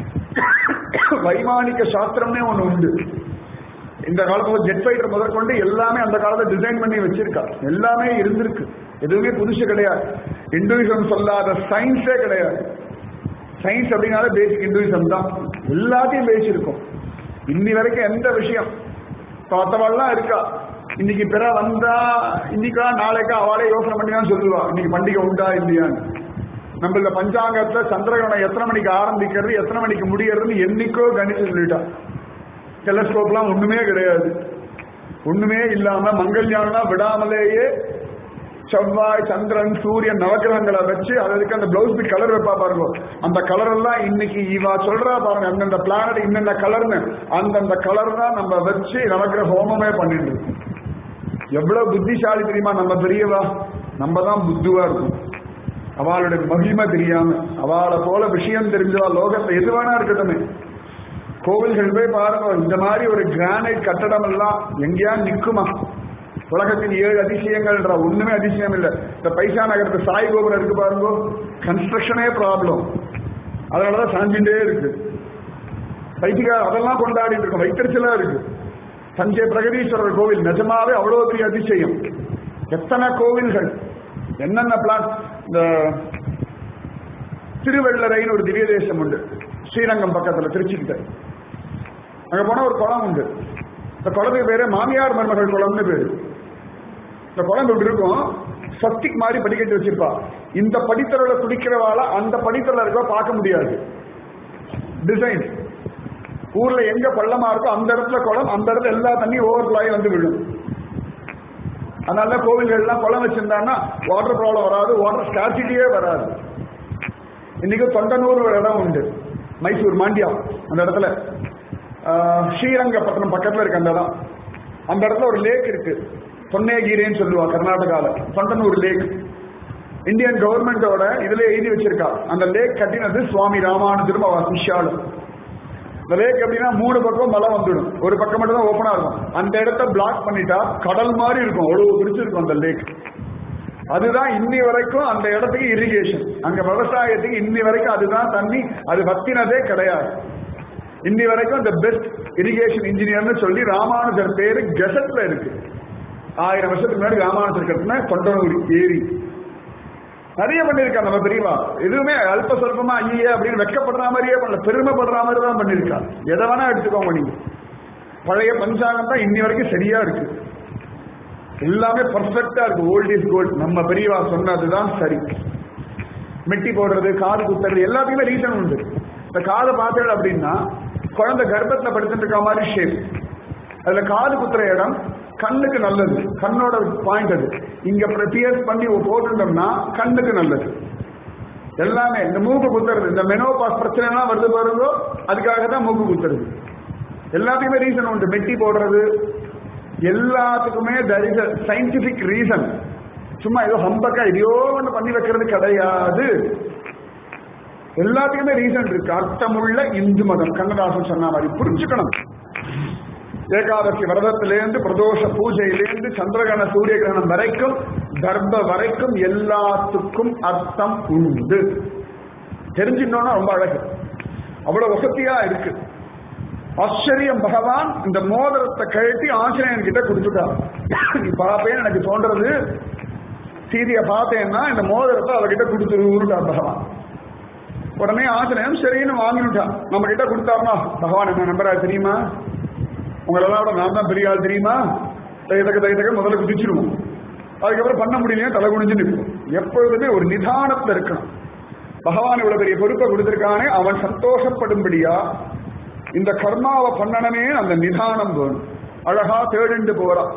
Speaker 1: வைமானிக சாஸ்திரம்னே ஒண்ணு உண்டு இந்த காலத்துல ஜெட் ஃபைட்டர் முதற்கொண்டு எல்லாமே அந்த காலத்துல டிசைன் பண்ணி வச்சிருக்கா எல்லாமே இருந்திருக்கு எதுவுமே புதுசு கிடையாது இந்துவிசம் சொல்லாத சயின்ஸே கிடையாது சயின்ஸ் அப்படின்னாலே பேசிக் இந்துவிசம் தான் எல்லாத்தையும் பேசியிருக்கோம் இன்னி வரைக்கும் எந்த விஷயம் பார்த்தவள்லாம் இருக்கா இன்னைக்கு பிற வந்தா இன்னைக்கா நாளைக்கா அவளே யோசனை பண்ணி தான் சொல்லுவா இன்னைக்கு பண்டிகை உண்டா இல்லையான்னு நம்மள பஞ்சாங்கத்துல சந்திரகிரகணம் எத்தனை மணிக்கு ஆரம்பிக்கிறது எத்தனை மணிக்கு முடியறதுன்னு என்னைக்கோ கணிச்சு சொல்லிட்டா டெலஸ்கோப்லாம் ஒண்ணுமே கிடையாது ஒண்ணுமே இல்லாம மங்கல்யானா விடாமலேயே செவ்வாய் சந்திரன் சூரியன் நவக்கிரகங்களை வச்சு அதுக்கு அந்த பிளவுஸ் பிட் கலர் வைப்பா பாருங்க அந்த கலர் எல்லாம் இன்னைக்கு இவா சொல்றா பாருங்க அந்தந்த பிளானட் இன்னென்ன கலர்னு அந்தந்த கலர் தான் நம்ம வச்சு நவக்கிரக ஹோமமே பண்ணிட்டு இருக்கோம் எவ்வளவு புத்திசாலி தெரியுமா நம்ம பெரியவா நம்ம தான் புத்துவா இருக்கும் அவளுடைய மகிமை தெரியாம அவளை போல விஷயம் தெரிஞ்சவா லோகத்துல எது வேணா இருக்கட்டுமே கோவில்கள் போய் பாருங்க இந்த மாதிரி ஒரு கிரானைட் கட்டடம் எல்லாம் எங்கேயா நிக்குமா உலகத்தின் ஏழு அதிசயங்கள்ன்ற ஒண்ணுமே அதிசயம் இல்ல இந்த பைசா நகரத்து சாய் கோபுரம் இருக்கு பாருங்க கன்ஸ்ட்ரக்ஷனே ப்ராப்ளம் அதனாலதான் சாஞ்சிண்டே இருக்கு பைத்திகார் அதெல்லாம் கொண்டாடிட்டு இருக்கும் வைத்தறிச்சலா இருக்கு தஞ்சை பிரகதீஸ்வரர் கோவில் நிஜமாவே அவ்வளவு பெரிய அதிசயம் எத்தனை கோவில்கள் என்னென்ன பிளான் இந்த திருவள்ளரைன்னு ஒரு திவ்ய தேசம் உண்டு ஸ்ரீரங்கம் பக்கத்துல திருச்சிக்கிட்ட அங்க போனா ஒரு குளம் உண்டு இந்த குளத்துக்கு பேரு மாமியார் மருமகள் குளம்னு பேரு இந்த குளம் இப்படி இருக்கும் சக்திக்கு மாதிரி படிக்கட்டு வச்சிருப்பா இந்த படித்தரில் துடிக்கிறவால அந்த படித்தரில் இருக்க பார்க்க முடியாது டிசைன் ஊர்ல எங்க பள்ளமா இருக்கோ அந்த இடத்துல குளம் அந்த இடத்துல எல்லா தண்ணியும் ஓவர் ஆகி வந்து விழும் அதனால கோவில்கள்லாம் குளம் வச்சிருந்தாங்கன்னா வாட்டர் ப்ராப்ளம் வராது வாட்டர் ஸ்கார்சிட்டியே வராது இன்னைக்கு தொண்டனூர் ஒரு இடம் உண்டு மைசூர் மாண்டியா அந்த இடத்துல ஆஹ், ஸ்ரீரங்கப்பட்டினம் பக்கத்துல இருக்கு அந்த இடம் அந்த இடத்துல ஒரு லேக் இருக்கு தொன்னேகீரேன்னு சொல்லுவா கர்நாடகால தொண்டனூர் லேக் இந்தியன் கவர்மெண்டோட இதுல எழுதி வச்சிருக்கா அந்த லேக் கட்டினது சுவாமி ராமானுஜரும் அவர் சிஷ்யாலும் இந்த லேக் எப்படின்னா மூணு பக்கம் மழை வந்துடும் ஒரு பக்கம் மட்டும் தான் ஓப்பனா இருக்கும் அந்த இடத்த பிளாக் பண்ணிட்டா கடல் மாதிரி இருக்கும் அவ்வளவு பிடிச்சிருக்கும் அந்த லேக் அதுதான் இன்னி வரைக்கும் அந்த இடத்துக்கு இரிகேஷன் அங்க விவசாயத்துக்கு இன்னி வரைக்கும் அதுதான் தண்ணி அது வத்தினதே கிடையாது இன்னி வரைக்கும் இந்த பெஸ்ட் இரிகேஷன் இன்ஜினியர்னு சொல்லி ராமானுஜர் பேரு கெசட்ல இருக்கு ஆயிரம் வருஷத்துக்கு முன்னாடி ராமானுஜர் கட்டின தொண்டனூர் ஏரி நிறைய பண்ணிருக்கா நம்ம பெரியவா எதுவுமே அல்ப சொல்பமா ஐயே அப்படின்னு வெக்கப்படுற மாதிரியே பண்ணல பெருமைப்படுற மாதிரி தான் பண்ணிருக்கா எதை வேணா எடுத்துக்கோங்க நீங்க பழைய பஞ்சாங்கம் தான் இன்னி வரைக்கும் சரியா இருக்கு எல்லாமே பர்ஃபெக்டா இருக்கு ஓல்ட் இஸ் கோல்ட் நம்ம பெரியவா சொன்னதுதான் சரி மெட்டி போடுறது காது குத்துறது எல்லாத்துக்குமே ரீசன் உண்டு இந்த காதை பார்த்தது அப்படின்னா குழந்தை கர்ப்பத்துல படுத்துட்டு இருக்க மாதிரி ஷேப் அதுல காது குத்துற இடம் கண்ணுக்கு நல்லது கண்ணோட பாயிண்ட் அது இங்க பியர்ஸ் பண்ணி போட்டுட்டோம்னா கண்ணுக்கு நல்லது எல்லாமே இந்த மூக்கு குத்துறது இந்த மெனோபாஸ் பிரச்சனை எல்லாம் வருது பாருங்கோ அதுக்காக தான் மூக்கு குத்துறது எல்லாத்துக்குமே ரீசன் உண்டு மெட்டி போடுறது எல்லாத்துக்குமே தர் இஸ் சயின்டிபிக் ரீசன் சும்மா ஏதோ ஹம்பக்கா எதையோ ஒன்று பண்ணி வைக்கிறது கிடையாது எல்லாத்துக்குமே ரீசன் இருக்கு அர்த்தமுள்ள இந்து மதம் கண்ணதாசன் சொன்ன மாதிரி புரிஞ்சுக்கணும் ஏகாதசி விரதத்திலேருந்து பிரதோஷ பூஜையிலேருந்து சந்திரகண சூரிய கிரகணம் வரைக்கும் கர்ப்ப வரைக்கும் எல்லாத்துக்கும் அர்த்தம் உண்டு தெரிஞ்சுட்டோம்னா ரொம்ப அழகு அவ்வளவு வசதியா இருக்கு ஆச்சரியம் பகவான் இந்த மோதிரத்தை கழட்டி ஆஞ்சநேயன் கிட்ட கொடுத்துட்டார் நீ பாப்பேன்னு எனக்கு தோன்றது சீதைய பார்த்தேன்னா இந்த மோதிரத்தை அவகிட்ட கொடுத்துருட்டார் பகவான் உடனே ஆஞ்சநேயன் சரின்னு வாங்கினுட்டான் நம்ம கிட்ட கொடுத்தாருனா பகவான் என்ன நம்பரா தெரியுமா உங்களெல்லாம் விட நான் தான் பெரிய ஆள் தெரியுமா தக தக தக முதல்ல குதிச்சிருவோம் அதுக்கப்புறம் பண்ண முடியலையே தலை குனிஞ்சு நிற்போம் எப்பொழுதுமே ஒரு நிதானத்துல இருக்கணும் பகவான் இவ்வளவு பெரிய பொறுப்பை கொடுத்திருக்கானே அவன் சந்தோஷப்படும்படியா இந்த கர்மாவை பண்ணணுமே அந்த நிதானம் வேணும் அழகா தேடிண்டு போறான்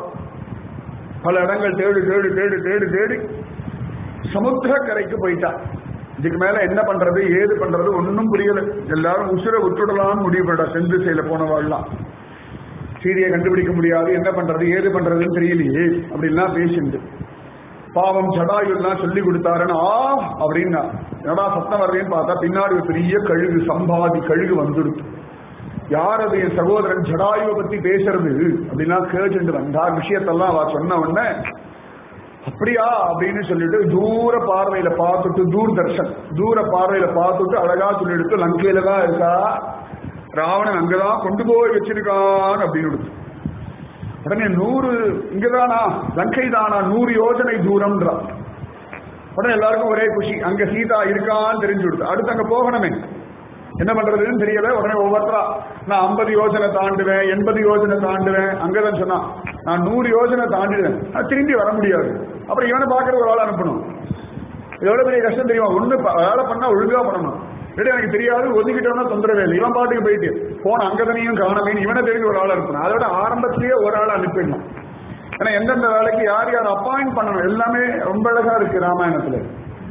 Speaker 1: பல இடங்கள் தேடு தேடு தேடு தேடு தேடி சமுத்திரக்கரைக்கு போயிட்டான் இதுக்கு மேல என்ன பண்றது ஏது பண்றது ஒன்னும் புரியல எல்லாரும் உசுரை விட்டுடலாம்னு முடிவு பண்ணா செந்து செயல போனவாள்லாம் சீதையை கண்டுபிடிக்க முடியாது என்ன பண்றது ஏது பண்றதுன்னு தெரியலையே அப்படின்லாம் பேசிண்டு பாவம் ஜடாயுலாம் சொல்லி கொடுத்தாருன்னு ஆ அப்படின்னா என்னடா சத்தம் வர்றேன்னு பார்த்தா பின்னாடி ஒரு பெரிய கழுகு சம்பாதி கழுகு வந்துடுது யார் அது என் சகோதரன் ஜடாயுவை பத்தி பேசுறது அப்படின்னா கேட்டு வந்தார் விஷயத்தெல்லாம் அவ சொன்ன உடனே அப்படியா அப்படின்னு சொல்லிட்டு தூர பார்வையில பார்த்துட்டு தூர்தர்ஷன் தூர பார்வையில பார்த்துட்டு அழகா சொல்லிட்டு லங்கையில தான் இருக்கா ராவணன் அங்கதான் கொண்டு போய் வச்சிருக்கான் அப்படின்னு கொடுத்து. உடனே நூறு இங்கதானா லங்கை தானா நூறு யோஜனை தூரம்ன்றான் உடனே எல்லாருக்கும் ஒரே குஷி அங்க சீதா இருக்கான்னு தெரிஞ்சு கொடுத்து அடுத்து அங்க போகணுமே என்ன பண்றதுன்னு தெரியல உடனே ஒவ்வொருத்தரா நான் ஐம்பது யோஜனை தாண்டுவேன் எண்பது யோஜனை தாண்டுவேன் அங்கதான் சொன்னான் நான் நூறு யோஜனை தாண்டிடுவேன் நான் திரும்பி வர முடியாது அப்புறம் இவனை பார்க்கற ஒரு ஆள் அனுப்பணும் எவ்வளவு பெரிய கஷ்டம் தெரியுமா ஒண்ணு ப- வேலை பண்ணா ஒழுங்கா பண்ணணும் இல்லாட்டி எனக்கு தெரியாது ஒதுக்கிட்டோம்னா தொந்தரவே இல்லை இவன் பாட்டுக்கு போயிட்டு போன அங்கதனையும் காணவே இவனை தெரிஞ்சு ஒரு ஆள் அனுப்பணும் அதோட ஆரம்பத்திலேயே ஒரு ஆள் அனுப்பிடணும் ஏன்னா எந்தெந்த வேலைக்கு யார் யார் அப்பாயிண்ட் பண்ணணும் எல்லாமே ரொம்ப அழகா இருக்கு ராமாயணத்துல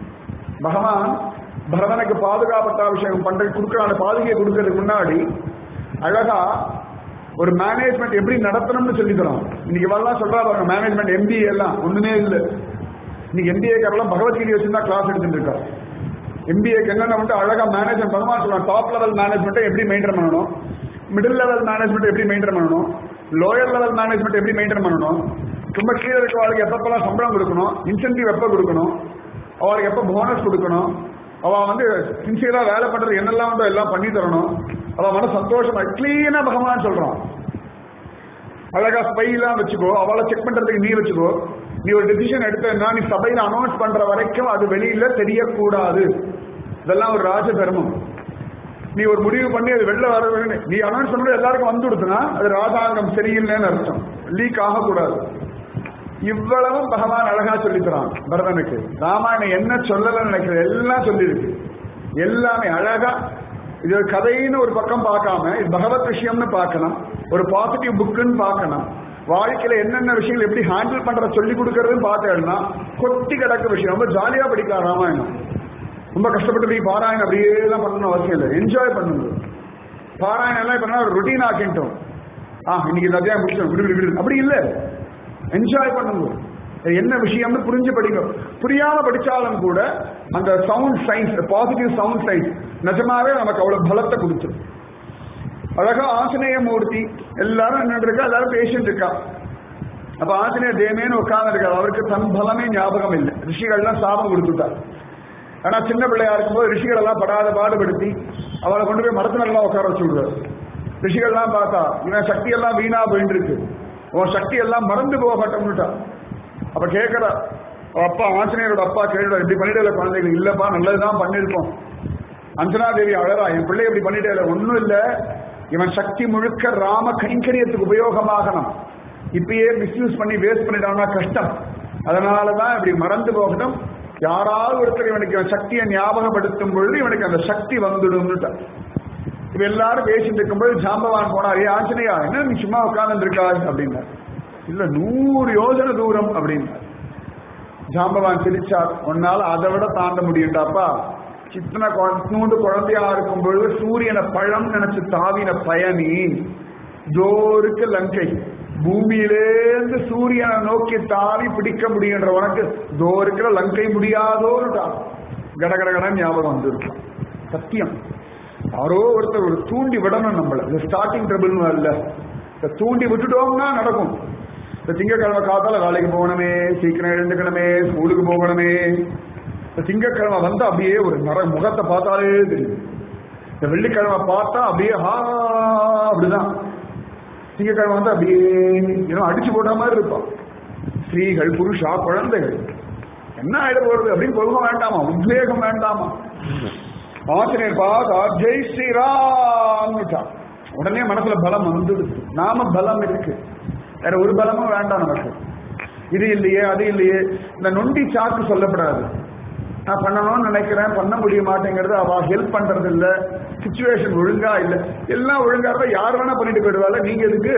Speaker 1: பகவான் பரதனுக்கு பாதுகாப்பட்ட விஷயம் பண்ற கொடுக்குற அந்த பாதுகையை கொடுக்கறதுக்கு முன்னாடி அழகா ஒரு மேனேஜ்மெண்ட் எப்படி நடத்தணும்னு சொல்லி தரோம் இன்னைக்கு வரலாம் சொல்றா பாருங்க மேனேஜ்மெண்ட் எம்பிஏ எல்லாம் ஒண்ணுமே இல்லை இன்னைக்கு எம்பிஏக்கெல்லாம் பகவத்கீதை வச்சுதான் கிளாஸ் எடுத்துட்டு இருக்கா எம்பிஏக்கு என்னென்ன வந்து அழகா மேனேஜ்மெண்ட் பகவான் சொல்லுவாங்க டாப் லெவல் மேனேஜ்மெண்ட்டை எப்படி மெயின்டைன் பண்ணணும் மிடில் லெவல் மேனேஜ்மெண்ட் எப்படி மெயின்டைன் பண்ணணும் லோயர் லெவல் மேனேஜ்மெண்ட் எப்படி மெயின்டைன் பண்ணணும் ரொம்ப கீழே இருக்கவளுக்கு எப்பப்பெல்லாம் சம்பளம் கொடுக்கணும் இன்சென்டிவ் எப்போ கொடுக்கணும் அவளுக்கு எப்போ போனஸ் கொடுக்கணும் அவ வந்து சின்சியரா வேலை பண்றது என்னெல்லாம் வந்து எல்லாம் பண்ணி தரணும் அவ மன சந்தோஷமா கிளீனா பகவான் சொல்றான் அழகா ஸ்பைலாம் வச்சுக்கோ அவளை செக் பண்றதுக்கு நீ வச்சுக்கோ நீ ஒரு டெசிஷன் எடுத்தா நீ சபையில அனௌன்ஸ் பண்ற வரைக்கும் அது வெளியில தெரியக்கூடாது இதெல்லாம் ஒரு ராஜ தர்மம் நீ ஒரு முடிவு பண்ணி அது வெளில வர வேணும். நீ அனௌன்ஸ் பண்ணது எல்லாருக்கும் வந்து கொடுத்தனா அது ராஜாங்கம் சரியில்லைன்னு அர்த்தம் லீக் ஆகக்கூடாது இவ்வளவும் பகவான் அழகா சொல்லித்தரான் பரதனுக்கு ராமாயணம் என்ன சொல்லலன்னு நினைக்கிறது எல்லாம் சொல்லியிருக்கு எல்லாமே அழகா இது ஒரு கதைன்னு ஒரு பக்கம் பார்க்காம இது பகவத் விஷயம்னு பார்க்கணும் ஒரு பாசிட்டிவ் புக்குன்னு பார்க்கணும் வாழ்க்கையில என்னென்ன விஷயங்கள் எப்படி ஹேண்டில் பண்றத சொல்லி கொடுக்கறதுன்னு பார்த்தேன்னா கொட்டி கிடக்க விஷயம் ரொம்ப ஜாலியா படிக்கலாம் ராமாயணம் ரொம்ப கஷ்டப்பட்டு போய் பாராயணம் அப்படியே தான் பண்ணணும் அவசியம் இல்லை என்ஜாய் பண்ணுங்க பாராயணம் எல்லாம் இப்ப ஒரு ருட்டீன் ஆக்கிட்டோம் ஆ இன்னைக்கு இந்த அத்தியாயம் முடிச்சோம் விடு விடு விடு அப்படி இல்ல என்ஜாய் பண்ணுங்க என்ன விஷயம்னு புரிஞ்சு படிங்க புரியாம படிச்சாலும் கூட அந்த sound science positive sound science நிஜமாவே நமக்கு அவ்வளவு பலத்தை கொடுத்துரும் அழகா ஆஞ்சநேய மூர்த்தி எல்லாரும் என்ன இருக்கா எல்லாரும் பேஷண்ட் இருக்கா அப்ப ஆஞ்சநேயர் தேமேன்னு உட்கார்ந்து இருக்காரு அவருக்கு தன் பலமே ஞாபகம் இல்லை ரிஷிகள்லாம் சாபம் கொடுத்துட்டார் ஆனா சின்ன பிள்ளையா இருக்கும்போது ரிஷிகள் எல்லாம் படாத பாடுபடுத்தி அவளை கொண்டு போய் மரத்து மேலாம் உட்கார வச்சு விடுறாரு ரிஷிகள்லாம் பார்த்தா இவன் சக்தி எல்லாம் வீணா போயிட்டு இருக்கு உன் சக்தி எல்லாம் மறந்து போகட்டம்னுட்டா அப்ப கேட்கிற அப்பா ஆஞ்சநேயரோட அப்பா கேள்வி இப்படி பண்ணிட்டு குழந்தைகள் இல்லப்பா நல்லதுதான் பண்ணிருக்கோம் அஞ்சனா தேவி அழறா என் பிள்ளை இப்படி பண்ணிட்டே இல்லை ஒன்னும் இல்ல இவன் சக்தி முழுக்க ராம கைங்கரியத்துக்கு உபயோகமாகணும் இப்பயே மிஸ்யூஸ் பண்ணி வேஸ்ட் பண்ணிட்டான்னா கஷ்டம் அதனாலதான் இப்படி மறந்து போகட்டும் யாராவது ஒருத்தர் இவனுக்கு இவன் சக்தியை ஞாபகப்படுத்தும் பொழுது இவனுக்கு அந்த சக்தி வந்துடும் இப்ப எல்லாரும் பேசிட்டு இருக்கும்போது ஜாம்பவான் போனார் ஏ ஆஞ்சனையா என்ன நீ சும்மா உட்கார்ந்து இருக்கா அப்படின்னா இல்ல நூறு யோஜனை தூரம் அப்படின்னா ஜாம்பவான் சிரிச்சார் உன்னால அதை விட தாண்ட முடியும்டாப்பா சித்தனை நூண்டு குழந்தையா இருக்கும் பொழுது சூரியனை பழம் நினைச்சு தாவின பயணி ஜோருக்கு லங்கை பூமியிலேருந்து சூரியனை நோக்கி தாவி பிடிக்க முடியுன்ற உனக்கு தோ இருக்கிற லங்கை முடியாதோன்னு கடகடகட ஞாபகம் வந்துருக்கு சத்தியம் யாரோ ஒருத்தர் ஒரு தூண்டி விடணும் நம்மள இந்த ஸ்டார்டிங் ட்ரபிள்னு அல்ல இந்த தூண்டி விட்டுட்டோம்னா நடக்கும் இந்த திங்கக்கிழமை காத்தால வேலைக்கு போகணுமே சீக்கிரம் எழுந்துக்கணுமே ஸ்கூலுக்கு போகணுமே இந்த திங்கக்கிழமை வந்து அப்படியே ஒரு நர முகத்தை பார்த்தாலே தெரியும் இந்த வெள்ளிக்கிழமை பார்த்தா அப்படியே ஹா அப்படிதான் திங்கக்கிழமை வந்து அப்படியே ஏன்னா அடிச்சு போட்ட மாதிரி இருப்பான் ஸ்திரீகள் புருஷா குழந்தைகள் என்ன ஆயிட போறது அப்படின்னு கொள்கை வேண்டாமா உத்வேகம் வேண்டாமா ஆசிரியர் பார்த்தா ஜெய் ஸ்ரீராம்னுட்டா உடனே மனசுல பலம் வந்துடுது நாம பலம் இருக்கு வேற ஒரு பலமும் வேண்டாம் நமக்கு இது இல்லையே அது இல்லையே இந்த நொண்டி சாக்கு சொல்லப்படாது நான் பண்ணணும்னு நினைக்கிறேன் பண்ண முடிய மாட்டேங்கிறது அவ ஹெல்ப் பண்றது இல்ல சுச்சுவேஷன் ஒழுங்கா இல்ல எல்லாம் ஒழுங்கா இருந்தா யார் வேணா பண்ணிட்டு போயிடுவாள் நீங்க எதுக்கு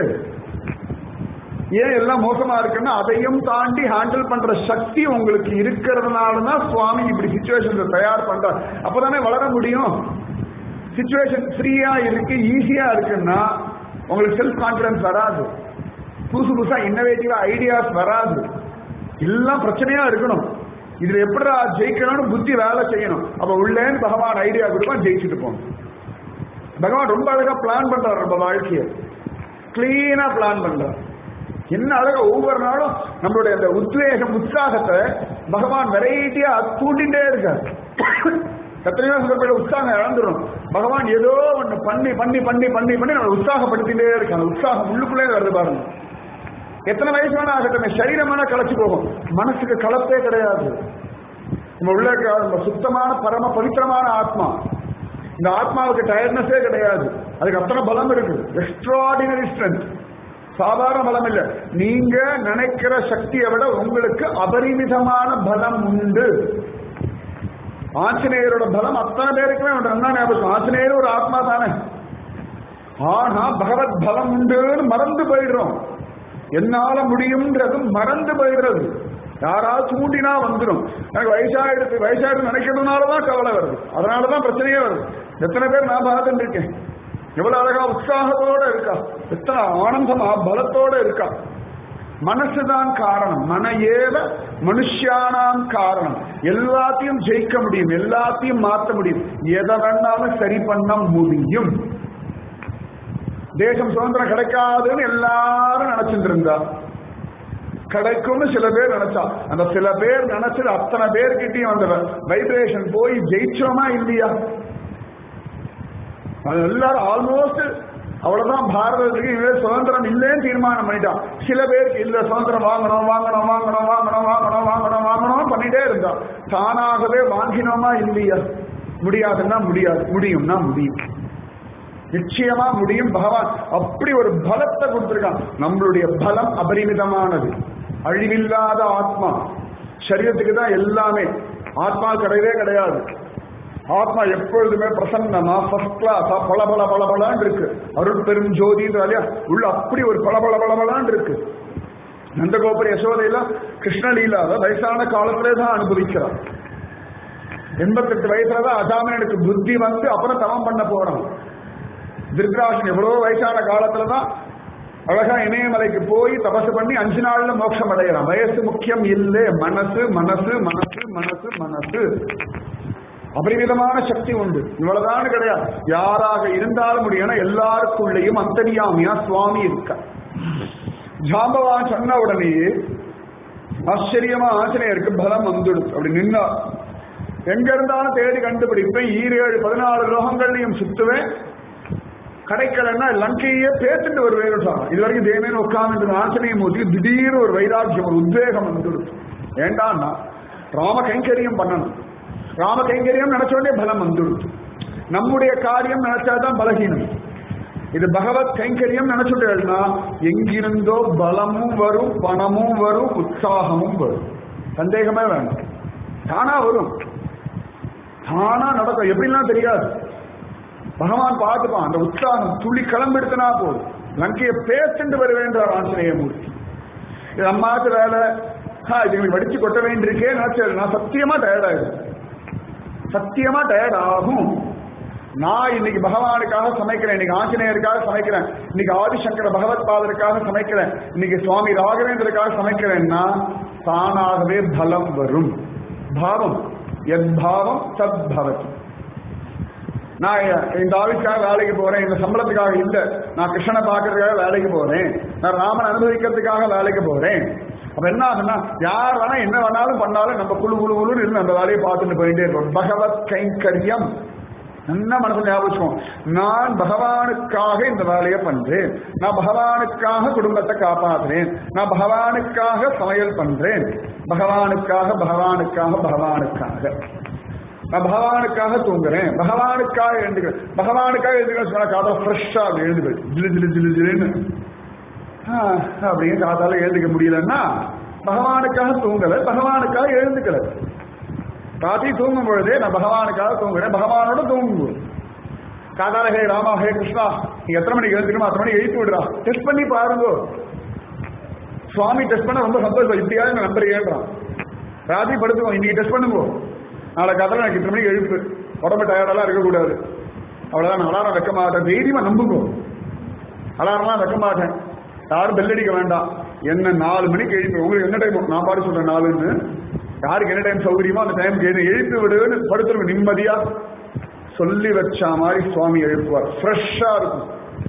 Speaker 1: ஏன் எல்லாம் மோசமா இருக்குன்னா அதையும் தாண்டி ஹேண்டில் பண்ற சக்தி உங்களுக்கு இருக்கிறதுனால தான் சுவாமி இப்படி சுச்சுவேஷன் தயார் பண்றார் அப்பதானே வளர முடியும் சுச்சுவேஷன் ஃப்ரீயா இருக்கு ஈஸியா இருக்குன்னா உங்களுக்கு செல்ஃப் கான்பிடன்ஸ் வராது புதுசு புதுசா இன்னோவேட்டிவா ஐடியாஸ் வராது எல்லாம் பிரச்சனையா இருக்கணும் இதுல எப்படிடா ஜெயிக்கணும்னு புத்தி வேலை செய்யணும் அப்ப உள்ளேன்னு பகவான் ஐடியா கொடுப்பான் ஜெயிச்சுட்டு போகணும் பகவான் ரொம்ப அழகா பிளான் பண்றாரு நம்ம வாழ்க்கைய கிளீனா பிளான் பண்றார் என்ன அழகா ஒவ்வொரு நாளும் நம்மளுடைய அந்த உத்வேகம் உற்சாகத்தை பகவான் வெரைட்டியா தூண்டிட்டே இருக்கார் எத்தனையோ சந்தர்ப்பத்தில் உற்சாகம் இழந்துடும் பகவான் ஏதோ ஒண்ணு பண்ணி பண்ணி பண்ணி பண்ணி பண்ணி நம்ம உற்சாகப்படுத்திட்டே இருக்காங்க உற்சாகம் உள்ளுக்குள்ளே வருது பாருங்க எத்தனை வயசு வேணா ஆகட்டும் சரீரமான களைச்சு போகும் மனசுக்கு கலப்பே கிடையாது நம்ம உள்ள இருக்க நம்ம சுத்தமான பரம பவித்திரமான ஆத்மா இந்த ஆத்மாவுக்கு டயர்னஸே கிடையாது அதுக்கு அத்தனை பலம் இருக்கு எக்ஸ்ட்ராடினரி ஸ்ட்ரென்த் சாதாரண பலம் இல்ல நீங்க நினைக்கிற சக்தியை விட உங்களுக்கு அபரிமிதமான பலம் உண்டு ஆஞ்சநேயரோட பலம் அத்தனை பேருக்குமே உண்டு என்ன ஞாபகம் ஆஞ்சநேயர் ஒரு ஆத்மா தானே ஆனா பகவத் பலம் உண்டுன்னு மறந்து போயிடுறோம் என்னால முடியும்ன்றது மறந்து போயிடுறது யாராவது தூண்டினா வந்துடும் எனக்கு வயசாயிடுது வயசாயிடுது நினைக்கிறதுனாலதான் கவலை வருது அதனாலதான் பிரச்சனையே வருது எத்தனை பேர் நான் பார்த்துட்டு இருக்கேன் எவ்வளவு அழகா உற்சாகத்தோட இருக்கா எத்தனை ஆனந்தமா பலத்தோட இருக்கா மனசுதான் காரணம் மன ஏவ மனுஷியானாம் காரணம் எல்லாத்தையும் ஜெயிக்க முடியும் எல்லாத்தையும் மாற்ற முடியும் எதை வேணாலும் சரி பண்ண முடியும் தேசம் சுதந்திரம் கிடைக்காதுன்னு எல்லாரும் நினைச்சிட்டு இருந்தா கிடைக்கும்னு சில பேர் நினைச்சா அந்த சில பேர் நினைச்சது அத்தனை பேர்கிட்டயும் அந்த வைப்ரேஷன் போய் ஜெயிச்சோமா இல்லையா அது எல்லாரும் ஆல்மோஸ்ட் அவ்வளவுதான் பாரதத்துக்கு இனிமே சுதந்திரம் இல்லைன்னு தீர்மானம் பண்ணிட்டான் சில பேருக்கு இல்ல சுதந்திரம் வாங்கணும் வாங்கணும் வாங்கணும் வாங்கணும் வாங்கணும் வாங்கணும் வாங்கணும் பண்ணிட்டே இருந்தா தானாகவே வாங்கினோமா இல்லையா முடியாதுன்னா முடியாது முடியும்னா முடியும் நிச்சயமா முடியும் பகவான் அப்படி ஒரு பலத்தை கொடுத்திருக்கான் நம்மளுடைய பலம் அபரிமிதமானது அழிவில்லாத ஆத்மா சரீரத்துக்கு தான் எல்லாமே ஆத்மா கிடையவே கிடையாது ஆத்மா எப்பொழுதுமே பிரசன்னமா ஃபர்ஸ்ட் கிளாஸா பல பல பல பலான் இருக்கு அருள் பெரும் ஜோதின்றாலியா உள்ள அப்படி ஒரு பல பல பல பலான் இருக்கு நந்தகோபுர யசோதையெல்லாம் கிருஷ்ணலீலாவை வயசான காலத்திலே தான் அனுபவிக்கிறார் எண்பத்தெட்டு வயசுலதான் அசாமனுக்கு புத்தி வந்து அப்புறம் தவம் பண்ண போறான் திருக்கராசன் எவ்வளவு வயசான காலத்துலதான் அழகா இமயமலைக்கு போய் தபசு பண்ணி அஞ்சு நாள்ல மோட்சம் அடையலாம் வயசு முக்கியம் இல்லை மனசு மனசு மனசு மனசு மனசு அபரிமிதமான சக்தி உண்டு இவ்வளவுதான் கிடையாது யாராக இருந்தாலும் முடியும் எல்லாருக்குள்ளேயும் அந்தரியாமியா சுவாமி இருக்க ஜாம்பவான் சொன்ன உடனேயே ஆச்சரியமா ஆஞ்சநேயருக்கு பலம் வந்துடுது அப்படி நின்னா எங்க இருந்தாலும் தேடி கண்டுபிடிப்பேன் ஈரேழு பதினாலு லோகங்கள்லையும் சுத்துவேன் கிடைக்கலன்னா லங்கையே பேத்துட்டு ஒரு வேறு இது வரைக்கும் தேவேன்னு உட்கார்ந்து ஆஞ்சநேய மூர்த்திக்கு திடீர்னு ஒரு வைராக்கியம் ஒரு உத்வேகம் வந்துடுது ஏண்டான்னா ராம கைங்கரியம் பண்ணணும் ராம கைங்கரியம் நினைச்ச உடனே பலம் வந்துடுது நம்முடைய காரியம் நினைச்சாதான் பலகீனம் இது பகவத் கைங்கரியம் நினைச்சுட்டேன்னா எங்கிருந்தோ பலமும் வரும் பணமும் வரும் உற்சாகமும் வரும் சந்தேகமே வேண்டாம் தானா வரும் தானா நடக்கும் எப்படிலாம் தெரியாது பகவான் பார்த்துப்பான் அந்த உற்சாகம் துளி கிளம்பெடுத்தனா போதும் லங்கையை பேசிட்டு வருவேன்றார் ஆஞ்சநேய மூர்த்தி இது அம்மாத்து வேலை ஆ, இது எங்களுக்கு வடிச்சு கொட்ட வேண்டியிருக்கே நினைச்சது நான் சத்தியமா டயர்ட் ஆயிடும் சத்தியமா டயர்ட் ஆகும் நான் இன்னைக்கு பகவானுக்காக சமைக்கிறேன் இன்னைக்கு ஆஞ்சநேயருக்காக சமைக்கிறேன் இன்னைக்கு ஆதிசங்கர பகவத் பாதருக்காக சமைக்கிறேன் இன்னைக்கு சுவாமி ராகவேந்தருக்காக சமைக்கிறேன்னா தானாகவே பலம் வரும் பாவம் எத் பாவம் சத் பவதி நான் இந்த ஆவிக்காக வேலைக்கு போறேன் இந்த சம்பளத்துக்காக இல்ல நான் கிருஷ்ணனை பார்க்கறதுக்காக வேலைக்கு போறேன் நான் ராமன் அனுபவிக்கிறதுக்காக வேலைக்கு போறேன் அப்ப என்ன ஆகுன்னா யார் வேணா என்ன வேணாலும் பண்ணாலும் நம்ம குழு குழு குழு இருந்து அந்த வேலையை பார்த்துட்டு போயிட்டே இருக்கோம் பகவத் கைங்கரியம் என்ன மனசு ஞாபகம் வச்சுக்கோங்க. நான் பகவானுக்காக இந்த வேலையை பண்றேன் நான் பகவானுக்காக குடும்பத்தை காப்பாத்துறேன் நான் பகவானுக்காக சமையல் பண்றேன் பகவானுக்காக பகவானுக்காக பகவானுக்காக நான் பகவானுக்காக தூங்குறேன் பகவானுக்காக எழுந்துக்கிறேன் பகவானுக்காக எழுந்துக்கிறேன் சொன்னா காதல ஃப்ரெஷ்ஷா அப்படி எழுந்துக்கிறேன் ஜிலு ஜிலு ஜிலு ஜிலுன்னு ஆ, அப்படியே காதால எழுந்துக்க முடியலன்னா பகவானுக்காக தூங்கல பகவானுக்காக எழுந்துக்கல ராத்திரி தூங்கும் பொழுதே நான் பகவானுக்காக தூங்குறேன் பகவானோட தூங்குவோம் காதால ஹே ராமா ஹே கிருஷ்ணா நீ எத்தனை மணிக்கு எழுந்துக்கணுமோ அத்தனை மணிக்கு எழுப்பி விடுறா டெஸ்ட் பண்ணி பாருங்க சுவாமி டெஸ்ட் பண்ண ரொம்ப சந்தோஷம் இப்படியாவது இந்த நம்பர் ஏறான் ராத்திரி படுத்துவோம் இன்னைக்கு டெஸ்ட் பண்ணுங்க நாளை காதால எனக்கு இத்தனை மணிக்கு எழுப்பு உடம்பு டயர்டெல்லாம் இருக்கக்கூடாது அவ்வளவுதான் நான் அலாரம் வைக்க மாட்டேன் தைரியமா நம்புங்க அலாரம்லாம் வைக்க மாட்டேன் யாரும் bell அடிக்க வேண்டாம் என்ன நாலு மணிக்கு எழுப்பி உங்களுக்கு என்ன டைம் நான் பாடு சொல்றேன் நாலுன்னு யாருக்கு என்ன டைம் சௌகரியமோ அந்த டைம் எழுப்பி விடுன்னு படுத்துருங்க நிம்மதியா சொல்லி வச்ச மாதிரி சுவாமி எழுப்புவார் ஃப்ரெஷ்ஷா இருக்கும்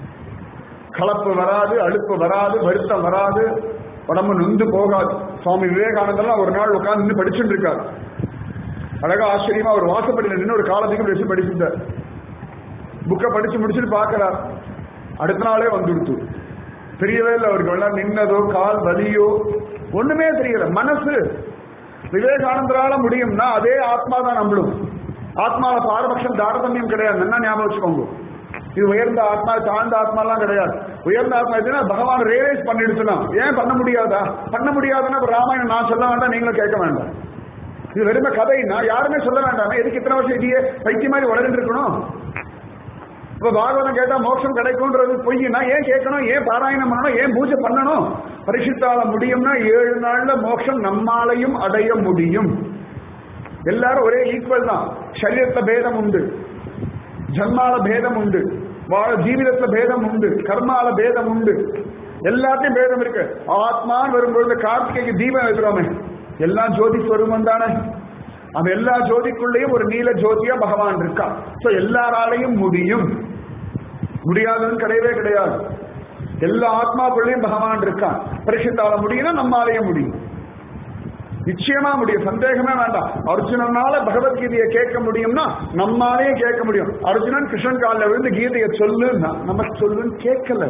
Speaker 1: கலப்பு வராது அழுப்பு வராது வருத்தம் வராது உடம்பு நொந்து போகாது சுவாமி விவேகானந்தெல்லாம் ஒரு நாள் உட்கார்ந்து நின்று படிச்சுட்டு இருக்கார் அழகா ஆச்சரியமா ஒரு வாசப்படியில் நின்று ஒரு காலத்துக்கு வச்சு படிச்சுட்டார் புக்கை படிச்சு முடிச்சுட்டு பார்க்கிறார் அடுத்த நாளே வந்துடுத்து தெரியவே இல்லை அவருக்கு எல்லாம் நின்னதோ கால் வலியோ ஒண்ணுமே தெரியல மனசு விவேகானந்தரால முடியும்னா அதே ஆத்மா தான் நம்மளும் ஆத்மால பாரபட்சம் தாரதமியம் கிடையாது என்ன ஞாபகம் வச்சுக்கோங்க இது உயர்ந்த ஆத்மா தாழ்ந்த ஆத்மாலாம் கிடையாது உயர்ந்த ஆத்மா எதுனா பகவான் ரியலைஸ் பண்ணிடுச்சுனா ஏன் பண்ண முடியாதா பண்ண முடியாதுன்னா இப்ப ராமாயணம் நான் சொல்ல வேண்டாம் நீங்களும் கேட்க வேண்டாம் இது வெறுமை கதைன்னா யாருமே சொல்ல வேண்டாம் எதுக்கு இத்தனை வருஷம் இதையே பைத்திய மாதிரி வளர்ந்து இருக்கணும் இப்ப பாகவதம் கேட்டா மோட்சம் கிடைக்கும்ன்றது பொய்னா ஏன் கேட்கணும் ஏன் பாராயணம் பண்ணணும் ஏன் பூஜை பண்ணணும் பரிசுத்தால முடியும்னா ஏழு நாள்ல மோட்சம் நம்மாலையும் அடைய முடியும் எல்லாரும் ஒரே ஈக்குவல் தான் சரீரத்துல பேதம் உண்டு ஜன்மால பேதம் உண்டு வாழ ஜீவிதத்துல பேதம் உண்டு கர்மால பேதம் உண்டு எல்லாத்தையும் பேதம் இருக்கு ஆத்மான்னு வரும்பொழுது கார்த்திகைக்கு தீபம் வைக்கிறோமே எல்லாம் ஜோதி ஸ்வரூபம் தானே அந்த எல்லா ஜோதிக்குள்ளேயும் ஒரு நீல ஜோதியா பகவான் இருக்கா சோ எல்லாராலையும் முடியும் முடியாதுன்னு கிடையவே கிடையாது எல்லா ஆத்மாக்குள்ளேயும் பகவான் இருக்கான் பரிசுத்தால முடியும்னா நம்மாலேயும் முடியும் நிச்சயமா முடியும் சந்தேகமே வேண்டாம் அர்ஜுனனால பகவத்கீதையை கேட்க முடியும்னா நம்மாலேயும் கேட்க முடியும் அர்ஜுனன் கிருஷ்ணன் காலில் விழுந்து கீதையை சொல்லுன்னா நம்ம சொல்லுன்னு கேட்கல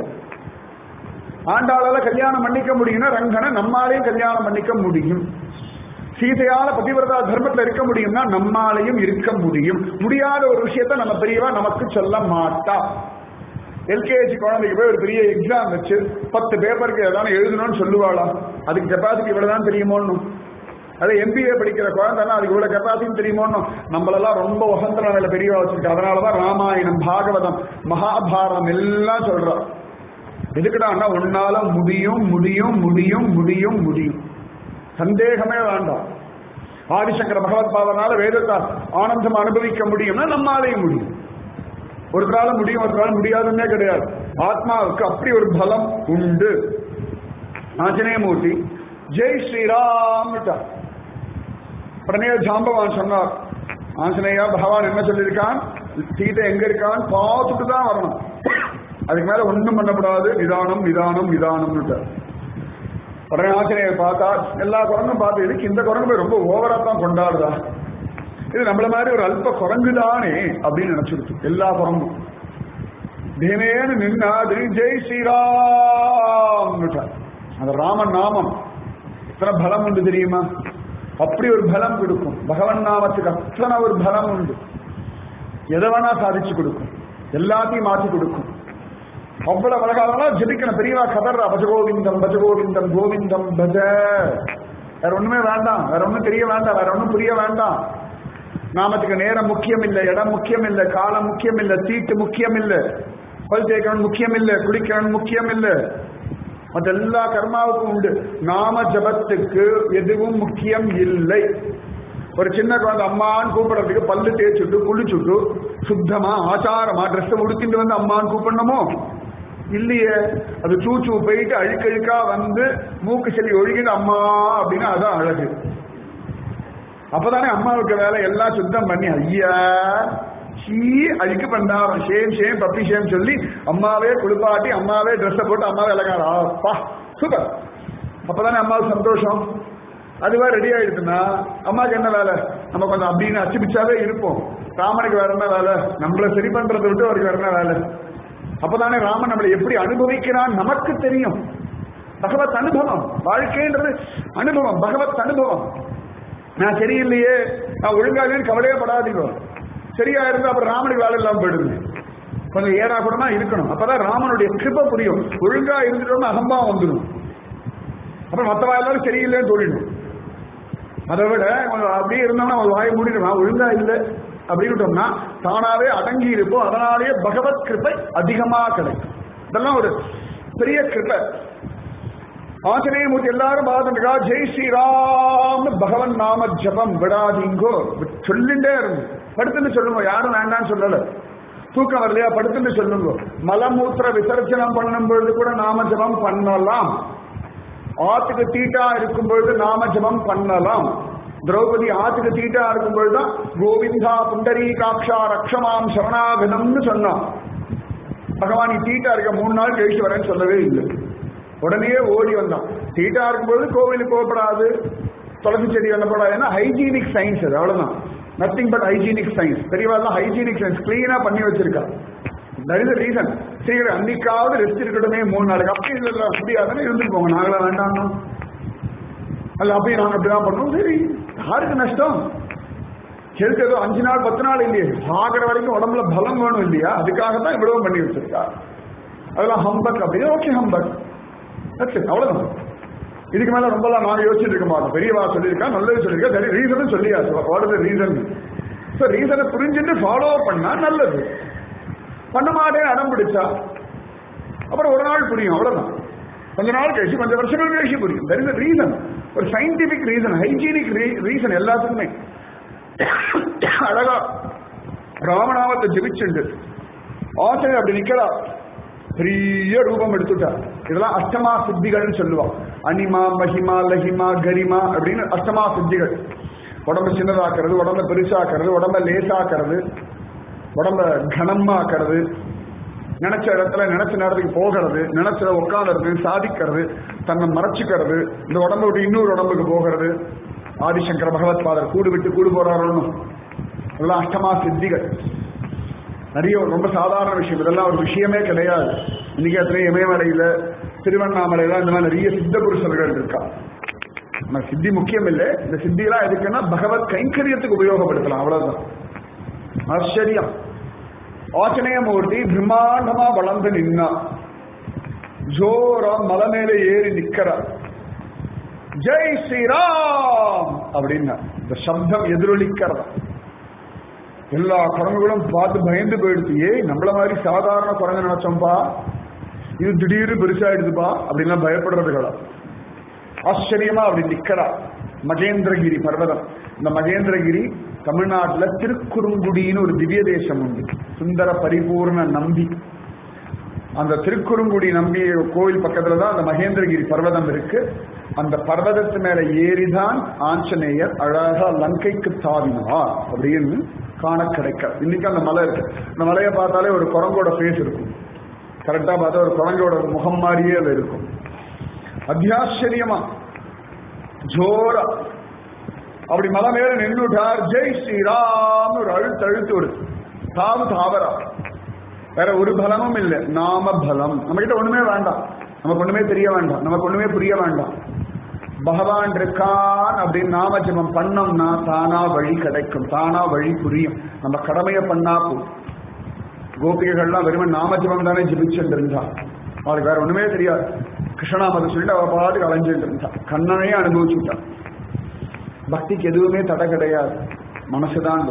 Speaker 1: ஆண்டாளால கல்யாணம் பண்ணிக்க முடியும்னா ரங்கனை நம்மாலேயும் கல்யாணம் பண்ணிக்க முடியும் சீதையால பதிவிரதா தர்மத்துல இருக்க முடியும்னா நம்மாலையும் இருக்க முடியும் முடியாத ஒரு விஷயத்த நம்ம பெரியவா நமக்கு சொல்ல மாட்டா எல்கேஜி குழந்தைக்கு போய் ஒரு பெரிய எக்ஸாம் வச்சு பத்து பேப்பருக்கு ஏதாவது எழுதணும்னு சொல்லுவாளா அதுக்கு கெப்பாசிட்டி இவ்வளவுதான் தெரியுமோன்னு அது எம்பிஏ படிக்கிற குழந்தைன்னா அதுக்கு இவ்வளவு கெப்பாசிட்டி தெரியுமோன்னு நம்மளெல்லாம் ரொம்ப உசந்த நிலையில பெரியவா வச்சிருக்கு அதனாலதான் ராமாயணம் பாகவதம் மகாபாரதம் எல்லாம் சொல்றோம் எதுக்குடான்னா உன்னால முடியும் முடியும் முடியும் முடியும் முடியும் சந்தேகமே வேண்டாம் ஆதிசங்கர பகவத் பாவனால வேதத்தை ஆனந்தம் அனுபவிக்க முடியும்னா நம்மாலேயும் முடியும் ஒருத்தரால முடியும் ஒருத்தரால முடியாதுன்னே கிடையாது ஆத்மாவுக்கு அப்படி ஒரு பலம் உண்டு ஆஞ்சநேயமூர்த்தி ஜெய் ஸ்ரீராம் உடனே ஜாம்பவான் சொன்னார் ஆஞ்சநேயா பகவான் என்ன சொல்லியிருக்கான் சீதை எங்க இருக்கான் பார்த்துட்டு தான் வரணும் அதுக்கு மேல ஒண்ணும் பண்ணக்கூடாது நிதானம் நிதானம் நிதானம்னு உடனே ஆஞ்சநேயர் பார்த்தா எல்லா குரங்கும் பார்த்து இதுக்கு இந்த குரங்கு போய் ரொம்ப ஓவரா தான் கொண்டாடுதா இது நம்மள மாதிரி ஒரு அல்ப குரங்குதானே அப்படின்னு நினைச்சிருச்சு எல்லா குரங்கும் தினேன்னு நின்னாது ஜெய் ஸ்ரீராம் அந்த ராமன் நாமம் எத்தனை பலம் உண்டு தெரியுமா அப்படி ஒரு பலம் கொடுக்கும் பகவன் நாமத்துக்கு அத்தனை ஒரு பலம் உண்டு எதை வேணா சாதிச்சு கொடுக்கும் எல்லாத்தையும் மாற்றி கொடுக்கும் அவ்வளவு அழகாக ஜெபிக்கணும் பெரியவா கதர்றா பஜகோவிந்தம் பஜகோவிந்தம் கோவிந்தம் பஜ வேற ஒண்ணுமே வேண்டாம் வேற ஒண்ணும் தெரிய வேண்டாம் வேற ஒண்ணும் புரிய வேண்டாம் நாமத்துக்கு நேரம் முக்கியம் இல்லை இடம் முக்கியம் இல்லை காலம் முக்கியம் இல்லை சீட்டு முக்கியம் இல்லை பல் தேய்க்கணும் முக்கியம் இல்லை குளிக்கணும் முக்கியம் இல்லை மற்ற எல்லா கர்மாவுக்கும் உண்டு நாம ஜபத்துக்கு எதுவும் முக்கியம் இல்லை ஒரு சின்ன குழந்தை அம்மான்னு கூப்பிடுறதுக்கு பல்லு தேய்ச்சுட்டு குளிச்சுட்டு சுத்தமா ஆச்சாரமா ட்ரெஸ் உடுத்திட்டு வந்து அம்மான்னு கூப்பிடணுமோ இல்லையே அது சூச்சு போயிட்டு அழுக்கழுக்கா வந்து மூக்கு செல்லி ஒழுகிட்டு அம்மா அப்படின்னா அதான் அழகு அப்பதானே அம்மாவுக்கு வேலை எல்லாம் சுத்தம் பண்ணி ஐயா சீ அழுக்கு பண்ணாரம் ஷேம் ஷேம் பப்பி ஷேம் சொல்லி அம்மாவே குளிப்பாட்டி அம்மாவே ட்ரெஸ்ஸை போட்டு அம்மாவே இலகாரா அப்பா சூப்பர் அப்பதானே அம்மாவுக்கு சந்தோஷம் அதுவா ரெடி ஆயிடுச்சுன்னா அம்மாவுக்கு என்ன வேலை நம்ம கொஞ்சம் அப்படின்னு அச்சு பிச்சாவே இருப்போம் ராமனுக்கு வேற என்ன வேலை நம்மள சரி பண்றதை விட்டு அவருக்கு வேற என்ன வேலை அப்பதானே ராமன் நம்மளை எப்படி அனுபவிக்கிறான் நமக்கு தெரியும் பகவத் அனுபவம் வாழ்க்கைன்றது அனுபவம் பகவத் அனுபவம் நான் சரியில்லையே நான் ஒழுங்கா இல்லைன்னு கவலையே படாதீங்க சரியா இருந்தா அப்புறம் ராமனுக்கு வேலை இல்லாம போயிடுது கொஞ்சம் ஏறா கூடமா இருக்கணும் அப்பதான் ராமனுடைய கிருப புரியும் ஒழுங்கா இருந்துட்டோம்னா அகம்பாவம் வந்துடும் அப்புறம் மத்தவா எல்லாரும் சரியில்லைன்னு தோழிடும் அதை விட கொஞ்சம் அப்படியே இருந்தோம்னா ஒரு வாயை மூடிடுமா ஒழுங்கா இல்லை அப்படின்ட்டோம்னா தானாவே அடங்கி இருப்போம் அதனாலேயே பகவத் கிருப்பை அதிகமா கிடைக்கும் இதெல்லாம் ஒரு பெரிய கிருப்பை ஆஞ்சநேயமூர்த்தி எல்லாரும் பார்த்துருக்கா ஜெய் ஸ்ரீராம் பகவன் நாம ஜபம் விடாதீங்கோ சொல்லிண்டே இருந்து படுத்துன்னு சொல்லுங்க யாரும் வேண்டாம்னு சொல்லல தூக்கம் வரலையா படுத்துன்னு சொல்லுங்க மலமூத்திர விசர்ஜனம் பண்ணும் பொழுது கூட நாம ஜபம் பண்ணலாம் ஆத்துக்கு தீட்டா இருக்கும் பொழுது நாம ஜபம் பண்ணலாம் திரௌபதி ஆத்துக்கு தீட்டா இருக்கும் பொழுதுதான் கோவிந்தா புண்டரீகாட்சா ரக்ஷமாம் சரணாகதம்னு சொன்னான் பகவான் நீ தீட்டா இருக்க மூணு நாள் கழிச்சு வரேன்னு சொல்லவே இல்லை உடனே ஓடி வந்தான் தீட்டா இருக்கும்போது கோவிலுக்கு போகப்படாது துளசி செடி வரப்படாது ஏன்னா ஹைஜீனிக் சயின்ஸ் அது அவ்வளவுதான் நத்திங் பட் ஹைஜீனிக் சயின்ஸ் பெரியவாள் ஹைஜீனிக் சயின்ஸ் கிளீனா பண்ணி வச்சிருக்கா தட் இஸ் ரீசன் சீக்கிரம் அன்னைக்காவது ரெஸ்ட் இருக்கட்டுமே மூணு நாளைக்கு அப்படி இல்லை முடியாதுன்னு இருந்துட்டு போங்க நாங்களா வேண்டாம் அல்ல அப்படி நாங்க அப்படிதான் பண்ணோம் சரி யாருக்கு நஷ்டம் எதுக்கு ஏதோ அஞ்சு நாள் பத்து நாள் இல்லையே சாகிற வரைக்கும் உடம்புல பலம் வேணும் இல்லையா அதுக்காக தான் இவ்வளவு பண்ணி வச்சிருக்கா அதெல்லாம் ஹம்பக் அப்படின்னு ஓகே ஹம்பக் அவ்வளவுதான் இதுக்கு மேல ரொம்பலாம் நான் யோசிச்சுட்டு இருக்க மாட்டோம் பெரியவா சொல்லியிருக்கா நல்லது சொல்லியிருக்கா சரி ரீசனும் சொல்லியாச்சு வாட் இஸ் ரீசன் ஸோ ரீசனை புரிஞ்சுட்டு ஃபாலோ பண்ணா நல்லது பண்ண மாட்டேன் அடம் பிடிச்சா அப்புறம் ஒரு நாள் புரியும் அவ்வளவுதான் கொஞ்ச நாள் கழிச்சு கொஞ்சம் வருஷங்கள் கழிச்சு புரியும் தெர் இஸ் ரீசன் ஒரு சயின்டிபிக் ரீசன் ஹைஜீனிக் ரீசன் எல்லாத்துக்குமே அழகா ராமநாமத்தை ஜெபிச்சுண்டு ஆசிரியர் அப்படி நிக்கிறா பெரிய ரூபம் எடுத்துட்டா இதெல்லாம் அஷ்டமா சித்திகள்னு சொல்லுவான் அனிமா மகிமா லஹிமா கரிமா அப்படின்னு அஷ்டமா சித்திகள் உடம்ப சின்னதாக்குறது உடம்ப பெருசாக்குறது உடம்ப லேசாக்குறது உடம்ப கனமாக்குறது நினைச்ச இடத்துல நினைச்ச நேரத்துக்கு போகிறது நினைச்சத உட்காந்துறது சாதிக்கிறது தன்னை மறைச்சிக்கிறது இந்த உடம்பு விட்டு இன்னொரு உடம்புக்கு போகிறது ஆதிசங்கர பகவத் பாதர் கூடு விட்டு கூடு போறாருன்னு எல்லாம் அஷ்டமா சித்திகள் நிறைய ரொம்ப சாதாரண விஷயம் இதெல்லாம் ஒரு விஷயமே கிடையாது இன்னைக்கு அத்தனை இமயமலையில திருவண்ணாமலையில இந்த மாதிரி நிறைய சித்த புருஷர்கள் இருக்கா ஆனா சித்தி முக்கியம் இல்லை இந்த சித்தியெல்லாம் எதுக்குன்னா பகவத் கைங்கரியத்துக்கு உபயோகப்படுத்தலாம் அவ்வளவுதான் ஆச்சரியம் ஆச்சனையமூர்த்தி பிரம்மாண்டமா வளர்ந்து நின்னா ஜோரா மலை மேல ஏறி நிக்கிறா ஜெய் ஸ்ரீராம் அப்படின்னா இந்த சப்தம் எதிரொலிக்கிறதா எல்லா குரங்குகளும் பார்த்து பயந்து போயிடுச்சு ஏய் நம்மள மாதிரி சாதாரண குரங்கு நினைச்சோம்பா இது திடீர்னு பெருசாயிடுதுப்பா அப்படின்லாம் பயப்படுறதுகளா ஆச்சரியமா அப்படி நிக்கிறா மகேந்திரகிரி பர்வதம் இந்த மகேந்திரகிரி தமிழ்நாட்டுல திருக்குறுங்குடின்னு ஒரு திவ்ய தேசம் உண்டு சுந்தர பரிபூர்ண நம்பி அந்த திருக்குறுங்குடி நம்பி கோவில் பக்கத்துல தான் அந்த மகேந்திரகிரி பர்வதம் இருக்கு அந்த பர்வதத்து மேல ஏறிதான் ஆஞ்சநேயர் அழகா லங்கைக்கு தாவினார் அப்படின்னு காண கிடைக்க இன்னைக்கு அந்த மலை இருக்கு அந்த மலையை பார்த்தாலே ஒரு குரங்கோட ஃபேஸ் இருக்கும் கரெக்டா பார்த்தா ஒரு குரங்கோட முகம் மாதிரியே அது இருக்கும் அத்தியாச்சரியமா ஜோரா அப்படி மலை மேல நின்றுட்டார் ஜெய் ஸ்ரீராம் ஒரு அழுத்து அழுத்து ஒரு தாவு தாவரா வேற ஒரு பலமும் இல்லை நாம பலம் நம்ம கிட்ட ஒண்ணுமே வேண்டாம் நமக்கு ஒண்ணுமே தெரிய வேண்டாம் நமக்கு ஒண்ணுமே புரிய வேண்டாம் பகவான் இருக்கான் அப்படின்னு நாம ஜபம் பண்ணோம்னா தானா வழி கிடைக்கும் தானா வழி புரியும் நம்ம கடமையை பண்ணா போதும் கோபிகைகள்லாம் வெறுமன் நாம ஜபம் தானே ஜபிச்சுட்டு இருந்தா அவளுக்கு வேற ஒண்ணுமே தெரியாது கிருஷ்ணநாமத்தை சொல்லிட்டு அவ பாட்டுக்கு அலைஞ்சிட்டு இருந்தா கண்ணனையே அனுபவிச்சுட்டா பக்திக்கு எதுவுமே தடை கிடையாது மனசுதான்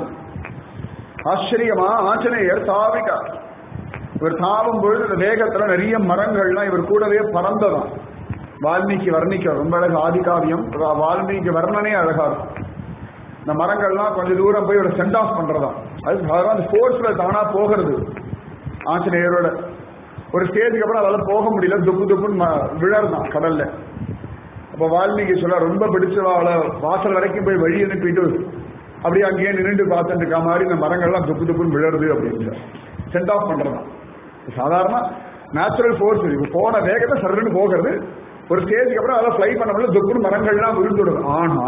Speaker 1: ஆச்சரியமா ஆஞ்சநேயர் தாவிட்டார் இவர் தாவும் பொழுது இந்த வேகத்துல நிறைய மரங்கள்லாம் இவர் கூடவே பறந்ததாம் வால்மீகி வர்ணிக்க ரொம்ப அழகு ஆதிகாவியம் வால்மீகி வர்ணனே அழகா இருக்கும் இந்த மரங்கள்லாம் கொஞ்சம் தூரம் போய் ஒரு சென்ட் ஆஃப் பண்றதா அது சாதாரண அந்த ஃபோர்ஸ்ல தானா போகிறது ஆஞ்சநேயரோட ஒரு ஸ்டேஜுக்கு அப்புறம் அதால போக முடியல துப்பு துப்புன்னு விழறதான் கடல்ல அப்ப வால்மீகி சொல்ல ரொம்ப பிடிச்சவாள வாசல் வரைக்கும் போய் வழி அனுப்பிட்டு அப்படியே அங்கேயே நின்று பார்த்துட்டு இருக்க மாதிரி இந்த மரங்கள்லாம் துப்பு துப்புன்னு விழருது அப்படின்னு சென்ட் ஆஃப் பண்றதான் சாதாரண நேச்சுரல் ஃபோர்ஸ் இது போன வேகத்தை சர்ன்னு போகிறது ஒரு ஸ்டேஜுக்கு அப்புறம் அதெல்லாம் ஃப்ளை பண்ண முடியல துப்புன்னு மரங்கள்லாம் விழுந்துடுது ஆனா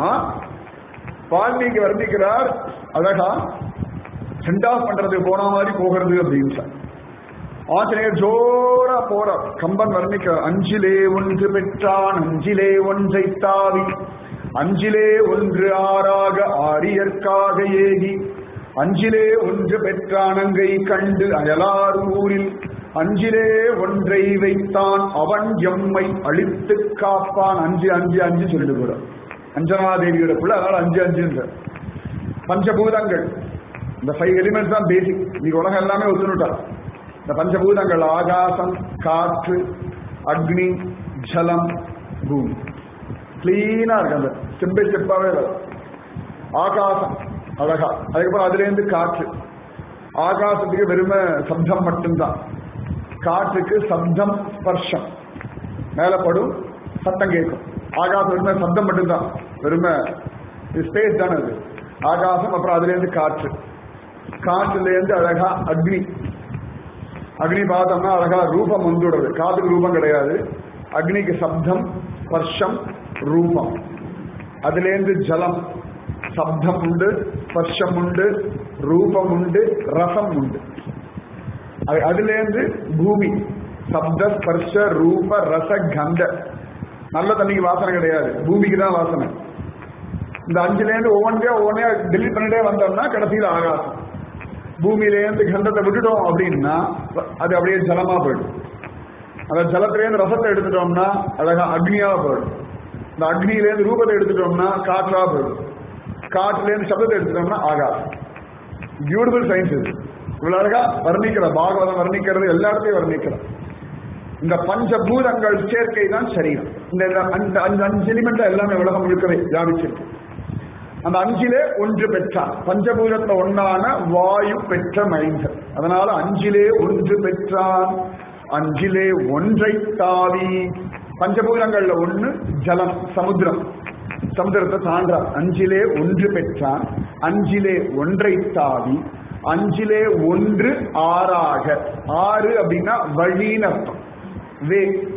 Speaker 1: வால்மீகி வர்ணிக்கிறார் அழகா சென்ட் ஆஃப் பண்றது போன மாதிரி போகிறது அப்படின்னு சார் ஆஞ்சநேயர் ஜோரா போறார் கம்பன் வர்ணிக்க அஞ்சிலே ஒன்று பெற்றான் அஞ்சிலே ஒன்றை தாவி அஞ்சிலே ஒன்று ஆறாக ஆரியற்காக ஏகி அஞ்சிலே ஒன்று பெற்றானங்கை கண்டு அயலார் ஊரில் அஞ்சிலே ஒன்றை வைத்தான் அவன் எம்மை அழித்து காப்பான் அஞ்சு அஞ்சு அஞ்சு சொல்லிட்டு கூட அஞ்சனாதேவியோட பிள்ளை அதனால அஞ்சு அஞ்சுன்ற பஞ்சபூதங்கள் இந்த ஃபைவ் எலிமெண்ட்ஸ் தான் பேசிக் நீங்க உலகம் எல்லாமே ஒத்துனுட்டா இந்த பஞ்சபூதங்கள் ஆகாசம் காற்று அக்னி ஜலம் பூமி கிளீனா இருக்கு அந்த ஸ்டெப் பை ஸ்டெப்பாவே வரும் ஆகாசம் அழகா அதுக்கப்புறம் அதுல இருந்து காற்று ஆகாசத்துக்கு வெறும சப்தம் மட்டும்தான் காற்றுக்கு சப்தம் ஸ்பர்ஷம் மேல படும் சத்தம் கேட்கும் ஆகாசம் வெறும சப்தம் மட்டும்தான் வெறும ஸ்பேஸ் தானே அது ஆகாசம் அப்புறம் அதுல இருந்து காற்று காற்றுல இருந்து அழகா அக்னி அக்னி பார்த்தோம்னா அழகா ரூபம் வந்துடுறது காதுக்கு ரூபம் கிடையாது அக்னிக்கு சப்தம் ஸ்பர்ஷம் ரூபம் அதுலேருந்து ஜலம் சப்தம் உண்டு ஸ்பர்ஷம் உண்டு ரூபம் உண்டு ரசம் உண்டு அது- அதுலேருந்து பூமி சப்த ஸ்பர்ஷ ரூப ரச கந்த நல்ல தண்ணிக்கு வாசனை கிடையாது பூமிக்கு தான் வாசனை இந்த அஞ்சுலேருந்து ஒவ்வொன்றையா ஒவ்வொன்றையா டெலிட் பண்ணிட்டே வந்தோம்னா கடைசியில் ஆகாசம் பூமியிலேருந்து கந்தத்தை விட்டுட்டோம் அப்படின்னா அது அப்படியே ஜலமா போயிடும் அந்த ஜலத்திலேருந்து ரசத்தை எடுத்துட்டோம்னா அழகா அக்னியா போயிடும் இந்த அக்னியிலேருந்து ரூபத்தை எடுத்துட்டோம்னா காற்றா போயிடும் காற்றுலேருந்து சப்தத்தை எடுத்துட்டோம்னா ஆகாசம் பியூட்டிஃபுல் சயின்ஸ் இது இவ்வளவு அழகா வர்ணிக்கிற பாகவதம் வர்ணிக்கிறது எல்லா இடத்தையும் வர்ணிக்கிற இந்த பஞ்சபூதங்கள் சேர்க்கை தான் சரீரம் இந்த இந்த அந்த அந்த அஞ்சு எலிமெண்ட் எல்லாமே உலகம் முழுக்கவே வியாபிச்சிருக்கு அந்த அஞ்சிலே ஒன்று பெற்றான் பஞ்சபூதத்துல ஒன்னான வாயு பெற்ற மைந்தர் அதனால அஞ்சிலே ஒன்று பெற்றான் அஞ்சிலே ஒன்றை தாவி பஞ்சபூதங்கள்ல ஒண்ணு ஜலம் சமுத்திரம் சமுத்திரத்தை தாண்டான் அஞ்சிலே ஒன்று பெற்றான் அஞ்சிலே ஒன்றை தாவி அஞ்சிலே ஒன்று ஆறாக ஆறு அப்படின்னா வழின்னு அர்த்தம் வே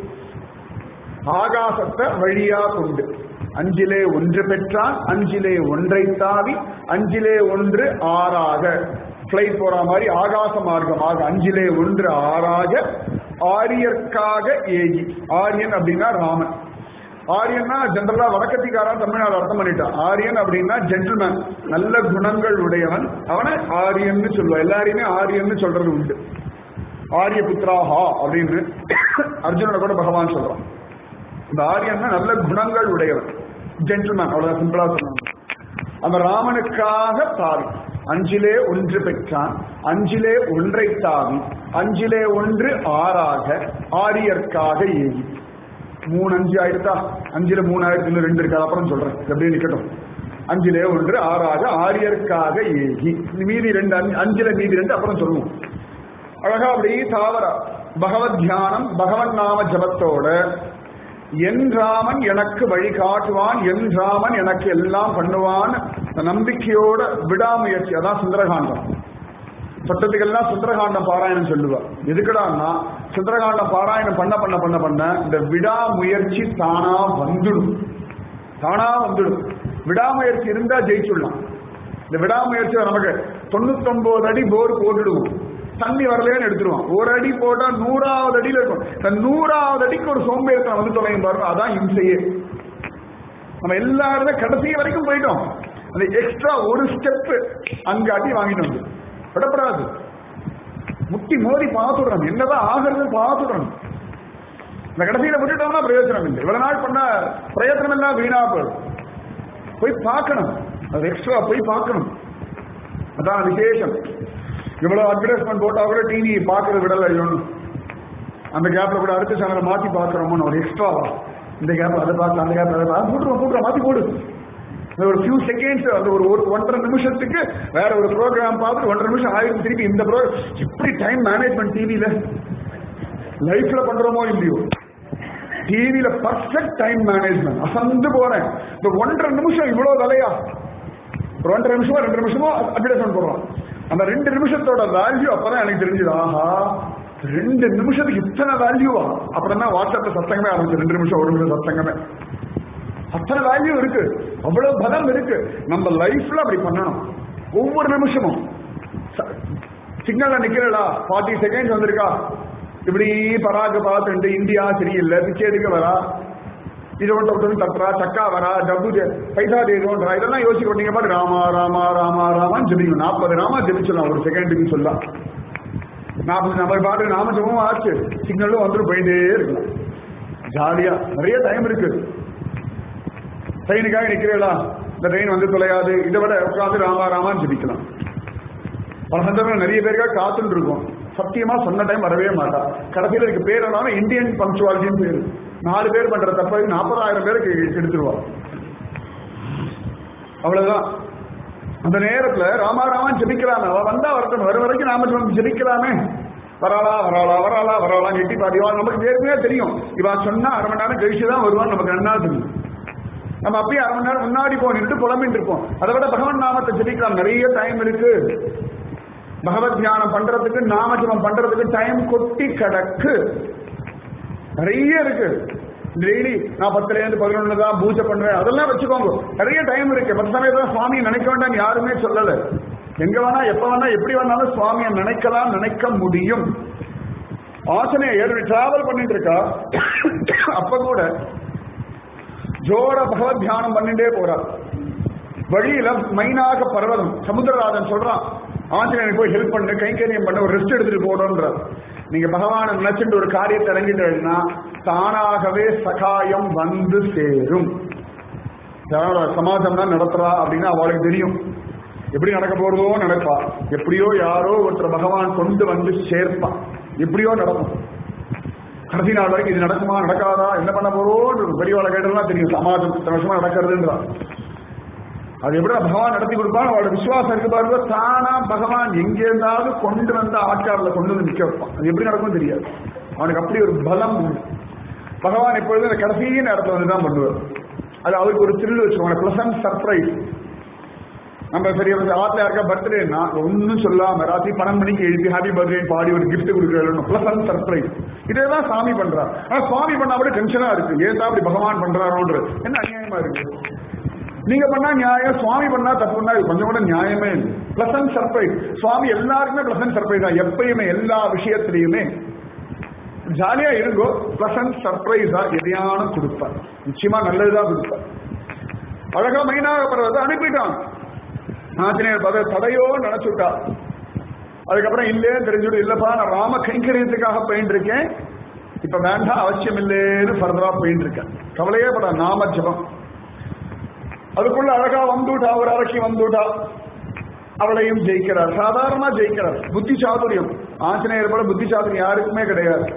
Speaker 1: ஆகாசத்தை வழியா கொண்டு அஞ்சிலே ஒன்று பெற்றான் அஞ்சிலே ஒன்றை தாவி அஞ்சிலே ஒன்று ஆறாக பிளைட் போற மாதிரி ஆகாச மார்க்கமாக அஞ்சிலே ஒன்று ஆறாக ஆரியர்க்காக ஏகி ஆரியன் அப்படின்னா ராமன் ஆரியன்னா ஜென்ரலா வடக்கத்திக்காரன் தமிழ்நாடு அர்த்தம் பண்ணிட்டான் ஆரியன் அப்படின்னா ஜென்டில்மேன் நல்ல குணங்கள் உடையவன் அவனை ஆரியன்னு சொல்லுவான் எல்லாரையுமே ஆரியன்னு சொல்றது உண்டு ஆரிய புத்திராஹா அப்படின்னு அர்ஜுனனை கூட பகவான் சொல்றான் இந்த ஆரியன்னா நல்ல குணங்கள் உடையவன் ஜென்டில்மேன் அவ்வளவு சிம்பிளா சொன்னாங்க அந்த ராமனுக்காக தாவி அஞ்சிலே ஒன்று பெற்றான் அஞ்சிலே ஒன்றை தாவி அஞ்சிலே ஒன்று ஆறாக ஆரியர்க்காக ஏகி மூணு அஞ்சு ஆயிடுத்தா அஞ்சுல மூணு ஆயிரத்தி இன்னும் ரெண்டு இருக்கு அது அப்புறம் சொல்றேன் இது அப்படியே நிக்கட்டும் அஞ்சிலே ஒன்று ஆறாக ஆரியர்க்காக ஏகி மீதி ரெண்டு அஞ்சு- அஞ்சுல மீதி ரெண்டு அப்புறம் சொல்லுவோம் அழகா அப்படி தாவரா பகவத் தியானம் பகவன் நாம ஜபத்தோட என் ராமன் எனக்கு வழி காட்டுவான் என் ராமன் எனக்கு எல்லாம் பண்ணுவான் அந்த நம்பிக்கையோட விடாமுயற்சி அதான் சுந்தரகாண்டம் சட்டத்துக்கெல்லாம் சுந்தரகாண்டம் பாராயணம் சொல்லுவா எதுக்குடான்னா சுந்தரகாண்டம் பாராயணம் பண்ண பண்ண பண்ண பண்ண இந்த விடாமுயற்சி தானா வந்துடும் தானா வந்துடும் விடாமுயற்சி இருந்தா ஜெயிச்சுடலாம் இந்த விடாமுயற்சி நமக்கு தொண்ணூத்தொன்பது அடி போர் போட்டுடுவோம் தண்ணி வரலையான்னு எடுத்துருவான் ஒரு அடி போட்டா நூறாவது அடியில இருக்கும் இந்த நூறாவது அடிக்கு ஒரு சோம்பேறித்தனம் வந்து தொலையும் பாருங்க அதான் இம்சையே நம்ம எல்லாருமே கடைசி வரைக்கும் போயிட்டோம் அந்த எக்ஸ்ட்ரா ஒரு ஸ்டெப் அங்க அடி வாங்கிட்டு வந்து விடப்படாது முட்டி மோதி பார்த்துடுறோம் என்னதான் ஆகிறது பார்த்துடுறோம் இந்த கடைசியில விட்டுட்டோம்னா பிரயோஜனம் இல்லை இவ்வளவு நாள் பண்ண பிரயத்தனம் எல்லாம் வீணா போயிடும் போய் பார்க்கணும் அது எக்ஸ்ட்ரா போய் பார்க்கணும் அதான் விசேஷம் இவ்வளவு அட்வர்டைஸ்மெண்ட் போட்டா கூட டிவி பார்க்கறது விடல ஒன்றும் அந்த கேப்ல கூட அடுத்த சேனலை மாத்தி பார்க்கறோமோ ஒரு எக்ஸ்ட்ராவா இந்த கேப் அதை பார்க்கலாம் அந்த கேப் அதை பார்க்கலாம் போட்டுருவோம் போட்டுருவோம் மாத்தி போடு இந்த ஒரு ஃபியூ செகண்ட்ஸ் அந்த ஒரு ஒரு ஒன்றரை நிமிஷத்துக்கு வேற ஒரு ப்ரோக்ராம் பார்த்துட்டு ஒன்றரை நிமிஷம் ஆயிரம் திருப்பி இந்த ப்ரோ எப்படி டைம் மேனேஜ்மெண்ட் டிவியில லைஃப்ல பண்றோமோ இல்லையோ டிவியில பர்ஃபெக்ட் டைம் மேனேஜ்மெண்ட் அசந்து போறேன் இந்த ஒன்றரை நிமிஷம் இவ்வளவு விலையா ஒரு ஒன்றரை நிமிஷமோ ரெண்டு நிமிஷமோ அட்வர்டைஸ்மெண்ட் போடுறோம் அந்த ரெண்டு நிமிஷத்தோட வேல்யூ அப்பதான் எனக்கு தெரிஞ்சது ஆஹா ரெண்டு நிமிஷத்துக்கு இத்தனை வேல்யூவா அப்புறம் தான் வாட்ஸ்அப்ல சத்தங்கமே ஆரம்பிச்சு ரெண்டு நிமிஷம் ஒரு நிமிஷம் சத்தங்கமே அத்தனை வேல்யூ இருக்கு அவ்வளவு பலம் இருக்கு நம்ம லைஃப்ல அப்படி பண்ணணும் ஒவ்வொரு நிமிஷமும் சிக்னல்ல நிக்கிறடா ஃபார்ட்டி செகண்ட்ஸ் வந்திருக்கா இப்படி பராக பார்த்துட்டு இந்தியா சரியில்லை பிச்சை எடுக்க வரா இது ஒன்று ஒருத்தர் தட்டுறா சக்கா வரா டப்பு ஜெ- பைசா தேடுவோன்றா இதெல்லாம் யோசிக்க நீங்க பாரு ராமா ராமா ராமா ராமான்னு ஜெபிக்கணும் நாற்பது ராமா ஜெபிச்சிடலாம் ஒரு செகண்டுக்கு சொல்லலாம் நாற்பது நம்ம பாட்டு நாம ஜபமும் ஆச்சு சிக்னலும் வந்துட்டு போயிட்டே இருக்கலாம் ஜாலியா நிறைய டைம் இருக்கு ட்ரெயினுக்காக நிக்கிறீங்களா இந்த ட்ரெயின் வந்து தொலையாது இதை விட உட்காந்து ராமா ராமான்னு ஜெபிக்கலாம் பல சந்தர்ப்பங்கள் நிறைய பேருக்காக காத்துட்டு இருக்கோம் சத்தியமா சொன்ன டைம் வரவே மாட்டா கடைசியில் இதுக்கு பேர் என்னன்னா இந்தியன் பங்க்சுவாலிட்டின்னு பேரு நாலு பேர் பண்ற தப்ப நாற்பதாயிரம் பேருக்கு எடுத்துருவா அவ்வளவுதான் அந்த நேரத்துல ராமா ராமான் ஜெபிக்கலாமே அவ வந்தா வரட்டும் வர வரைக்கும் நாம ஜெபம் ஜெபிக்கலாமே வராளா வராளா வராளா வராளா எட்டி பாதிவா நமக்கு ஏற்கனவே தெரியும் இவா சொன்னா அரை மணி நேரம் கழிச்சு தான் வருவான் நமக்கு நன்னா தெரியும் நம்ம அப்படியே அரை மணி நேரம் முன்னாடி போய் நின்று புலம்பிட்டு இருப்போம் அதை விட பகவான் நாமத்தை ஜெபிக்கலாம் நிறைய டைம் இருக்கு பகவத் தியானம் பண்றதுக்கு நாமஜபம் பண்றதுக்கு டைம் கொட்டி கிடக்கு நிறைய இருக்கு டெய்லி நான் பத்துல இருந்து பதினொன்னு தான் பூஜை பண்றேன் அதெல்லாம் வச்சுக்கோங்க நிறைய டைம் இருக்கு மற்ற சமயத்துல சுவாமி நினைக்க வேண்டாம் யாருமே சொல்லல எங்க வேணா எப்ப வேணா எப்படி வேணாலும் சுவாமியை நினைக்கலாம் நினைக்க முடியும் ஆசனையர் டிராவல் பண்ணிட்டு இருக்கா அப்ப கூட ஜோர பகவத் தியானம் பண்ணிட்டே போறார் வழியில மைனாக பர்வதம் சமுத்திரராஜன் சொல்றான் ஆஞ்சநேயன் போய் ஹெல்ப் பண்ணு கைங்கரியம் பண்ண ஒரு ரெஸ்ட் எடுத்துட்டு போடணுன்றார் நீங்க பகவானை நினைச்சுட்டு ஒரு காரியத்தை இறங்கிட்டேன்னா தானாகவே சகாயம் வந்து சேரும் யாரோட சமாஜம் தான் நடத்துறா அப்படின்னு அவளுக்கு தெரியும் எப்படி நடக்க போறதோ நடப்பா எப்படியோ யாரோ ஒருத்தர் பகவான் கொண்டு வந்து சேர்ப்பான் எப்படியோ நடக்கும் கடைசி நாள் வரைக்கும் இது நடக்குமா நடக்காதா என்ன பண்ண போறோம் பெரியவாளை கேட்டெல்லாம் தெரியும் சமாஜம் இத்தனை வருஷமா நடக்கிறதுன்றா அது எப்படி பகவான் நடத்தி கொடுப்பான் அவளோட விசுவாசம் இருக்கு பாருங்க தானா பகவான் எங்க இருந்தாலும் கொண்டு வந்த ஆட்காரில் கொண்டு வந்து நிக்க வைப்பான் அது எப்படி நடக்கும் தெரியாது அவனுக்கு அப்படி ஒரு பலம் உண்டு பகவான் எப்பொழுதும் இந்த கடைசி நேரத்தில் வந்து தான் பண்ணுவார் அது அவருக்கு ஒரு த்ரில் வச்சுக்கோங்க பிளசன்ட் சர்ப்ரைஸ் நம்ம சரி ஆத்துல யாருக்கா பர்த்டேன்னா ஒன்னும் சொல்லாம ராத்திரி பன்னெண்டு மணிக்கு எழுதி ஹாப்பி பர்த்டே பாடி ஒரு கிஃப்ட் கொடுக்குறாரு பிளசன்ட் சர்ப்ரைஸ் இதேதான் சாமி பண்றார் ஆனா சுவாமி பண்ணா கூட டென்ஷனா இருக்கு ஏன் தான் அப்படி பகவான் பண்றாரோன்றது என்ன அநியாயமா இருக்கு நீங்க பண்ணா நியாயம் சுவாமி பண்ணா தப்புன்னா இது கொஞ்சம் கூட நியாயமே இல்லை பிளசன்ட் சர்ப்ரைஸ் சுவாமி எல்லாருக்குமே பிளசன்ட் சர்ப்ரைஸ் தான் எப்பயுமே எல்லா விஷயத்திலையுமே ஜாலியா இருங்கோ பிளசன்ட் சர்ப்ரைஸா எதையான கொடுப்பார் நிச்சயமா நல்லதுதான் கொடுப்பார் அழகா மைனாக பர்வத்தை அனுப்பிட்டான் ஆஞ்சநேயர் பத தடையோ நினைச்சுட்டா அதுக்கப்புறம் இல்லே தெரிஞ்சுட்டு இல்லப்பா நான் ராம கைங்கரியத்துக்காக போயிட்டு இருக்கேன் இப்ப வேண்டாம் அவசியம் இல்லைன்னு ஃபர்தரா போயிட்டு இருக்கேன் கவலையே பட நாம ஜபம் அதுக்குள்ள அழகா வந்துட்டா ஒரு அரைக்கி வந்துட்டா அவளையும் ஜெயிக்கிறார் சாதாரணமா ஜெயிக்கிறார் புத்தி சாதுரியம் ஆஞ்சநேயர் போல புத்தி சாதுரியம் யாருக்குமே கிடையாது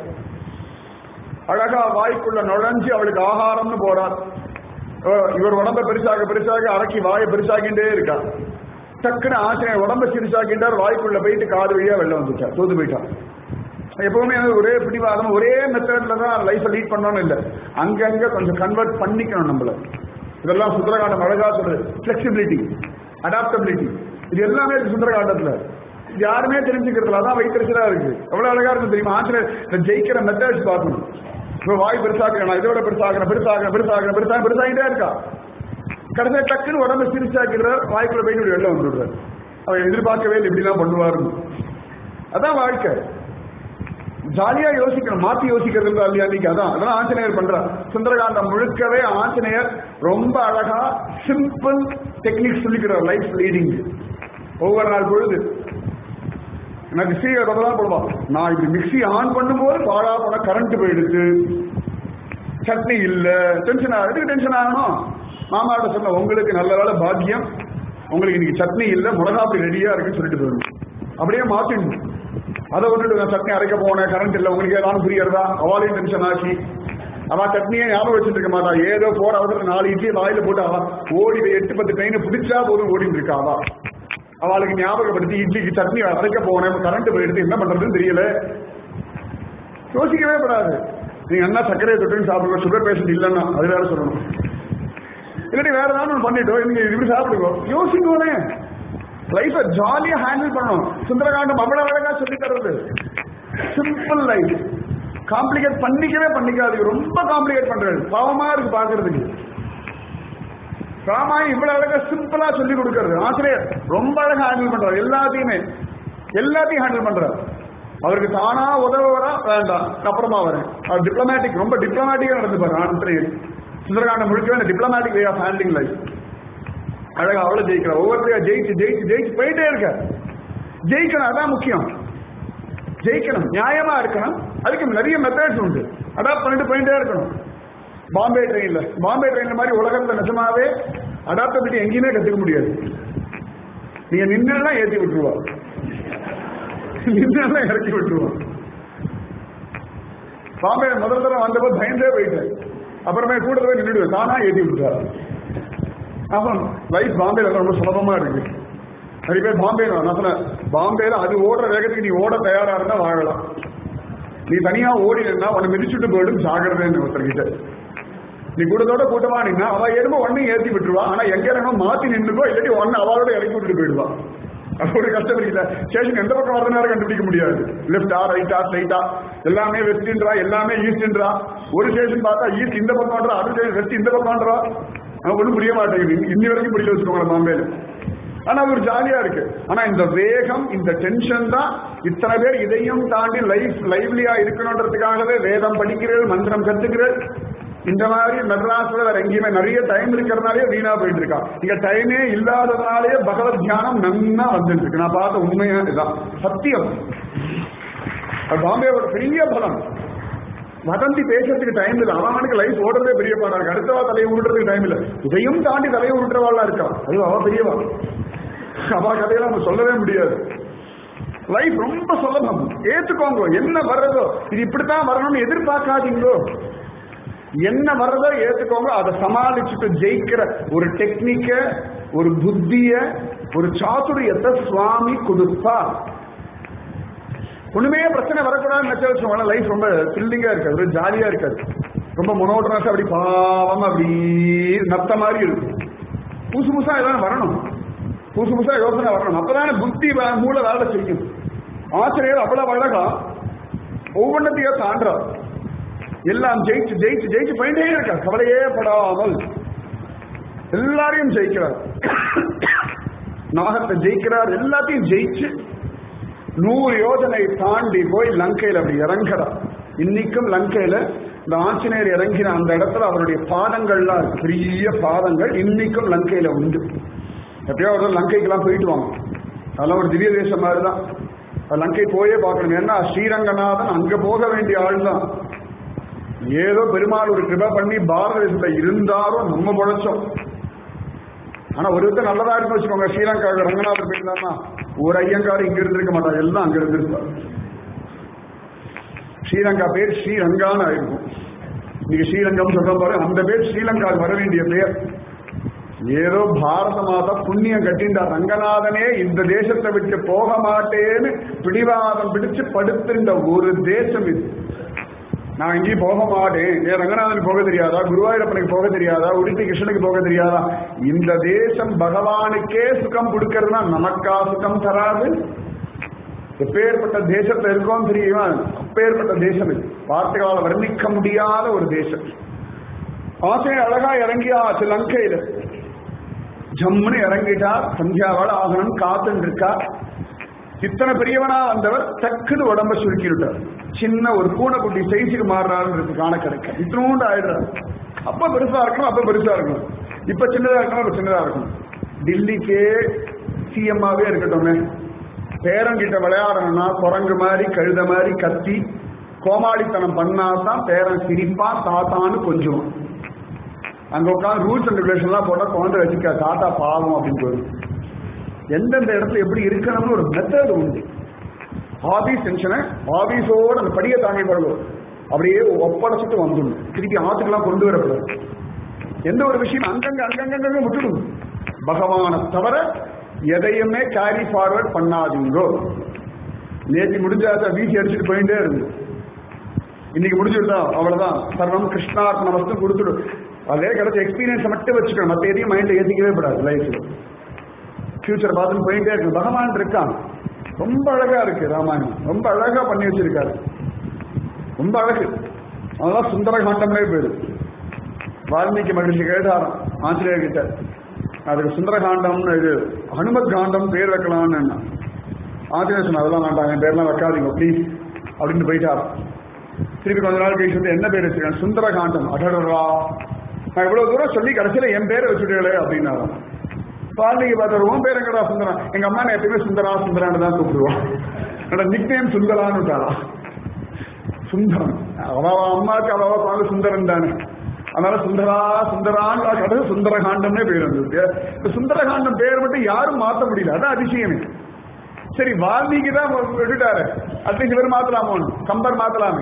Speaker 1: அழகா வாய்க்குள்ள நுழைஞ்சு அவளுக்கு ஆகாரம்னு போறார் அஹ் இவர் உடம்ப பெருசாக பெருசாக அடக்கி வாயை பெருசாகிட்டே இருக்கா டக்குன்னு ஆஞ்சநேயர் உடம்ப சிறுசாக்கிட்டார் வாய்க்குள்ள போயிட்டு காது வழியா வெளில வந்துட்டார் தோத்து போயிட்டான் எப்பவுமே வந்து ஒரே பிடிவாதம் ஒரே மெத்தட்ல தான் லைஃப்பை லீட் பண்ணணும்னு இல்லை அங்கங்க கொஞ்சம் கன்வெர்ட் பண்ணிக்கணும் நம்மள இதெல்லாம் சுந்தரகாண்டம் அழகா சொல்றது பிளெக்சிபிலிட்டி அடாப்டபிலிட்டி இது எல்லாமே இருக்கு சுந்தரகாண்டத்துல இது யாருமே தெரிஞ்சுக்கிறதுல அதான் வைத்தறிச்சலா இருக்கு எவ்வளவு அழகா இருக்கு தெரியுமா ஆசிரியர் இந்த ஜெயிக்கிற மெத்தட்ஸ் பார்க்கணும் இப்போ வாய் பெருசாக்கிறேன் நான் இதோட பெருசாகிறேன் பெருசாகிறேன் பெருசாகிறேன் பெருசாக பெருசாகிட்டே இருக்கா கடைசியா டக்குன்னு உடம்பு சிரிச்சாக்கிறார் வாய்க்குள்ள போயிட்டு இப்படி வெளில வந்துடுறார் அவர் எதிர்பார்க்கவே இல்லை இப்படிலாம் பண்ணுவாருன்னு அதான் வாழ்க்கை ஜாலியா யோசிக்கணும் மாத்தி யோசிக்கிறது இருந்தா இல்லையா இன்னைக்கு அதான் அதான் ஆஞ்சநேயர் பண்றார் சுந்தரகாண்டம் முழுக்கவே ஆஞ்சநேயர் ரொம்ப அழகா சிம்பிள் டெக்னிக் சொல்லிக்கிறார் லைஃப் லீடிங் ஒவ்வொரு நாள் பொழுது எனக்கு சீக்கிரம் தான் போடுவான் நான் இப்படி மிக்ஸி ஆன் பண்ணும்போது பாழா போன கரண்ட் போயிடுச்சு சட்னி இல்ல டென்ஷன் ஆகும் எதுக்கு டென்ஷன் ஆகணும் மாமாட்ட சொன்ன உங்களுக்கு நல்ல வேலை பாக்கியம் உங்களுக்கு இன்னைக்கு சட்னி இல்ல மிளகா அப்படி ரெடியா இருக்குன்னு சொல்லிட்டு போயிடணும் அப்படியே மாத்திடணும் அதை விட்டுட்டு நான் சட்னி அரைக்க போனேன் கரண்ட் இல்லை உங்களுக்கு ஏதாவது புரியறதா அவளையும் டென்ஷன் ஆக்கி அவன் சட்னியை ஞாபகம் வச்சுட்டு இருக்க மாட்டா ஏதோ போற அவசரம் நாலு இட்லி வாயில போட்டு அவன் ஓடி போய் எட்டு பத்து ட்ரெயினை பிடிச்சா போதும் ஓடிட்டு இருக்கா அவ அவளுக்கு ஞாபகப்படுத்தி இட்லிக்கு சட்னி அரைக்க போனேன் கரண்ட் போயிடுத்து என்ன பண்றதுன்னு தெரியல யோசிக்கவே படாது நீங்க என்ன சர்க்கரையை தொட்டு சாப்பிடுங்க சுகர் பேஷண்ட் இல்லைன்னா அது வேற சொல்லணும் இல்லாட்டி வேற ஏதாவது ஒன்று பண்ணிட்டோம் நீங்க இப்படி சாப்பிடுங்க யோசிக்கோனே லைஃபை ஜாலியா ஹேண்டில் பண்ணணும் சுந்தரகாண்டம் அவ்வளவு அழகா சொல்லி தர்றது சிம்பிள் லைஃப் காம்ப்ளிகேட் பண்ணிக்கவே பண்ணிக்காது ரொம்ப காம்ப்ளிகேட் பண்றது பாவமா இருக்கு பாக்குறதுக்கு ராமாயணம் இவ்வளவு அழகா சிம்பிளா சொல்லி கொடுக்கறது ஆசிரியர் ரொம்ப அழகா ஹேண்டில் பண்றாரு எல்லாத்தையுமே எல்லாத்தையும் ஹேண்டில் பண்றாரு அவருக்கு தானா உதவுவரா வேண்டாம் அப்புறமா வரேன் அவர் டிப்ளமேட்டிக் ரொம்ப டிப்ளமேட்டிக்கா நடந்துப்பாரு ஆசிரியர் சுந்தரகாண்டம் முழுக்கவே இந்த diplomatic way of handling life அழகா அவ்வளவு ஜெயிக்கிற ஒவ்வொருத்தரையா ஜெயிச்சு ஜெயிச்சு ஜெயிச்சு போயிட்டே இருக்க ஜெயிக்கணும் அதான் முக்கியம் ஜெயிக்கணும் நியாயமா இருக்கணும் அதுக்கு நிறைய மெத்தட்ஸ் உண்டு அடாப்ட் பண்ணிட்டு போயிட்டே இருக்கணும் பாம்பே ட்ரெயின்ல பாம்பே ட்ரெயின்ல மாதிரி உலகத்துல நிஜமாவே அடாப்டபிலிட்டி எங்கேயுமே கத்துக்க முடியாது நீங்க நின்னா ஏத்தி விட்டுருவா நின்னா இறக்கி விட்டுருவா பாம்பே முதல் தடவை வந்தப்போ பயந்தே போயிட்டேன் அப்புறமே கூட போய் நின்றுடுவேன் தானா ஏத்தி விட்டுறாரு அப்போ லைஃப் பாம்பேல ரொம்ப சுலபமா இருக்கு நிறைய பேர் பாம்பே நான் சொன்னேன் பாம்பேல அது ஓடுற வேகத்துக்கு நீ ஓட தயாரா இருந்தா வாழலாம் நீ தனியா ஓடினா உன்னை மிதிச்சுட்டு போயிடும் ஜாகிரதைன்னு ஒருத்தர்கிட்ட நீ கூட்டத்தோட கூட்டமா நின்னா அவ எறும்பு ஒன்னும் ஏத்தி விட்டுருவா ஆனா எங்க இறங்கும் மாத்தி நின்றுக்கோ இல்லாட்டி ஒன்னு அவளோட இறக்கி விட்டுட்டு போயிடுவா அது ஒரு கஷ்டம் இருக்குல்ல ஸ்டேஷன் எந்த பக்கம் வரதுனால கண்டுபிடிக்க முடியாது லெஃப்டா ரைட்டா ஸ்ட்ரைட்டா எல்லாமே வெஸ்ட்ன்றா எல்லாமே ஈஸ்ட்ன்றா ஒரு ஸ்டேஷன் பார்த்தா ஈஸ்ட் இந்த பக்கம்ன்றா அது ஸ்டேஷன் வெஸ்ட் இந்த பக்கம்ன்றா நமக்கு ஒன்றும் புரிய மாட்டேங்குது இன்னி வரைக்கும் புரிய வச்சுக்கோங்களேன் பாம்பேல ஆனா அது ஒரு ஜாலியா இருக்கு ஆனா இந்த வேகம் இந்த டென்ஷன் தான் இத்தனை பேர் இதையும் தாண்டி லைஃப் லைவ்லியா இருக்கணுன்றதுக்காகவே வேதம் படிக்கிறேன் மந்திரம் கத்துக்கிறேன் இந்த மாதிரி மெட்ராஸ்ல வேற எங்கேயுமே நிறைய டைம் இருக்கிறதுனாலே வீணா போயிட்டு இருக்கா இங்க டைமே இல்லாததுனாலே பகவத் தியானம் நன்னா வந்துட்டு இருக்கு நான் பார்த்த உண்மையா இதுதான் சத்தியம் அது பாம்பேவோட பெரிய பலம் வதந்தி பேசுறதுக்கு டைம் இல்லை அவனுக்கு லைஃப் ஓடுறதே பெரிய பாடா இருக்கு அடுத்தவா தலையை உருட்டுறதுக்கு டைம் இல்லை இதையும் தாண்டி தலையை உருட்டுறவாள்லாம் இருக்கா ஐயோ அவ பெரியவா அவ கதையெல்லாம் நம்ம சொல்லவே முடியாது லைஃப் ரொம்ப சுலபம் ஏத்துக்கோங்க என்ன வர்றதோ இது இப்படித்தான் வரணும்னு எதிர்பார்க்காதீங்களோ என்ன வர்றதோ ஏத்துக்கோங்க அதை சமாளிச்சுட்டு ஜெயிக்கிற ஒரு டெக்னிக்க ஒரு புத்திய ஒரு சாதுரியத்தை சுவாமி கொடுப்பா ஒண்ணுமே பிரச்சனை வரக்கூடாதுன்னு நினைச்சா வச்சுக்கோங்க லைஃப் ரொம்ப த்ரில்லிங்கா இருக்காது ஒரு ஜாலியா இருக்காது ரொம்ப மொனோட்டனஸா அப்படி பாவமா அப்படி நத்த மாதிரி இருக்கும் புதுசு புதுசா எல்லாம் வரணும் புதுசு புதுசா யோசனை வரணும் அப்பதானே புத்தி வே- மூளை வேலை செய்யும் ஆசிரியர் அவ்வளவு அழகா ஒவ்வொன்றத்தையும் தாண்டார் எல்லாம் ஜெயிச்சு ஜெயிச்சு ஜெயிச்சு போயிட்டே இருக்கார் கவலையே படாமல் எல்லாரையும் ஜெயிக்கிறார் நாகத்தை ஜெயிக்கிறார் எல்லாத்தையும் ஜெயிச்சு நூறு யோஜனை தாண்டி போய் லங்கையில அப்படி இறங்குறார் இன்னைக்கும் லங்கையில இந்த ஆஞ்சநேயர் இறங்கின அந்த இடத்துல அவருடைய பாதங்கள்லாம் இருக்கு பெரிய பாதங்கள் இன்னைக்கும் லங்கையில உண்டு எப்பயோ ஒரு லங்கைக்கெல்லாம் போயிட்டு வாங்க அதெல்லாம் ஒரு திவ்ய தேசம் மாதிரி தான் அது லங்கை போயே பார்க்கணும் ஏன்னா ஸ்ரீரங்கநாதன் அங்க போக வேண்டிய ஆள் தான் ஏதோ பெருமாள் ஒரு கிருபை பண்ணி பாரத தேசத்துல இருந்தாரோ நம்ம பொழைச்சோம் ஆனா ஒரு விதத்தை நல்லதா இருக்குன்னு வச்சுக்கோங்க ஸ்ரீலங்காவுக்கு ரங்கநாதர் போயிருந்தாருன்னா ஒரு ஐயங்கார் இங்க இருந்திருக்க மாட்டார் எல்லாம் அங்க இருந்திருப்பார் ஸ்ரீலங்கா பேர் ஸ்ரீரங்கான்னு ஆயிருக்கும் நீங்க ஸ்ரீரங்கம் சொல்ற பாரு அந்த பேர் ஸ்ரீலங்கா வர வேண்டிய பேர் ஏதோ பாரத மாதா புண்ணியம் கட்டிண்டார் ரங்கநாதனே இந்த தேசத்தை விட்டு போக மாட்டேன்னு பிடிவாதம் பிடிச்சு படுத்திருந்த ஒரு தேசம் இது நான் எங்கேயும் போக மாட்டேன் ஏ ரங்கநாதனுக்கு போக தெரியாதா குருவாயூரப்பனுக்கு போக தெரியாதா உடுப்பி கிருஷ்ணனுக்கு போக தெரியாதா இந்த தேசம் பகவானுக்கே சுகம் கொடுக்கறதுனா நமக்கா சுகம் தராது எப்பேற்பட்ட தேசத்துல இருக்கோம் தெரியுமா அப்பேற்பட்ட தேசம் இது வார்த்தைகளால் வர்ணிக்க முடியாத ஒரு தேசம் ஆசை அழகா இறங்கியாச்சு லங்கையில ஜம்முன்னு இறங்கிட்டார் சந்தியாவாள் ஆகணும் காத்துன்னு இருக்கா இத்தனை பெரியவனா வந்தவர் டக்குன்னு உடம்ப சுருக்கிவிட்டார் சின்ன ஒரு பூனைக்குட்டி சைஸுக்கு மாறுறாருன்றது காண கிடைக்க இத்தனோண்டு ஆயிடுறாரு அப்ப பெருசா இருக்கணும் அப்ப பெருசா இருக்கணும் இப்ப சின்னதா இருக்கணும் அப்ப சின்னதா இருக்கணும் டில்லிக்கே சிஎம்மாவே இருக்கட்டுமே பேரங்கிட்ட விளையாடணும்னா குரங்கு மாதிரி கழுத மாதிரி கத்தி கோமாளித்தனம் பண்ணாதான் பேரன் சிரிப்பான் தாத்தான்னு கொஞ்சம் அங்க உட்காந்து ரூல்ஸ் அண்ட் ரெகுலேஷன்லாம் போட்டா குழந்தை வச்சுக்க தாத்தா பாவம் அப்படின்னு சொல்லி எந்தெந்த இடத்துல எப்படி இருக்கணும்னு ஒரு மெத்தட் உண்டு ஆபீஸ் டென்ஷனை ஆபீஸோட அந்த படியை தாங்கி பிறகு அப்படியே ஒப்படைச்சிட்டு வந்துடணும் திருப்பி ஆத்துக்கெல்லாம் கொண்டு வரக்கூடாது எந்த ஒரு விஷயம் அங்கங்க அங்கங்க விட்டுடும் பகவானை தவிர எதையுமே கேரி ஃபார்வர்ட் பண்ணாதீங்கோ நேற்று முடிஞ்சாத வீசி அடிச்சுட்டு போயிட்டே இருந்து இன்னைக்கு முடிஞ்சுட்டா அவ்வளவுதான் சர்வம் கிருஷ்ணார்ப்பண வஸ்து கொடுத்துடு அதே கிடைச்ச எக்ஸ்பீரியன்ஸை மட்டும் வச்சுக்கணும் மற்ற எதையும் மைண்ட்ல ஏத்திக்கவே கூடாது லைஃப்ல ஃபியூச்சர் பார்த்துன்னு போயிட்டே இருக்கு பகவான் இருக்கான் ரொம்ப அழகா இருக்கு ராமாயணம் ரொம்ப அழகா பண்ணி வச்சிருக்காரு ரொம்ப அழகு அதெல்லாம் சுந்தரகாண்டம்லே போயிடு வால்மீகி மகிழ்ச்சி கேட்டாராம் ஆஞ்சநேயர் கிட்ட அதுக்கு சுந்தரகாண்டம்னு இது ஹனுமத் காண்டம் பேர் வைக்கலாம்னு என்ன ஆஞ்சநேயர் சொன்ன அதெல்லாம் வேண்டாம் என் பேர்லாம் வைக்காதீங்க ப்ளீஸ் அப்படின்னு போயிட்டார் திருப்பி கொஞ்ச நாள் கழிச்சு வந்து என்ன பேர் வச்சிருக்கேன் சுந்தரகாண்டம் அடடா நான் இவ்வளவு தூரம் சொல்லி கடைசியில என் பேரை வச்சுட்டே அப்படின்னாராம் வால்மீகி பார்த்தாரு உன் பேர் எங்கடா சுந்தரம் எங்க அம்மா நான் எப்பயுமே சுந்தரா சுந்தரான்னு தான் கூப்பிடுவான் என்னோட நிக் நேம் சுந்தரான்னு விட்டாரா சுந்தரம் அவ அம்மாவுக்கு அவ பாங்க சுந்தரம் தானே அதனால சுந்தரா சுந்தரான்னு கதை சுந்தரகாண்டம்னே பேர் வந்திருக்கு இந்த சுந்தரகாண்டம் பேர் மட்டும் யாரும் மாத்த முடியல அதான் அதிசயமே சரி வால்மீகி தான் விட்டுட்டாரு அட்லீஸ்ட் இவர் மாத்தலாமோ கம்பர் மாத்தலாமே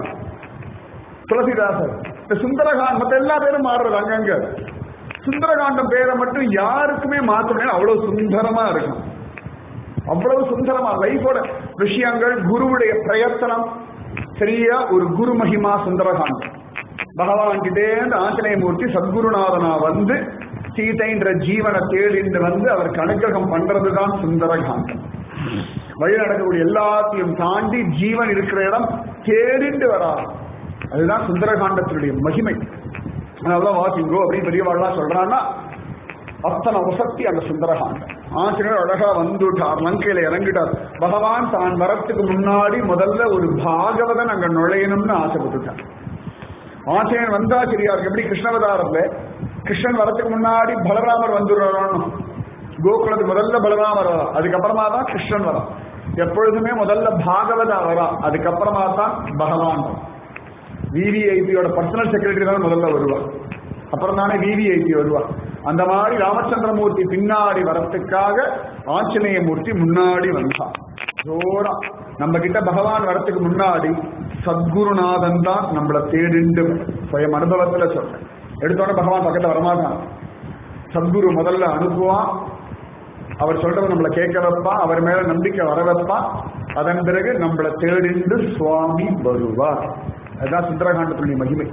Speaker 1: துளசிதாசர் இந்த சுந்தரகாண்ட் மத்த எல்லா பேரும் மாறுறது அங்கங்க சுந்தரகாண்டம் பேரை மட்டும் யாருக்குமே மாத்த முடியாது அவ்வளவு சுந்தரமா இருக்கும் அவ்வளவு சுந்தரமா லைஃபோட விஷயங்கள் குருவுடைய பிரயத்தனம் சரியா ஒரு குரு மகிமா சுந்தரகாண்டம் பகவான் கிட்டே ஆஞ்சநேயமூர்த்தி சத்குருநாதனா வந்து சீதைன்ற ஜீவனை தேடிண்டு வந்து அவருக்கு அனுகிரகம் பண்றதுதான் சுந்தரகாண்டம் வழி நடக்கக்கூடிய எல்லாத்தையும் தாண்டி ஜீவன் இருக்கிற இடம் தேடிண்டு வராது அதுதான் சுந்தரகாண்டத்தினுடைய மகிமை அதனாலதான் வாசிங்கோ அப்படின்னு பெரியவாள்லாம் சொல்றான்னா அத்தனை வசக்தி அந்த சுந்தரகாண்டம் ஆசிரியர் அழகா வந்துட்டார் லங்கையில இறங்கிட்டார் பகவான் தான் வரத்துக்கு முன்னாடி முதல்ல ஒரு பாகவதன் அங்க நுழையணும்னு ஆசைப்பட்டுட்டார் ஆசிரியர் வந்தா சரியா இருக்கு எப்படி கிருஷ்ணவதாரத்துல கிருஷ்ணன் வரத்துக்கு முன்னாடி பலராமர் வந்துடுறான்னு கோகுலத்துக்கு முதல்ல பலராமர் வரா அதுக்கப்புறமா தான் கிருஷ்ணன் வரா எப்பொழுதுமே முதல்ல பாகவதா வரா அதுக்கப்புறமா தான் பகவான் வரும் விவிஐபியோட பர்சனல் செக்ரட்டரி தான் முதல்ல வருவா அப்புறம் தானே விவிஐபி வருவா அந்த மாதிரி ராமச்சந்திரமூர்த்தி பின்னாடி வரத்துக்காக ஆஞ்சநேய மூர்த்தி முன்னாடி வந்தான் ஜோரா நம்ம கிட்ட பகவான் வரத்துக்கு முன்னாடி சத்குருநாதன் தான் நம்மளை தேடிண்டு சுயம் அனுபவத்துல சொல்றேன் எடுத்தோட பகவான் பக்கத்துல வரமாட்டான் சத்குரு முதல்ல அனுப்புவான் அவர் சொல்றத நம்மளை கேட்க வைப்பான் அவர் மேல நம்பிக்கை வர வைப்பான் அதன் பிறகு நம்மளை தேடிண்டு சுவாமி வருவார் அதுதான் சுந்தரகாண்டத்தினுடைய மகிமை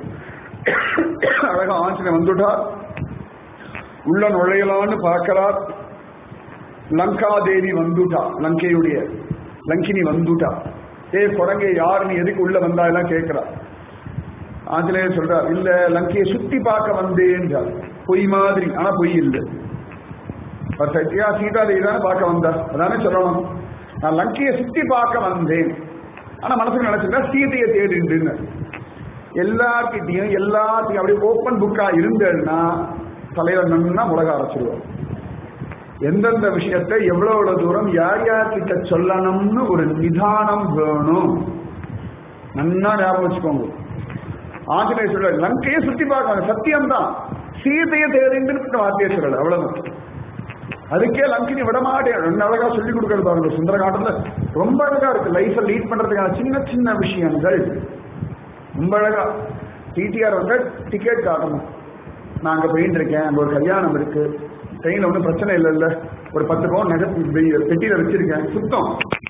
Speaker 1: அழகா ஆஞ்சனை வந்துட்டார் உள்ள நுழையலான்னு பார்க்கிறார் லங்கா தேவி வந்துட்டா லங்கையுடைய லங்கினி வந்துட்டா ஏ குரங்கே யாரு நீ எதுக்கு உள்ள வந்தா எல்லாம் கேட்கிறா ஆஞ்சநேயர் சொல்றார் இல்ல லங்கையை சுத்தி பார்க்க வந்தேன்றார் பொய் மாதிரி ஆனா பொய் இல்லை சத்யா சீதா தேவி தானே பார்க்க வந்தா அதானே சொல்லணும் நான் லங்கையை சுத்தி பார்க்க வந்தேன் ஆனா மனசுக்கு நினைச்சிருந்தா சீதையை தேடிண்டுன்னு எல்லார்கிட்டையும் எல்லாத்தையும் அப்படியே ஓப்பன் புக்கா இருந்தேன்னா தலைவர் நன்னா முழக அரைச்சிடுவார் எந்தெந்த விஷயத்தை எவ்வளவு தூரம் யார் யார்கிட்ட சொல்லணும்னு ஒரு நிதானம் வேணும் நன்னா ஞாபகம் வச்சுக்கோங்க ஆஞ்சநேயர் சொல்ற லங்கையை சுத்தி பார்க்கணும் சத்தியம்தான் சீதையை தேடின்னு வார்த்தையை சொல்லல அவ்வளவுதான் அதுக்கே லங்கினி விட மாட்டேன் ரெண்டு அழகா சொல்லி கொடுக்கறது பாருங்க சுந்தர காட்டத்துல ரொம்ப அழகா இருக்கு லைஃபை லீட் பண்றதுக்கான சின்ன சின்ன விஷயங்கள் ரொம்ப அழகா டிடிஆர் வந்து டிக்கெட் காட்டணும் நான் அங்க போயிட்டு இருக்கேன் அங்க ஒரு கல்யாணம் இருக்கு ட்ரெயின்ல ஒன்றும் பிரச்சனை இல்லைல்ல ஒரு பத்து பவுன் நகை பெட்டியில வச்சிருக்கேன் சுத்தம்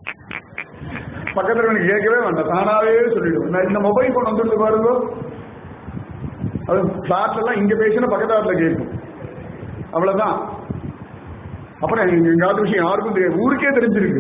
Speaker 1: பக்கத்துல எனக்கு கேட்கவே வேண்டாம் தானாவே சொல்லிடும் நான் இந்த மொபைல் போன் வந்துட்டு பாருங்க அது பிளாட்ல எல்லாம் இங்க பேசினா பக்கத்தாத்துல கேட்கும் அவ்வளவுதான் அப்புறம் எங்காவது விஷயம் யாருக்கும் தெரியாது ஊருக்கே தெரிஞ்சிருக்கு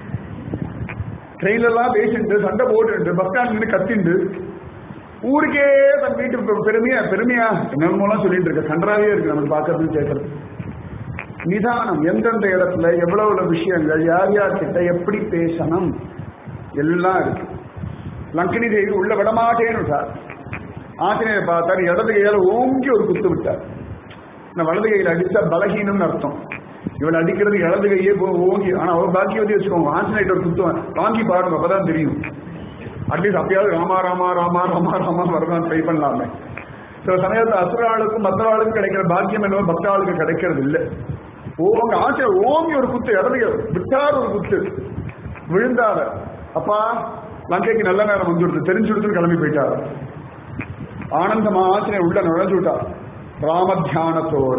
Speaker 1: ட்ரெயின்ல எல்லாம் பேசிட்டு சண்டை போட்டு பஸ் ஸ்டாண்ட் நின்று கத்திண்டு ஊருக்கே தன் வீட்டு பெருமையா பெருமையா என்னமோலாம் சொல்லிட்டு இருக்க கன்றாவே இருக்கு நமக்கு பார்க்கறது கேட்கறது நிதானம் எந்தெந்த இடத்துல எவ்வளவு விஷயங்கள் யார் யார் கிட்ட எப்படி பேசணும் எல்லாம் இருக்கு லங்கினி தேவி உள்ள விடமாட்டேன்னு சார் ஆஞ்சநேயர் பார்த்தார் இடது கையால ஓங்கி ஒரு குத்து விட்டார் இந்த வலது கையில் அடிச்சா பலகீனம்னு அர்த்தம் இவள் அடிக்கிறது இடது கையே போ- ஓங்கி ஆனா அவர் பாக்கியவதி வச்சுக்கோங்க ஆஞ்சநேயர் ஒரு குத்து வாங்கி பாருங்க அப்பதான் தெரியும் அட்லீஸ்ட் அப்பயாவது ராமா ராமா ராமா ராமா ராமா வரதான் ட்ரை பண்ணலாமே சில சமயத்துல அசுராளுக்கும் மற்றவாளுக்கும் கிடைக்கிற பாக்கியம் என்னவோ பக்தாளுக்கு கிடைக்கிறது இல்லை ஓங்க ஆச்சரியம் ஓங்கி ஒரு குத்து இடது விட்டார் ஒரு குத்து விழுந்தார அப்பா லங்கைக்கு நல்ல நேரம் வந்துடுது தெரிஞ்சு கொடுத்து கிளம்பி போயிட்டாரு ஆனந்தமா ஆச்சரியம் உள்ள நுழைஞ்சு விட்டார் ராம தியானத்தோட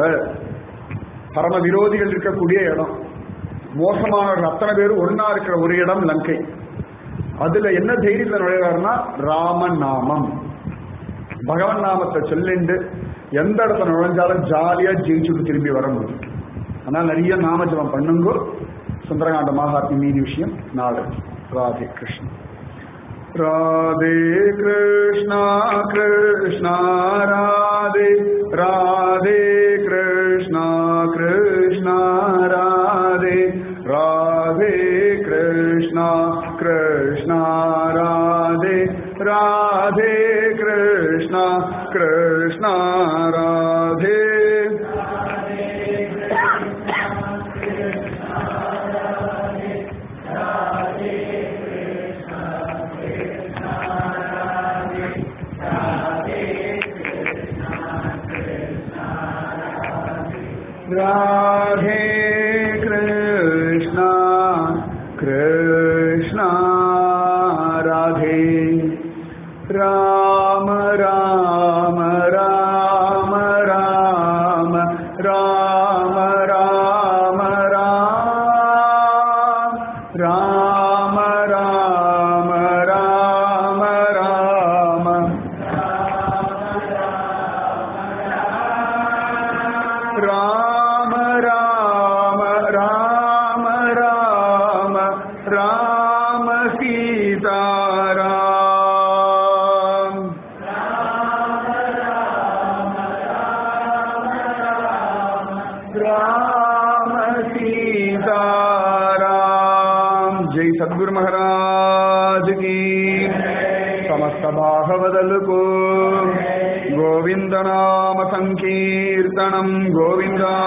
Speaker 1: பரம விரோதிகள் இருக்கக்கூடிய இடம் மோசமானவர்கள் அத்தனை பேரும் ஒன்னா இருக்கிற ஒரு இடம் லங்கை அதுல என்ன தைரியத்துல நுழைகிறாருன்னா ராம நாமம் பகவன் நாமத்தை சொல்லிண்டு எந்த இடத்துல நுழைஞ்சாலும் ஜாலியா ஜெயிச்சுட்டு திரும்பி வர முடியும் ஆனால் நிறைய நாம ஜபம் பண்ணுங்க சுந்தரகாண்ட மகாத்மி மீதி விஷயம் நாளை ராதே கிருஷ்ணன் ராதே கிருஷ்ணா கிருஷ்ணா ராதே ராதே கிருஷ்ணா கிருஷ்ணா ராதே ராதே கிருஷ்ணா கிருஷ்ணா ராதே ராதே கிருஷ்ணா கிருஷ்ணா ராதே राधे कृष्णा कृष्णा राधे राम राम राम राम राम राम राम राम राम राम राम राम राम राम राम राम सीता राम राम सीता राम जय सद्गुरु महाराज की समस्त भागवदल को गोविंद नाम संकीर्तनम गोविंदा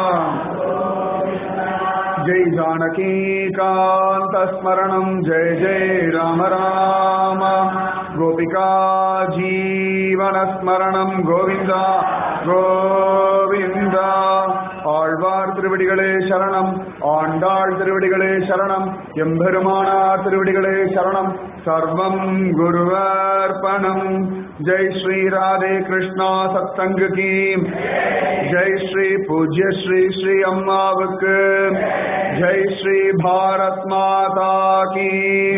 Speaker 1: जय जानकी कांत स्मरणम जय जय राम राम गोपिका जीवन स्मरणम गोविंदा கோவிந்தா ஆழ்வார் திருவடிகளே சரணம் ஆண்டாள் திருவடிகளே சரணம் எம்பெருமானார் திருவடிகளே சரணம் சர்வம் குருவர்ப்பணம் ஜெய் ஸ்ரீ ராதே கிருஷ்ணா சத்சங்க கீ ஜெய் ஸ்ரீ பூஜ்ய ஸ்ரீ ஸ்ரீ அம்மாவுக்கு ஜெய் ஸ்ரீ பாரத் மாதா கீ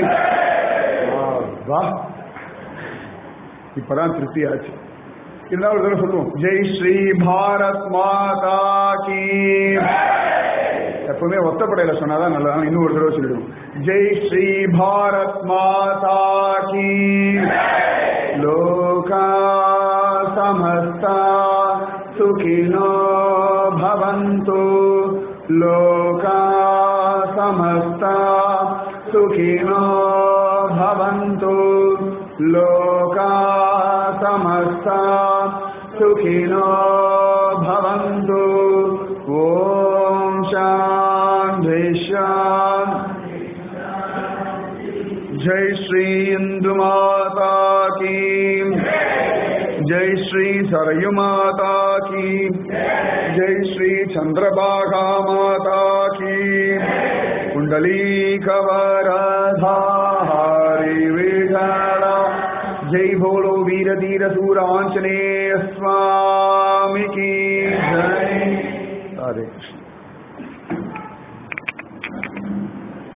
Speaker 1: வா இப்பதான் திருப்தி ஆச்சு இருந்தாலும் ஒரு தடவை சொல்லுவோம் ஜெய் ஸ்ரீ பாரத் மாதா கீ எப்பவுமே ஒத்தப்படையில சொன்னாதான் நல்லா இன்னும் ஒரு தடவை சொல்லிடுவோம் ஜெய் ஸ்ரீ பாரத் மாதா கீ லோகா சமஸ்தா சுகினோ பவந்து லோகா சமஸ்தா சுகினோ பவந்து லோகா समस्ता सुखिनो भवन्तु ॐ शान्ति शान्ति जय श्री इंदु माता की जय जय श्री सरयू माता की जय श्री चंद्रभागा माता की कुंडली कवरधारी विठला जय भोलो वीर धीर सूर आंजनेय स्वामी की जय हरे कृष्ण